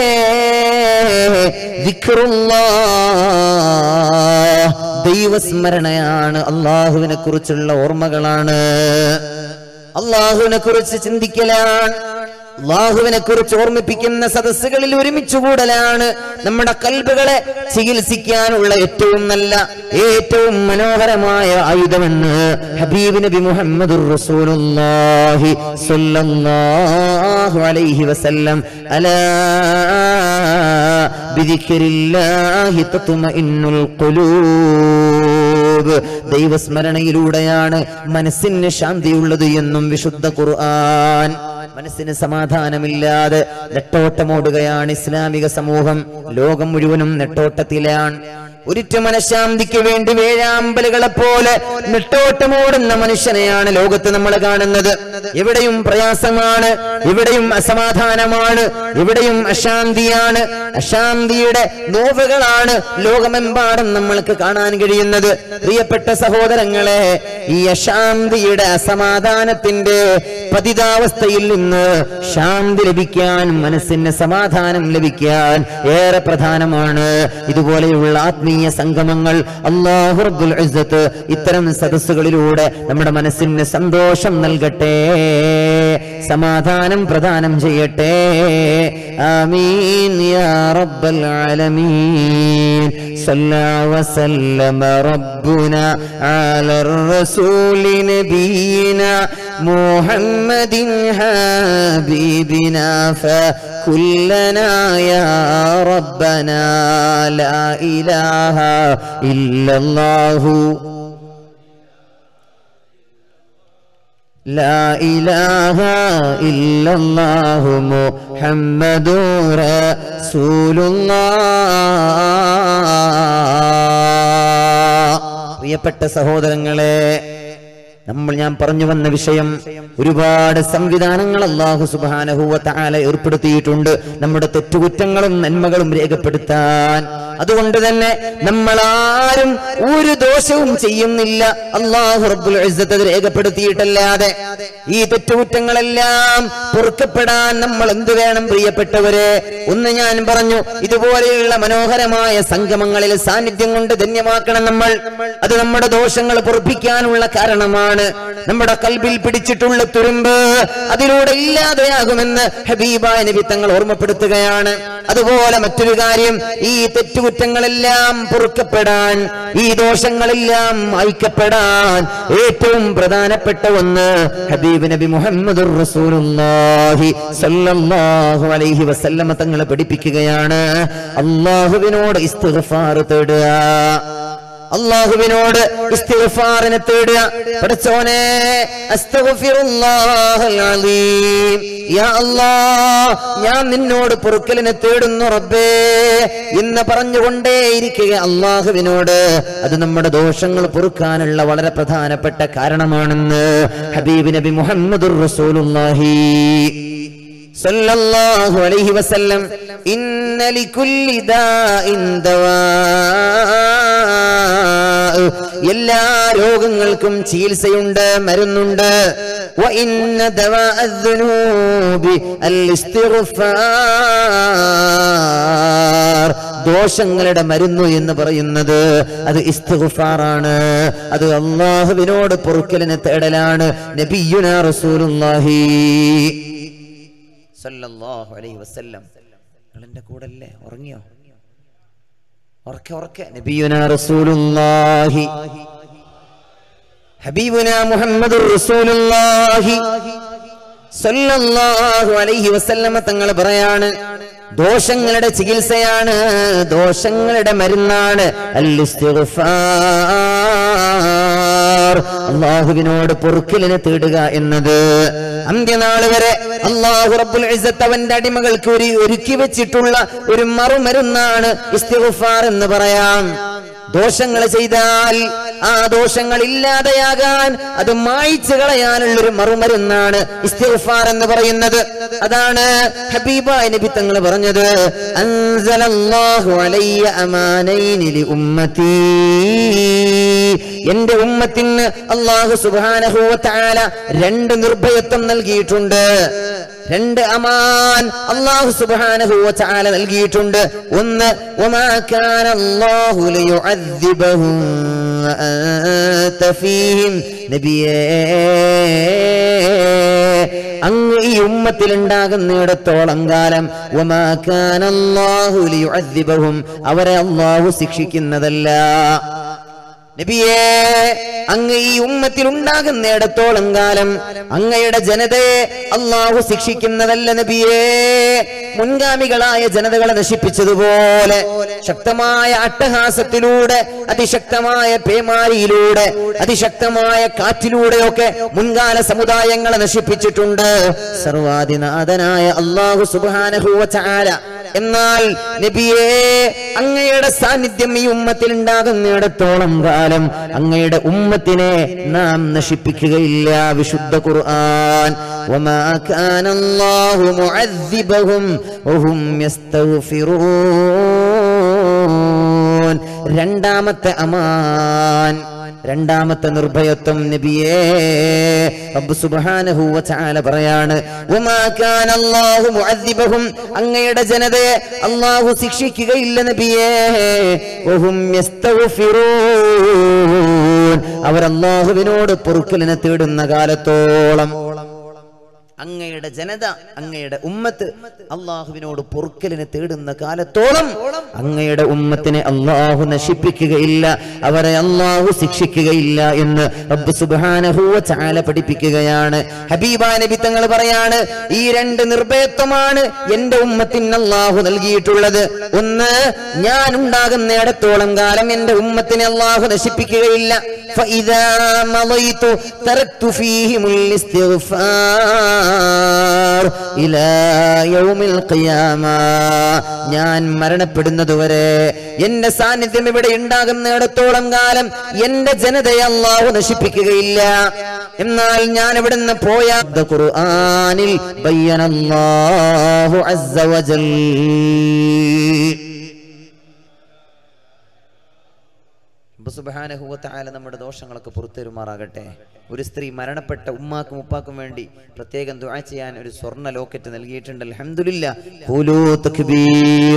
ദിക്റുല്ലാഹ് ദൈവസ്മരണയാണ് അള്ളാഹുവിനെ കുറിച്ചുള്ള ഓർമ്മകളാണ് അള്ളാഹുവിനെ കുറിച്ച് ചിന്തിക്കലാണ് അള്ളാഹുവിനെ കുറിച്ച് ഓർമ്മിപ്പിക്കുന്ന സദസ്സുകളിൽ ഒരുമിച്ച് കൂടലാണ് നമ്മുടെ കൽബുകളെ ചികിത്സിക്കാനുള്ള ഏറ്റവും നല്ല ഏറ്റവും മനോഹരമായ ആയുധമെന്ന് ഹബീബ് നബി മുഹമ്മദ് റസൂലുള്ളാഹി സ്വല്ലല്ലാഹു അലൈഹി വസല്ലം അലാ ബിദിക്രില്ലാഹി തത്മഇന്നുൽ ഖുലൂബ് ദൈവസ്മരണയിലൂടെയാണ് മനസ്സിന് ശാന്തിയുള്ളത് എന്നും വിശുദ്ധ ഖുർആൻ മനസ്സിന് സമാധാനമില്ലാതെ നെട്ടോട്ടമോടുകയാണ് ഇസ്ലാമിക സമൂഹം ലോകം മുഴുവനും നെട്ടോട്ടത്തിലാണ് ഒരിറ്റ മനഃശാന്തിക്ക് വേണ്ടി വേഴാമ്പലുകളെ പോലെ നെട്ടോട്ടമോടുന്ന മനുഷ്യനെയാണ് ലോകത്ത് നമ്മൾ കാണുന്നത് എവിടെയും പ്രയാസമാണ് എവിടെയും അസമാധാനമാണ് എവിടെയും അശാന്തിയാണ് അശാന്തിയുടെ നോവുകളാണ് ലോകമെമ്പാടും നമ്മൾക്ക് കാണാൻ കഴിയുന്നത് പ്രിയപ്പെട്ട സഹോദരങ്ങളെ ഈ അശാന്തിയുടെ അസമാധാനത്തിന്റെ പതിതാവസ്ഥയിൽ നിന്ന് ശാന്തി ലഭിക്കാൻ മനസ്സിന് സമാധാനം ലഭിക്കാൻ ഏറെ പ്രധാനമാണ് ഇതുപോലെയുള്ള ആത്മീയ സംഗമങ്ങൾ അള്ളാഹു റബ്ബുൽ ഇസ്സത്ത് ഇത്തരം സദസ്സുകളിലൂടെ നമ്മുടെ മനസ്സിന് സന്തോഷം നൽകട്ടെ സമാധാനം പ്രദാനം ചെയ്യട്ടെ ആമീൻ യാ റബ്ബൽ ആലമീൻ صلى وسلم ربنا على الرسول نبينا محمد حبيبنا فكلنا يا ربنا لا إله إلا الله لا إله إلا الله محمد رسول الله പ്രിയപ്പെട്ട സഹോദരങ്ങളെ നമ്മൾ ഞാൻ പറഞ്ഞു വന്ന വിഷയം ഒരുപാട് സംവിധാനങ്ങൾ അള്ളാഹു സുബാനഹുവ താല ഏർപ്പെടുത്തിയിട്ടുണ്ട് നമ്മുടെ തെറ്റുകുറ്റങ്ങളും നന്മകളും രേഖപ്പെടുത്താൻ അതുകൊണ്ട് തന്നെ നമ്മൾ ആരും ഒരു ദോഷവും ചെയ്യുന്നില്ല അള്ളാഹു റബ്ബുൽ ഇസ്സത്ത് അത് രേഖപ്പെടുത്തിയിട്ടല്ലാതെ ഈ തെറ്റുകുറ്റങ്ങളെല്ലാം പൊറുക്കപ്പെടാൻ നമ്മൾ എന്ത് വേണം പ്രിയപ്പെട്ടവരെ ഒന്ന് ഞാൻ പറഞ്ഞു ഇതുപോലെയുള്ള മനോഹരമായ സംഗമങ്ങളിൽ സാന്നിധ്യം കൊണ്ട് ധന്യമാക്കണം നമ്മൾ അത് നമ്മുടെ ദോഷങ്ങൾ പൊറുപ്പിക്കാനുള്ള കാരണമാണ് നമ്മുടെ കൽബിൽ പിടിച്ചിട്ടുള്ള തുരുമ്പ് അതിലൂടെ ഇല്ലാതെയാകുമെന്ന് ഹബീബായ നബി തങ്ങൾ ഓർമ്മപ്പെടുത്തുകയാണ് അതുപോലെ മറ്റൊരു കാര്യം ഈ തെറ്റുകുറ്റങ്ങളെല്ലാം പൊറുക്കപ്പെടാൻ ഈ ദോഷങ്ങളെല്ലാം മായ്ക്കപ്പെടാൻ ഏറ്റവും പ്രധാനപ്പെട്ട ഒന്ന് ഹബീബ് നബി മുഹമ്മദ് റസൂലുള്ളാഹി സല്ലല്ലാഹു അലൈഹി വസല്ലമ തങ്ങൾ പഠിപ്പിക്കുകയാണ് അള്ളാഹുവിനോട് ഇസ്തിഗ്ഫാർ തേടുക അള്ളാഹുവിനോട് ഇസ്തിഗ്ഫാറിനെ തേടുക പഠിച്ചോനെ അസ്തഗ്ഫിറുല്ലാഹൽ അലീം യാ അല്ലാഹ് ഞാൻ നിന്നോട് പൊറുക്കലിനെ തേടുന്നു റബ്ബേ എന്ന് പറഞ്ഞുകൊണ്ടേയിരിക്കുക അള്ളാഹുവിനോട് അത് നമ്മുടെ ദോഷങ്ങൾ പൊറുക്കാനുള്ള വളരെ പ്രധാനപ്പെട്ട കാരണമാണെന്ന് ഹബീബ് നബി മുഹമ്മദുർ റസൂലുള്ളാഹി സല്ലല്ലാഹു അലൈഹി വസല്ലം ഇന്ന ലികുല്ലി ദാഇൻ ദവാ എല്ലാ രോഗങ്ങൾക്കും ചികിത്സയുണ്ട് മരുന്നുണ്ട് وإن دواء الذنوب الاستغفار ദോഷങ്ങളുടെ മരുന്ന് എന്ന് പറയുന്നത് അത് ഇസ്തിഗ്ഫാറാണ് അത് അള്ളാഹുവിനോട് പൊറുക്കലിനെ തേടലാണ് നബിയുന റസൂലുള്ളാഹി സല്ലല്ലാഹു അലൈഹി വസല്ലം നിങ്ങൾ എൻ്റെ കൂടെ അല്ലേ ഉറങ്ങിയോ ഉറക്കെ ഉറക്കെ നബിയുന റസൂലുള്ളാഹി ഹബീബുന മുഹമ്മദുർ റസൂലുള്ളാഹി സല്ലല്ലാഹു അലൈഹി വസല്ലമ തങ്ങൾ പറയാണ് ദോഷങ്ങളുടെ ചികിത്സയാണ് ദോഷങ്ങളുടെ മരുന്നാണ് അൽ ഇസ്തിഗ്ഫാർ അള്ളാഹുവിനോട് പൊറുക്കലിനെ തേടുക എന്നത് അന്ത്യനാൾ വരെ അള്ളാഹു റബ്ബുൽ ഇസ്സത്ത് അവന്റെ അടിമകൾക്ക് ഒരു ഒരുക്കി വെച്ചിട്ടുള്ള ഒരു മറുമരുന്നാണ് ഇസ്തിഗ്ഫാർ എന്ന് പറയാം ദോഷങ്ങൾ ചെയ്താൽ ആ ദോഷങ്ങൾ ഇല്ലാതെയാകാൻ അത് മായ്ച്ചു കളയാനുള്ള ഒരു മറുമരുന്നാണ് ഇസ്തിഗ്ഫാർ എന്ന് പറയുന്നത് അതാണ് ഹബീബായ നബി തങ്ങൾ പറഞ്ഞത് അൻസലല്ലാഹു അലയ്യ അമാനൈനി ലി ഉമ്മത്തി എന്റെ ഉമ്മത്തിന് അള്ളാഹു സുബ്ഹാനഹു വ തആല രണ്ട് നിർഭയത്വം നൽകിയിട്ടുണ്ട് രണ്ട് അമാൻ അള്ളാഹു സുബ്ഹാനഹു വ തആല നൽകിയിട്ടുണ്ട് ഒന്ന് വമാ കാന അല്ലാഹു ലിയുഅദ്ദിബഹും വഅൻത ഫീഹിം നബിയേ അങ്ങ് ഈ ഉമ്മത്തിൽ ഉണ്ടാകുന്നിടത്തോളം കാലം വമാ കാന അല്ലാഹു ലിയുഅദ്ദിബഹും അവരെ അള്ളാഹു ശിക്ഷിക്കുന്നതല്ല നബിയേ അങ്ങ് ഈ ഉമ്മത്തിൽ ഉണ്ടാകുന്നിടത്തോളം കാലം അങ്ങയുടെ ജനതയെ അള്ളാഹു ശിക്ഷിക്കുന്നതല്ല നബിയേ മുൻഗാമികളായ ജനതകളെ നശിപ്പിച്ചതുപോലെ ശക്തമായ അട്ടഹാസത്തിലൂടെ അതിശക്തമായ പേമാരിയിലൂടെ അതിശക്തമായ കാറ്റിലൂടെയൊക്കെ മുൻകാല സമുദായങ്ങളെ നശിപ്പിച്ചിട്ടുണ്ട് സർവാധിനാഥനായ അള്ളാഹു സുബാനഹുവ ചാല എന്നാൽ നബിയേ അങ്ങയുടെ സാന്നിധ്യം ഈ ഉമ്മത്തിൽ ഉണ്ടാകുന്നിടത്തോളം കാലം അങ്ങയുടെ ഉമ്മത്തിനെ നാം നശിപ്പിക്കുകയില്ല വിശുദ്ധ ഖുർആൻ وما كان الله معذبهم وهم يستغفرون രണ്ടാമത്തെ അമാൻ രണ്ടാമത്തെ നിർഭയത്വം നബിയേ റബ്ബ് സുബ്ഹാനഹു വ തആല പറയാണ് വമാ കാന അല്ലാഹു മുഅദ്ദിബഹും അങ്ങയുടെ ജനതയെ അല്ലാഹു ശിക്ഷിക്കുകയില്ല നബിയേ വഹും യസ്തഗ്ഫിറൂൻ അവർ അല്ലാഹുവിനോട് പൊറുക്കലിനെ തേടുന്ന കാലത്തോളം അങ്ങയുടെ ജനത അങ്ങയുടെ ഉമ്മത്ത് അള്ളാഹുവിനോട് പൊറുക്കലിനെ തേടുന്ന കാലത്തോളം അങ്ങയുടെ ഉമ്മത്തിനെ അള്ളാഹു നശിപ്പിക്കുകയില്ല അവരെ അള്ളാഹു ശിക്ഷിക്കുകയില്ല എന്ന് റബ്ബ് സുബ്ഹാനഹു വ തആല പഠിപ്പിക്കുകയാണ് ഹബീബ നബി തങ്ങൾ പറയാണ് ഈ രണ്ട് നിർഭയത്വമാണ് എന്റെ ഉമ്മത്തിന് അള്ളാഹു നൽകിയിട്ടുള്ളത് ഒന്ന് ഞാൻ ഉണ്ടാകുന്നിടത്തോളം കാലം എന്റെ ഉമ്മത്തിനെ അള്ളാഹു നശിപ്പിക്കുകയില്ല فإذا مضيت تركت فيهم الاستغفار إلى يوم القيامة ഞാൻ മരണപ്പെടുന്നതുവരെ എന്റെ സാന്നിധ്യം ഇവിടെ ഉണ്ടാകുന്നിടത്തോളം കാലം എന്റെ ജനതയെ അള്ളാഹു നശിപ്പിക്കുകയില്ല എന്നാൽ ഞാൻ ഇവിടുന്ന് പോയ ഖുർആനിൽ ബയ്യനല്ലാഹു അസ്സ വജൽ സുബാനഹുവത്തായ നമ്മുടെ ദോഷങ്ങളൊക്കെ പുറത്തേരുമാറാകട്ടെ ഒരു സ്ത്രീ മരണപ്പെട്ട ഉമ്മാക്കും ഉപ്പാക്കും വേണ്ടി പ്രത്യേകം ദുആ ചെയ്യാൻ ഒരു സ്വർണ്ണ ലോക്കറ്റ് നൽകിയിട്ടുണ്ട് അൽഹംദുലില്ലാ ഖുലൂ തക്ബീർ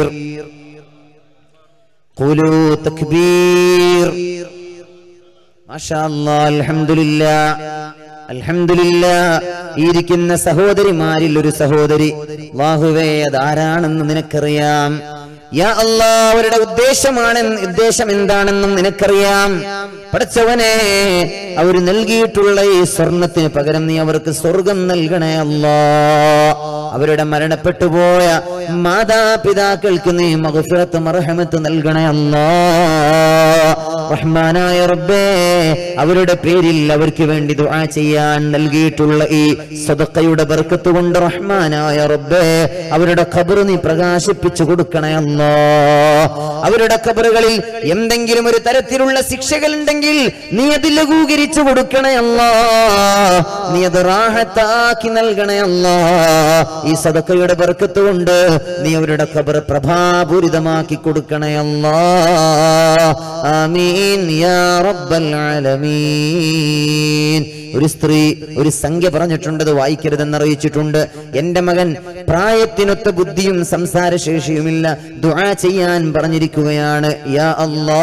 ഖുലൂ തക്ബീർ മാഷാ അല്ലാഹ് അൽഹംദുലില്ലാ അൽഹംദുലില്ലാ ഈ ഇരിക്കുന്ന സഹോദരിമാരിൽ ഒരു സഹോദരി അല്ലാഹുവേ അതാരാണെന്ന് നിനക്കറിയാം യാ അല്ലാ അവരുടെ ഉദ്ദേശമാണ് ഉദ്ദേശം എന്താണെന്നും നിനക്കറിയാം പഠിച്ചവനെ അവർ നൽകിയിട്ടുള്ള ഈ സ്വർണത്തിന് പകരം നീ അവർക്ക് സ്വർഗം നൽകണേ അല്ലാ അവരുടെ മരണപ്പെട്ടു പോയ മാതാപിതാക്കൾക്ക് നീ മഗ്ഫിറത്ത് മർഹമത്ത് നൽകണേ അല്ലാ റഹ്മാനായ റബ്ബേ അവരുടെ പേരിൽ അവർക്ക് വേണ്ടി ദുആ ചെയ്യാൻ നൽകിയിട്ടുള്ള ഈ സദഖയുടെ ബർക്കത്ത് കൊണ്ട് റഹ്മാനായ റബ്ബേ അവരുടെ ഖബർ നീ പ്രകാശിപ്പിച്ചു കൊടുക്കണേ അല്ലാ അവരുടെ ഖബറുകളിൽ എന്തെങ്കിലും ഒരു തരത്തിലുള്ള ശിക്ഷകൾ ഉണ്ടെങ്കിൽ നീ അത് ലഘൂകരിച്ചു കൊടുക്കണേ അല്ലാ നീ അത് റാഹത്താക്കി നൽകണേ അല്ലാ ഈ സദഖയുടെ ബർക്കത്ത് കൊണ്ട് നീ അവരുടെ ഖബർ പ്രഭാപൂരിതമാക്കി കൊടുക്കണേ അല്ലാ ആമീൻ യാ റബ്ബൽ ആലമീൻ ഒരു സ്ത്രീ ഒരു സംഖ്യ പറഞ്ഞിട്ടുണ്ട് അത് വായിക്കരുതെന്ന് അറിയിച്ചിട്ടുണ്ട് എന്റെ മകൻ പ്രായത്തിനൊത്ത ബുദ്ധിയും സംസാരശേഷിയുമില്ല ദുആ ചെയ്യാൻ പറഞ്ഞിരിക്കുകയാണ് യാ അല്ലാ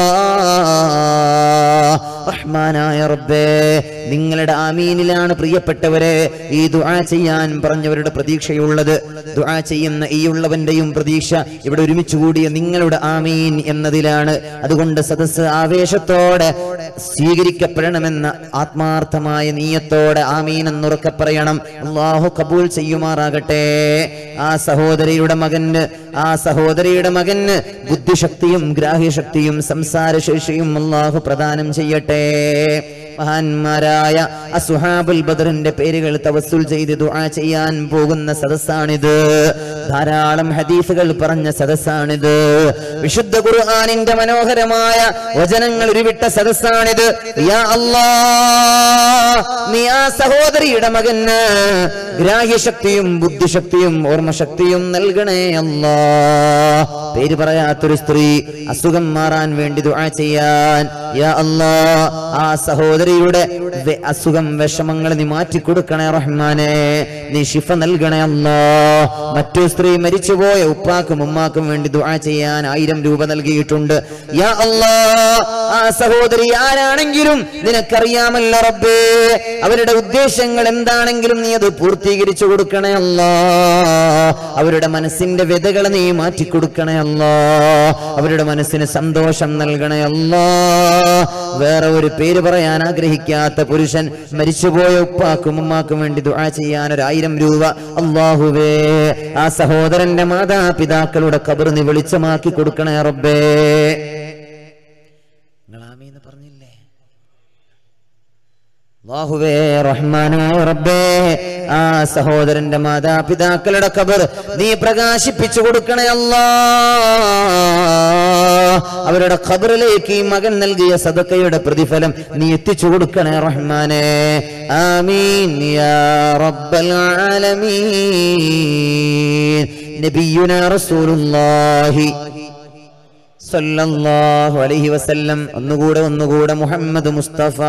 റഹ്മാനായ റബ്ബേ നിങ്ങളുടെ ആമീനിലാണ് പ്രിയപ്പെട്ടവരെ ഈ ദുആ ചെയ്യാൻ പറഞ്ഞവരുടെ പ്രതീക്ഷയുള്ളത് ദുആ ചെയ്യുന്ന ഈ ഉള്ളവന്റെയും പ്രതീക്ഷ ഇവിടെ ഒരുമിച്ച് കൂടിയ നിങ്ങളുടെ ആമീൻ എന്നതിലാണ് അതുകൊണ്ട് സദസ്സ് ആവേശത്തോടെ സ്വീകരിക്കപ്പെടണമെന്ന ആത്മാർത്ഥമായ നീയത്തോടെ ആമീൻ എന്നുറക്കെ പറയണം അള്ളാഹു കബൂൽ ചെയ്യുമാറാകട്ടെ ആ സഹോദരിയുടെ മകന് ആ സഹോദരിയുടെ മകന് ബുദ്ധിശക്തിയും ഗ്രാഹ്യശക്തിയും സംസാരശേഷിയും അള്ളാഹു പ്രദാനം ചെയ്യട്ടെ മഹാന്മാരായ അസുഹാബുൽ ബദറിന്റെ പേരുകൾ തവസ്സുൽ ചെയ്ത് ദുആ ചെയ്യാൻ പോകുന്ന സദസ്സാണിത് ധാരാളം ഹദീസുകൾ പറഞ്ഞ സദസ്സാണിത് വിശുദ്ധ ഖുർആനിന്റെ മനോഹരമായ വചനങ്ങൾ ഉരുവിട്ട സദസ്സാണിത് യാ അല്ലാ നീ ആ സഹോദരിയുടെ മകന് ഗ്രാഹ്യശക്തിയും ബുദ്ധിശക്തിയും ഓർമ്മശക്തിയും നൽകണേ അല്ലാ പേര് പറയാത്തൊരു സ്ത്രീ അസുഖം മാറാൻ വേണ്ടി ദുആ ചെയ്യാൻ യാ അല്ലാ ആ സഹോദരിയുടെ വെ- അസുഖം വിഷമങ്ങൾ നീ മാറ്റി കൊടുക്കണേ റഹ്മാനെ നീ ശിഫ നൽകണേ അല്ലാ മറ്റു സ്ത്രീ മരിച്ചുപോയ ഉപ്പാക്കും ഉമ്മാക്കും വേണ്ടി ദുആ ചെയ്യാൻ ആയിരം രൂപ നൽകിയിട്ടുണ്ട് യാ അല്ലാ ആ സഹോദരി ആരാണെങ്കിലും നിനക്കറിയാമല്ലോ റബ്ബേ അവരുടെ ഉദ്ദേശങ്ങൾ എന്താണെങ്കിലും നീ അത് പൂർത്തീകരിച്ചു കൊടുക്കണേ അല്ലാ അവരുടെ മനസ്സിന്റെ വ്യതകളെ നീ മാറ്റി കൊടുക്കണേ അല്ലാ അവരുടെ മനസ്സിന് സന്തോഷം നൽകണേ അല്ലാ വേറെ ഒരു പേര് പറയാൻ ആഗ്രഹിക്കാത്ത പുരുഷൻ മരിച്ചുപോയ ഉപ്പാക്കും ഉമ്മാക്കും വേണ്ടി ദുആ ചെയ്യാൻ ഒരു ആയിരം രൂപ അള്ളാഹുവേ ആ സഹോദരന്റെ മാതാപിതാക്കളുടെ കബർ നീ വെളിച്ചമാക്കി കൊടുക്കണേ റബ്ബേ നിങ്ങൾ ആമീന്ന് പറഞ്ഞില്ലേ അല്ലാഹുവേ റഹ്മാനായ റബ്ബേ ആ സഹോദരന്റെ മാതാപിതാക്കളുടെ കബർ നീ പ്രകാശിപ്പിച്ചു കൊടുക്കണേ അല്ലാ അവരുടെ ഖബറിലേക്ക് ഈ മകൻ നൽകിയ സദക്കയുടെ പ്രതിഫലം നീ എത്തിച്ചു കൊടുക്കണേ റഹ്മാനെ ആമീൻ യാ റബ്ബൽ ആലമീൻ നബിയുന റസൂലുള്ളാഹി സല്ലല്ലാഹു അലൈഹി വസല്ലം ഒന്നുകൂടെ ഒന്നുകൂടെ മുഹമ്മദ് മുസ്തഫ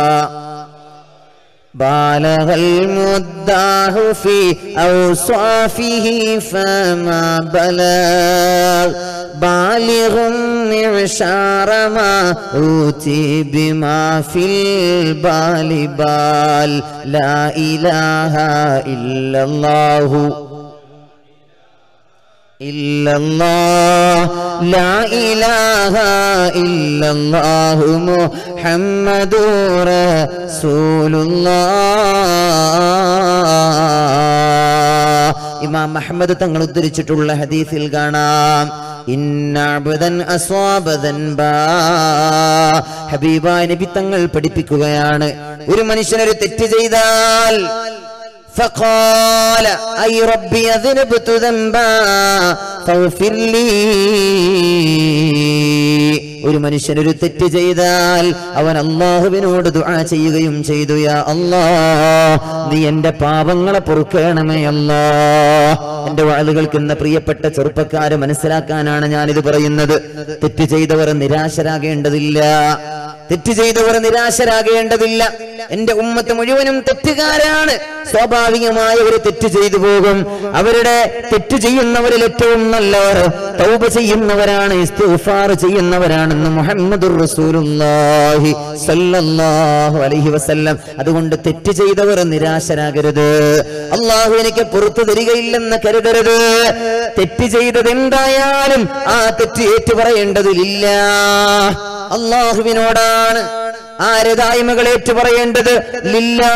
بالغ المداه في أوصافه فما بلغ بالغ معشار ما أوتي بما في البال بال لا إله إلا الله إلا الله لا إله إلا الله محمد رسول الله ഇമാം അഹമ്മദ് തങ്ങൾ ഉദ്ധരിച്ചിട്ടുള്ള ഹദീസിൽ കാണാം ഇന്ന അബ്ദൻ അസ്വാബ ദൻബാ. ഹബീബായ നബി തങ്ങൾ പഠിപ്പിക്കുകയാണ് ഒരു മനുഷ്യനൊരു തെറ്റ് ചെയ്താൽ فقال أي ربي أذنبت ذنبا فاغفر لي ഒരു മനുഷ്യൻ ഒരു തെറ്റ് ചെയ്താൽ അവൻ അള്ളാഹുവിനോട് ദുആ ചെയ്യുകയും ചെയ്തു യാ അല്ലാ നീ എന്റെ പാപങ്ങളെ പൊറുക്കണമേ അല്ലാ എന്റെ വാളുകൾക്ക് ഇന്ന് പ്രിയപ്പെട്ട ചെറുപ്പക്കാരെ മനസ്സിലാക്കാനാണ് ഞാനിത് പറയുന്നത് തെറ്റ് ചെയ്തവർ നിരാശരാകേണ്ടതില്ല തെറ്റ് ചെയ്തവർ നിരാശരാകേണ്ടതില്ല എന്റെ ഉമ്മത്ത് മുഴുവനും തെറ്റുകാരാണ് സ്വാഭാവികമായ ഒരു തെറ്റ് ചെയ്തു പോകും അവരുടെ തെറ്റ് ചെയ്യുന്നവരിൽ ഏറ്റവും നല്ലവർ തൗബ ചെയ്യുന്നവരാണ് ഇസ്തിഗ്ഫാർ ചെയ്യുന്നവരാണെന്ന് മുഹമ്മദുർ റസൂലുള്ളാഹി സല്ലല്ലാഹു അലൈഹി വസല്ലം അതുകൊണ്ട് തെറ്റ് ചെയ്തവർ നിരാശരാകരുത് അള്ളാഹു എനിക്ക് പുറത്തു തരികയില്ലെന്ന് കരുതരുത് തെറ്റ് ചെയ്തത് എന്തായാലും ആ തെറ്റ് ഏറ്റുപറയേണ്ടതില്ല അള്ളാഹുവിനോടാണ് ആരതായ്മകൾ ഏറ്റുപറയേണ്ടത് ലില്ലാ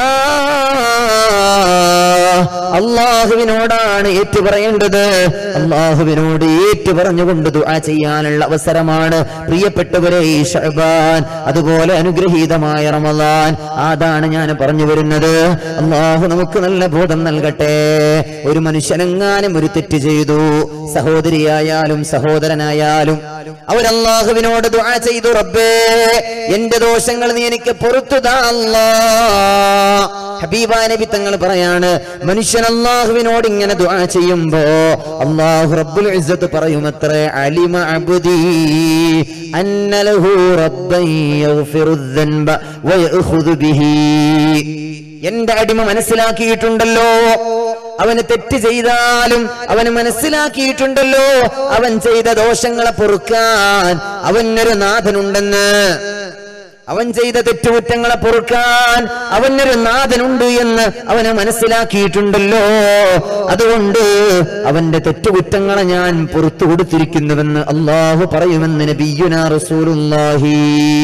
അള്ളാഹുവിനോടാണ് ഏറ്റുപറയേണ്ടത് അള്ളാഹുവിനോട് ഏറ്റുപറഞ്ഞുകൊണ്ട് ദുആ ചെയ്യാനുള്ള അവസരമാണ് പ്രിയപ്പെട്ടവരെ ഈ ഷഅബാൻ അതുപോലെ അനുഗ്രഹീതമായ റമദാൻ അതാണ് ഞാൻ പറഞ്ഞു വരുന്നത് അള്ളാഹു നമുക്ക് നല്ല ബോധം നൽകട്ടെ ഒരു മനുഷ്യനെങ്ങാനും ഒരു തെറ്റ് ചെയ്തു സഹോദരിയായാലും സഹോദരനായാലും അവർ അള്ളാഹുവിനോട് ദുആ ചെയ്തു റബ്ബേ എന്റെ ദോഷങ്ങൾ നീ എനിക്ക് പൊറത്തു താ അല്ലാ ഹബീബ നബി തങ്ങൾ പറയാണ് മനുഷ്യൻ അള്ളാഹുവിനോട് ഇങ്ങനെ ദുആ ചെയ്യുമ്പോ അള്ളാഹു റബ്ബുൽ ഇസ്സത്ത് പറയുമത്രേ അലിമ അബ്ദി അന്ന ലഹു റബ്ബൻ യഗ്ഫിറു الذنب വയഖുദു ബിഹി എന്റെ അടിമ മനസ്സിലാക്കിയിട്ടുണ്ടല്ലോ അവന് തെറ്റ് ചെയ്താലും അവന് മനസ്സിലാക്കിയിട്ടുണ്ടല്ലോ അവൻ ചെയ്ത ദോഷങ്ങളെ പൊറുക്കാൻ അവനൊരു നാഥനുണ്ടെന്ന് അവൻ ചെയ്ത തെറ്റുകുറ്റങ്ങളെ പൊറുക്കാൻ അവനൊരു നാഥനുണ്ട് എന്ന് അവന് മനസ്സിലാക്കിയിട്ടുണ്ടല്ലോ അതുകൊണ്ട് അവന്റെ തെറ്റുകുറ്റങ്ങളെ ഞാൻ പുറത്തു കൊടുത്തിരിക്കുന്നുവെന്ന് അള്ളാഹു പറയുമെന്ന് നബിയുനാ റസൂലുള്ളാഹി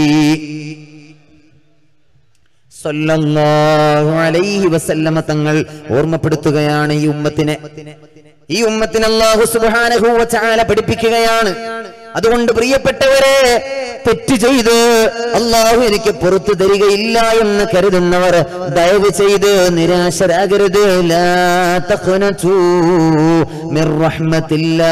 സല്ലല്ലാഹു അലൈഹി വസല്ലമ തങ്ങൾ ഓർമ്മപ്പെടുത്തുകയാണ് ഈ ഉമ്മത്തിനെ ഈ ഉമ്മത്തിന് അല്ലാഹു സുബ്ഹാനഹു വ തആല പഠിപ്പിക്കുകയാണ് അതുകൊണ്ട് പ്രിയപ്പെട്ടവരെ തെറ്റ് ചെയ്ത് അള്ളാഹു എനിക്ക് പുറത്തു തരികയില്ല എന്ന് കരുതുന്നവർ ദയവ് ചെയ്ത് നിരാശരാകരുത് ലാ തഖ്നതു മിർ റഹ്മത്തില്ലാ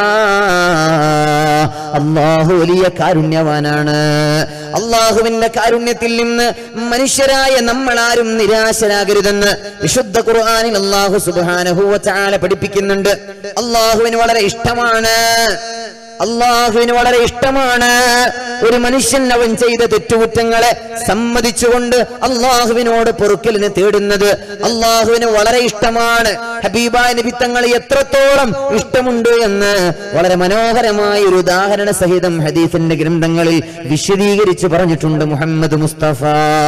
അള്ളാഹു വലിയ കാരുണ്യവാനാണ് അള്ളാഹുവിന്റെ കാരുണ്യത്തിൽ നിന്ന് മനുഷ്യരായ നമ്മൾ ആരും നിരാശരാകരുതെന്ന് വിശുദ്ധ ഖുർആനിൽ അള്ളാഹു സുബ്ഹാനഹു വ തആല പഠിപ്പിക്കുന്നുണ്ട് അള്ളാഹുവിന് വളരെ ഇഷ്ടമാണ് അള്ളാഹുവിന് വളരെ ഇഷ്ടമാണ് ഒരു മനുഷ്യൻ അവൻ ചെയ്ത തെറ്റുകുറ്റങ്ങളെ സമ്മതിച്ചുകൊണ്ട് അള്ളാഹുവിനോട് പൊറുക്കലിന് തേടുന്നത് അള്ളാഹുവിന് വളരെ ഇഷ്ടമാണ് ഹബീബായ നബിത്തങ്ങൾ എത്രത്തോളം ഇഷ്ടമുണ്ട് എന്ന് വളരെ മനോഹരമായ ഒരു ഉദാഹരണ സഹിതം ഹദീഫിന്റെ ഗ്രന്ഥങ്ങളിൽ വിശദീകരിച്ച് പറഞ്ഞിട്ടുണ്ട് മുഹമ്മദ് മുസ്തഫ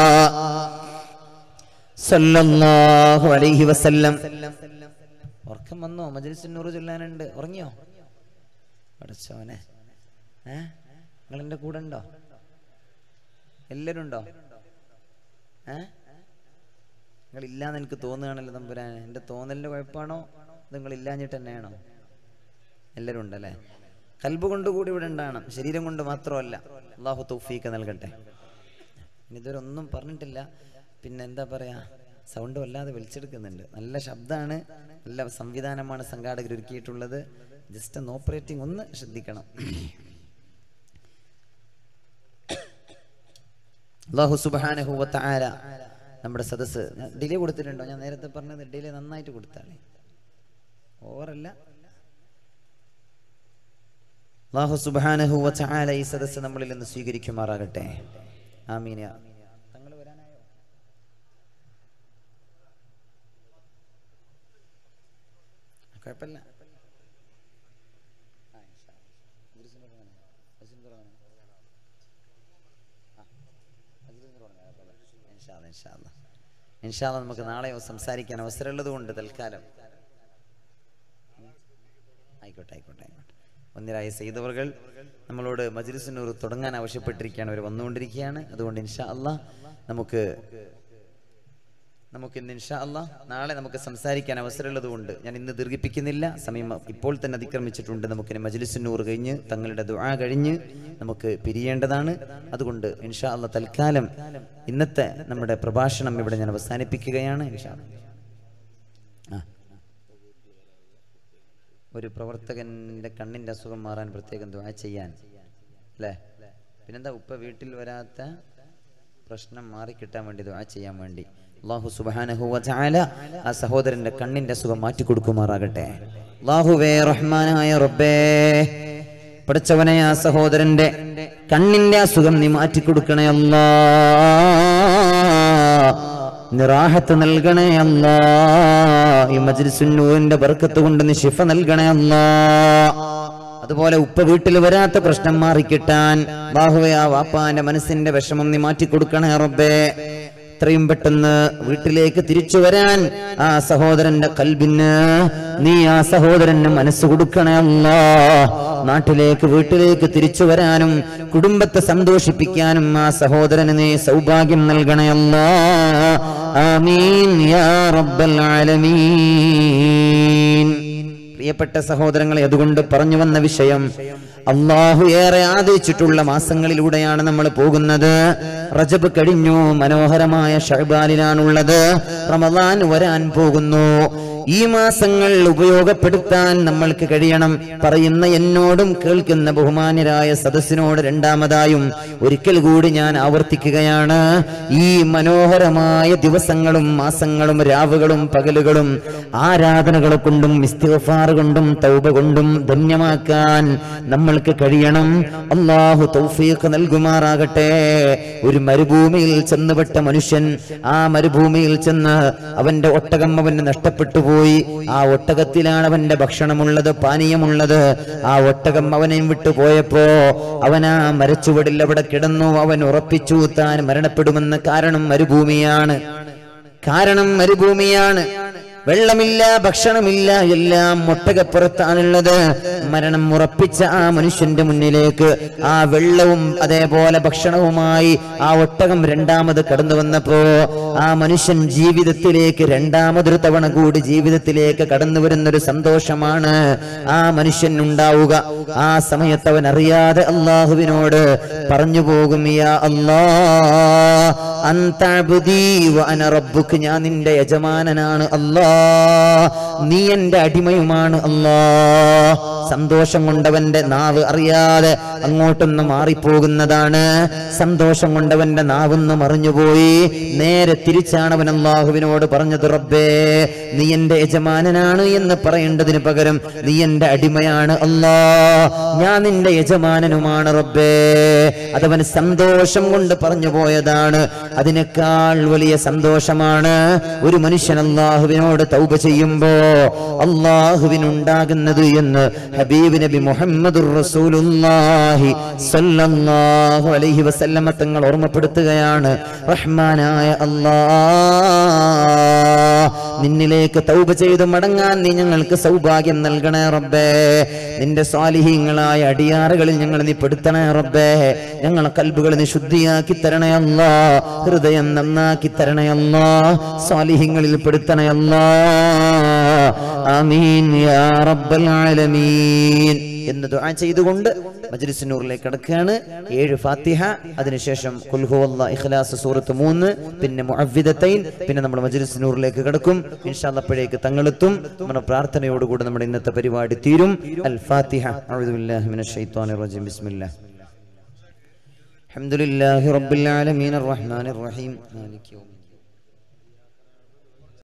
സല്ലല്ലാഹു അലൈഹി വസല്ലം ഉറക്കം വന്നോ മജ്ലിസിനൂറ് ചൊല്ലാനുണ്ട് ഉറങ്ങിയോ പഠിച്ചോനെ ഏ നിങ്ങൾ എൻ്റെ കൂടെ ഉണ്ടോ എല്ലാവരും ഉണ്ടോ ഏ നിങ്ങൾ ഇല്ലാന്ന് എനിക്ക് തോന്നുകയാണല്ലോ തമ്പുരാൻ എൻ്റെ തോന്നലിൻ്റെ കുഴപ്പമാണോ നിങ്ങൾ ഇല്ലാഞ്ഞിട്ട് തന്നെയാണോ എല്ലാവരും ഉണ്ടല്ലേ കൽബ് കൊണ്ട് കൂടി ഇവിടെ ഉണ്ടാകണം ശരീരം കൊണ്ട് മാത്രമല്ല അള്ളാഹു തൗഫീക്ക് നൽകട്ടെ ഇനി ഇതുവരെ ഒന്നും പറഞ്ഞിട്ടില്ല പിന്നെ എന്താ പറയാ സൗണ്ട് വല്ലാതെ വലിച്ചെടുക്കുന്നുണ്ട് നല്ല ശബ്ദമാണ് നല്ല സംവിധാനമാണ് സംഘാടകർ ഒരുക്കിയിട്ടുള്ളത് ജസ്റ്റ് ഒന്ന് ഓപ്പറേറ്റിംഗ് ഒന്ന് ശ്രദ്ധിക്കണം അള്ളാഹു സുബാനഹു വത്തആല നമ്മുടെ സദസ്സ് ഡിലേ കൊടുത്തിട്ടുണ്ടോ ഞാൻ നേരത്തെ പറഞ്ഞത് ഡിലേ നന്നായിട്ട് കൊടുത്താളെ ഓവറല്ല അള്ളാഹു സുബാനഹു വത്തആല ഈ സദസ്സ് നമ്മളിൽ നിന്ന് സ്വീകരിക്കുമാറാകട്ടെ ആമീന തങ്ങൾ വരാനായോ കുഴപ്പമില്ല ഇൻഷാല്ല നമുക്ക് നാളെ സംസാരിക്കാൻ അവസരമുള്ളത് കൊണ്ട് തൽക്കാലം ആയിക്കോട്ടെ ആയിക്കോട്ടെ ആയിക്കോട്ടെ ഒന്നിരായ സെയ്തവർകൾ നമ്മളോട് മജ്ലിസിനൂർ തുടങ്ങാൻ ആവശ്യപ്പെട്ടിരിക്കുകയാണ് അവർ വന്നുകൊണ്ടിരിക്കുകയാണ് അതുകൊണ്ട് ഇൻഷാ അല്ലാ നമുക്ക് നമുക്ക് ഇന്ന് ഇൻഷാ അല്ലാ നാളെ നമുക്ക് സംസാരിക്കാൻ അവസരമുള്ളത് കൊണ്ട് ഞാൻ ഇന്ന് ദീർഘിപ്പിക്കുന്നില്ല സമയം ഇപ്പോൾ തന്നെ അതിക്രമിച്ചിട്ടുണ്ട് നമുക്കിനി മജ്ലിസുന്നൂർ കഴിഞ്ഞ് തങ്ങളുടെ ദുആ കഴിഞ്ഞ് നമുക്ക് പിരിയേണ്ടതാണ് അതുകൊണ്ട് ഇൻഷാ അല്ലാ തൽക്കാലം ഇന്നത്തെ നമ്മുടെ പ്രഭാഷണം ഇവിടെ ഞാൻ അവസാനിപ്പിക്കുകയാണ് ഇൻഷാ അല്ലാ. ആ ഒരു പ്രവർത്തകന്റെ കണ്ണിന്റെ അസുഖം മാറാൻ പ്രത്യേകം ദുആ ചെയ്യാൻ അല്ലേ പിന്നെന്താ ഉപ്പ വീട്ടിൽ വരാത്ത പ്രശ്നം മാറിക്കിട്ടാൻ വേണ്ടി ദുആ ചെയ്യാൻ വേണ്ടി അള്ളാഹു സുബ്ഹാനഹു വ തആല ആ സഹോദരന്റെ കണ്ണിന്റെ അസുഖം മാറ്റി കൊടുക്കുമാറാകട്ടെ അള്ളാഹുവേ റഹ്മാനായ റബ്ബേ പഠിച്ചവനെ ആ സഹോദരന്റെ കണ്ണിന്റെ അസുഖം നീ മാറ്റി കൊടുക്കണേ അല്ലാ നിറാഹത്ത് നൽകണേ അല്ലാ ഈ മജ്ലിസുന്നൂറിന്റെ ബർക്കത്ത് കൊണ്ട് നീ ശിഫ നൽകണേ അല്ലാ അതുപോലെ ഉപ്പ വീട്ടിൽ വരാത്ത പ്രശ്നം മാറിക്കിട്ടാൻ ബാഹുവെ ആ വാപ്പാന്റെ മനസ്സിന്റെ വിഷമം നീ മാറ്റി കൊടുക്കണേ റബ്ബേ എത്രയും പെട്ടെന്ന് വീട്ടിലേക്ക് തിരിച്ചു വരാൻ ആ സഹോദരന്റെ കൽബിന് നീ ആ സഹോദരന് മനസ്സ് കൊടുക്കണേ അല്ലാ നാട്ടിലേക്ക് വീട്ടിലേക്ക് തിരിച്ചു വരാനും കുടുംബത്തെ സന്തോഷിപ്പിക്കാനും ആ സഹോദരന് നീ സൗഭാഗ്യം നൽകണേ അല്ലാ ആമീൻ യാ റബ്ബൽ ആലമീൻ പ്രിയപ്പെട്ട സഹോദരങ്ങളെ അതുകൊണ്ട് പറഞ്ഞു വന്ന വിഷയം അള്ളാഹു ഏറെ ആദരിച്ചിട്ടുള്ള മാസങ്ങളിലൂടെയാണ് നമ്മൾ പോകുന്നത് റജബ് കഴിഞ്ഞു മനോഹരമായ ഷഹബാലിലാണുള്ളത് റമദാൻ വരാൻ പോകുന്നു ഈ മാസങ്ങൾ ഉപയോഗപ്പെടുത്താൻ നമ്മൾക്ക് കഴിയണം പറയുന്ന എന്നോടും കേൾക്കുന്ന ബഹുമാന്യരായ സദസ്സിനോട് രണ്ടാമതായും ഒരിക്കൽ കൂടി ഞാൻ ആവർത്തിക്കുകയാണ് ഈ മനോഹരമായ ദിവസങ്ങളും മാസങ്ങളും രാവുകളും പകലുകളും ആരാധനകളെ കൊണ്ടും ഇസ്തിഗ്ഫാർ കൊണ്ടും തൗബ കൊണ്ടും ധന്യമാക്കാൻ നമ്മൾക്ക് കഴിയണം അള്ളാഹു തൗഫീഖ് നൽകുമാറാകട്ടെ ഒരു മരുഭൂമിയിൽ ചെന്നുപെട്ട മനുഷ്യൻ ആ മരുഭൂമിയിൽ ചെന്ന് അവന്റെ ഒട്ടകം അവന് നഷ്ടപ്പെട്ടു പോയി ആ ഒട്ടകത്തിലാണ് അവന്റെ ഭക്ഷണമുള്ളത് പാനീയമുള്ളത് ആ ഒട്ടകം അവനെ വിട്ടു പോയപ്പോ അവൻ ആ മരച്ചുവടിൽ അവിടെ കിടന്നു അവൻ ഉറപ്പിച്ചു താൻ മരണപ്പെടുമെന്ന് കാരണം മരുഭൂമിയാണ് കാരണം മരുഭൂമിയാണ് വെള്ളമില്ല ഭക്ഷണമില്ല എല്ലാം ഒട്ടകപ്പുറത്താണുള്ളത് മരണം ഉറപ്പിച്ച ആ മനുഷ്യന്റെ മുന്നിലേക്ക് ആ വെള്ളവും അതേപോലെ ഭക്ഷണവുമായി ആ ഒട്ടകം രണ്ടാമത് കടന്നു വന്നപ്പോ ആ മനുഷ്യൻ ജീവിതത്തിലേക്ക് രണ്ടാമതൊരു തവണ കൂടി ജീവിതത്തിലേക്ക് കടന്നു വരുന്നൊരു സന്തോഷമാണ് ആ മനുഷ്യൻ ഉണ്ടാവുക ആ സമയത്ത് അവൻ അറിയാതെ അള്ളാഹുവിനോട് പറഞ്ഞു പോകും യാ അല്ലാ അന്ത അബ്ദീ വ അന റബ്ബുക്ക് ഞാൻ നിന്റെ യജമാനനാണ് അല്ലാ നീ എന്റെ അടിമയുമാണ് അല്ലാ സന്തോഷം കൊണ്ടവന്റെ നാവ് അറിയാതെ അങ്ങോട്ടൊന്ന് മാറിപ്പോകുന്നതാണ് സന്തോഷം കൊണ്ടവന്റെ നാവൊന്ന് മറിഞ്ഞുപോയി നേരെ തിരിച്ചാണ് അവൻ അള്ളാഹുവിനോട് പറഞ്ഞത് റബ്ബേ നീ എന്റെ യജമാനനാണ് എന്ന് പറയേണ്ടതിന് പകരം നീ എന്റെ അടിമയാണ് അല്ലാ ഞാൻ നിന്റെ യജമാനനുമാണ് റബ്ബേ അതവൻ സന്തോഷം കൊണ്ട് പറഞ്ഞു പോയതാണ് അതിനേക്കാൾ വലിയ സന്തോഷമാണ് ഒരു മനുഷ്യൻ അള്ളാഹുവിനോട് തൗബ ചെയ്യുമ്പോ അള്ളാഹുവിനുണ്ടാകുന്നത് എന്ന് ഹബീബ് നബി മുഹമ്മദുർ റസൂലുള്ളാഹി സ്വല്ലല്ലാഹു അലൈഹി വസല്ലമ തങ്ങൾ ഓർമ്മപ്പെടുത്തുകയാണ് റഹ്മാനായ അല്ലാ നിന്നിലേക്ക് തൗബ ചെയ്ത് മടങ്ങാൻ നീ ഞങ്ങൾക്ക് സൗഭാഗ്യം നൽകണേ റബ്ബേ നിന്റെ സ്വാലിഹീങ്ങളായ അടിയാറുകളിൽ ഞങ്ങൾ നീ പെടുത്തണേ റബ്ബേ ഞങ്ങളെ കൽബുകൾ നീ ശുദ്ധിയാക്കി തരണേ അല്ലാ ഹൃദയം നന്നാക്കി തരണേ അല്ലാ സ്വാലിഹീങ്ങളിൽ പെടുത്തണേ അല്ലാ ആമീൻ യാ റബ്ബൽ ആലമീൻ എന്ന് ദുആ ചെയ്തുകൊണ്ട് മജ്ലിസിനൂറിലേക്ക് കടക്കുകയാണ് ഏഴ് ഫാത്തിഹ അതിനുശേഷം കുൽഹുവല്ല ഇഖ്ലാസ് സൂറത്ത് മൂന്ന് പിന്നെ മുഅവ്വിദത്തൈൻ പിന്നെ നമ്മൾ മജ്ലിസിനൂറിലേക്ക് കടക്കും ഇൻഷാല്ല അപ്പോഴേക്ക് തങ്ങളെത്തും നമ്മുടെ പ്രാർത്ഥനയോടുകൂടി നമ്മുടെ ഇന്നത്തെ പരിപാടി തീരും അൽ ഫാത്തിഹ അഊദു ബില്ലാഹി മിനശ് ശൈത്വാനിർ റജീം ബിസ്മില്ലാഹ് الحمد لله رب العالمين الرحمن الرحيم مالك يوم الدين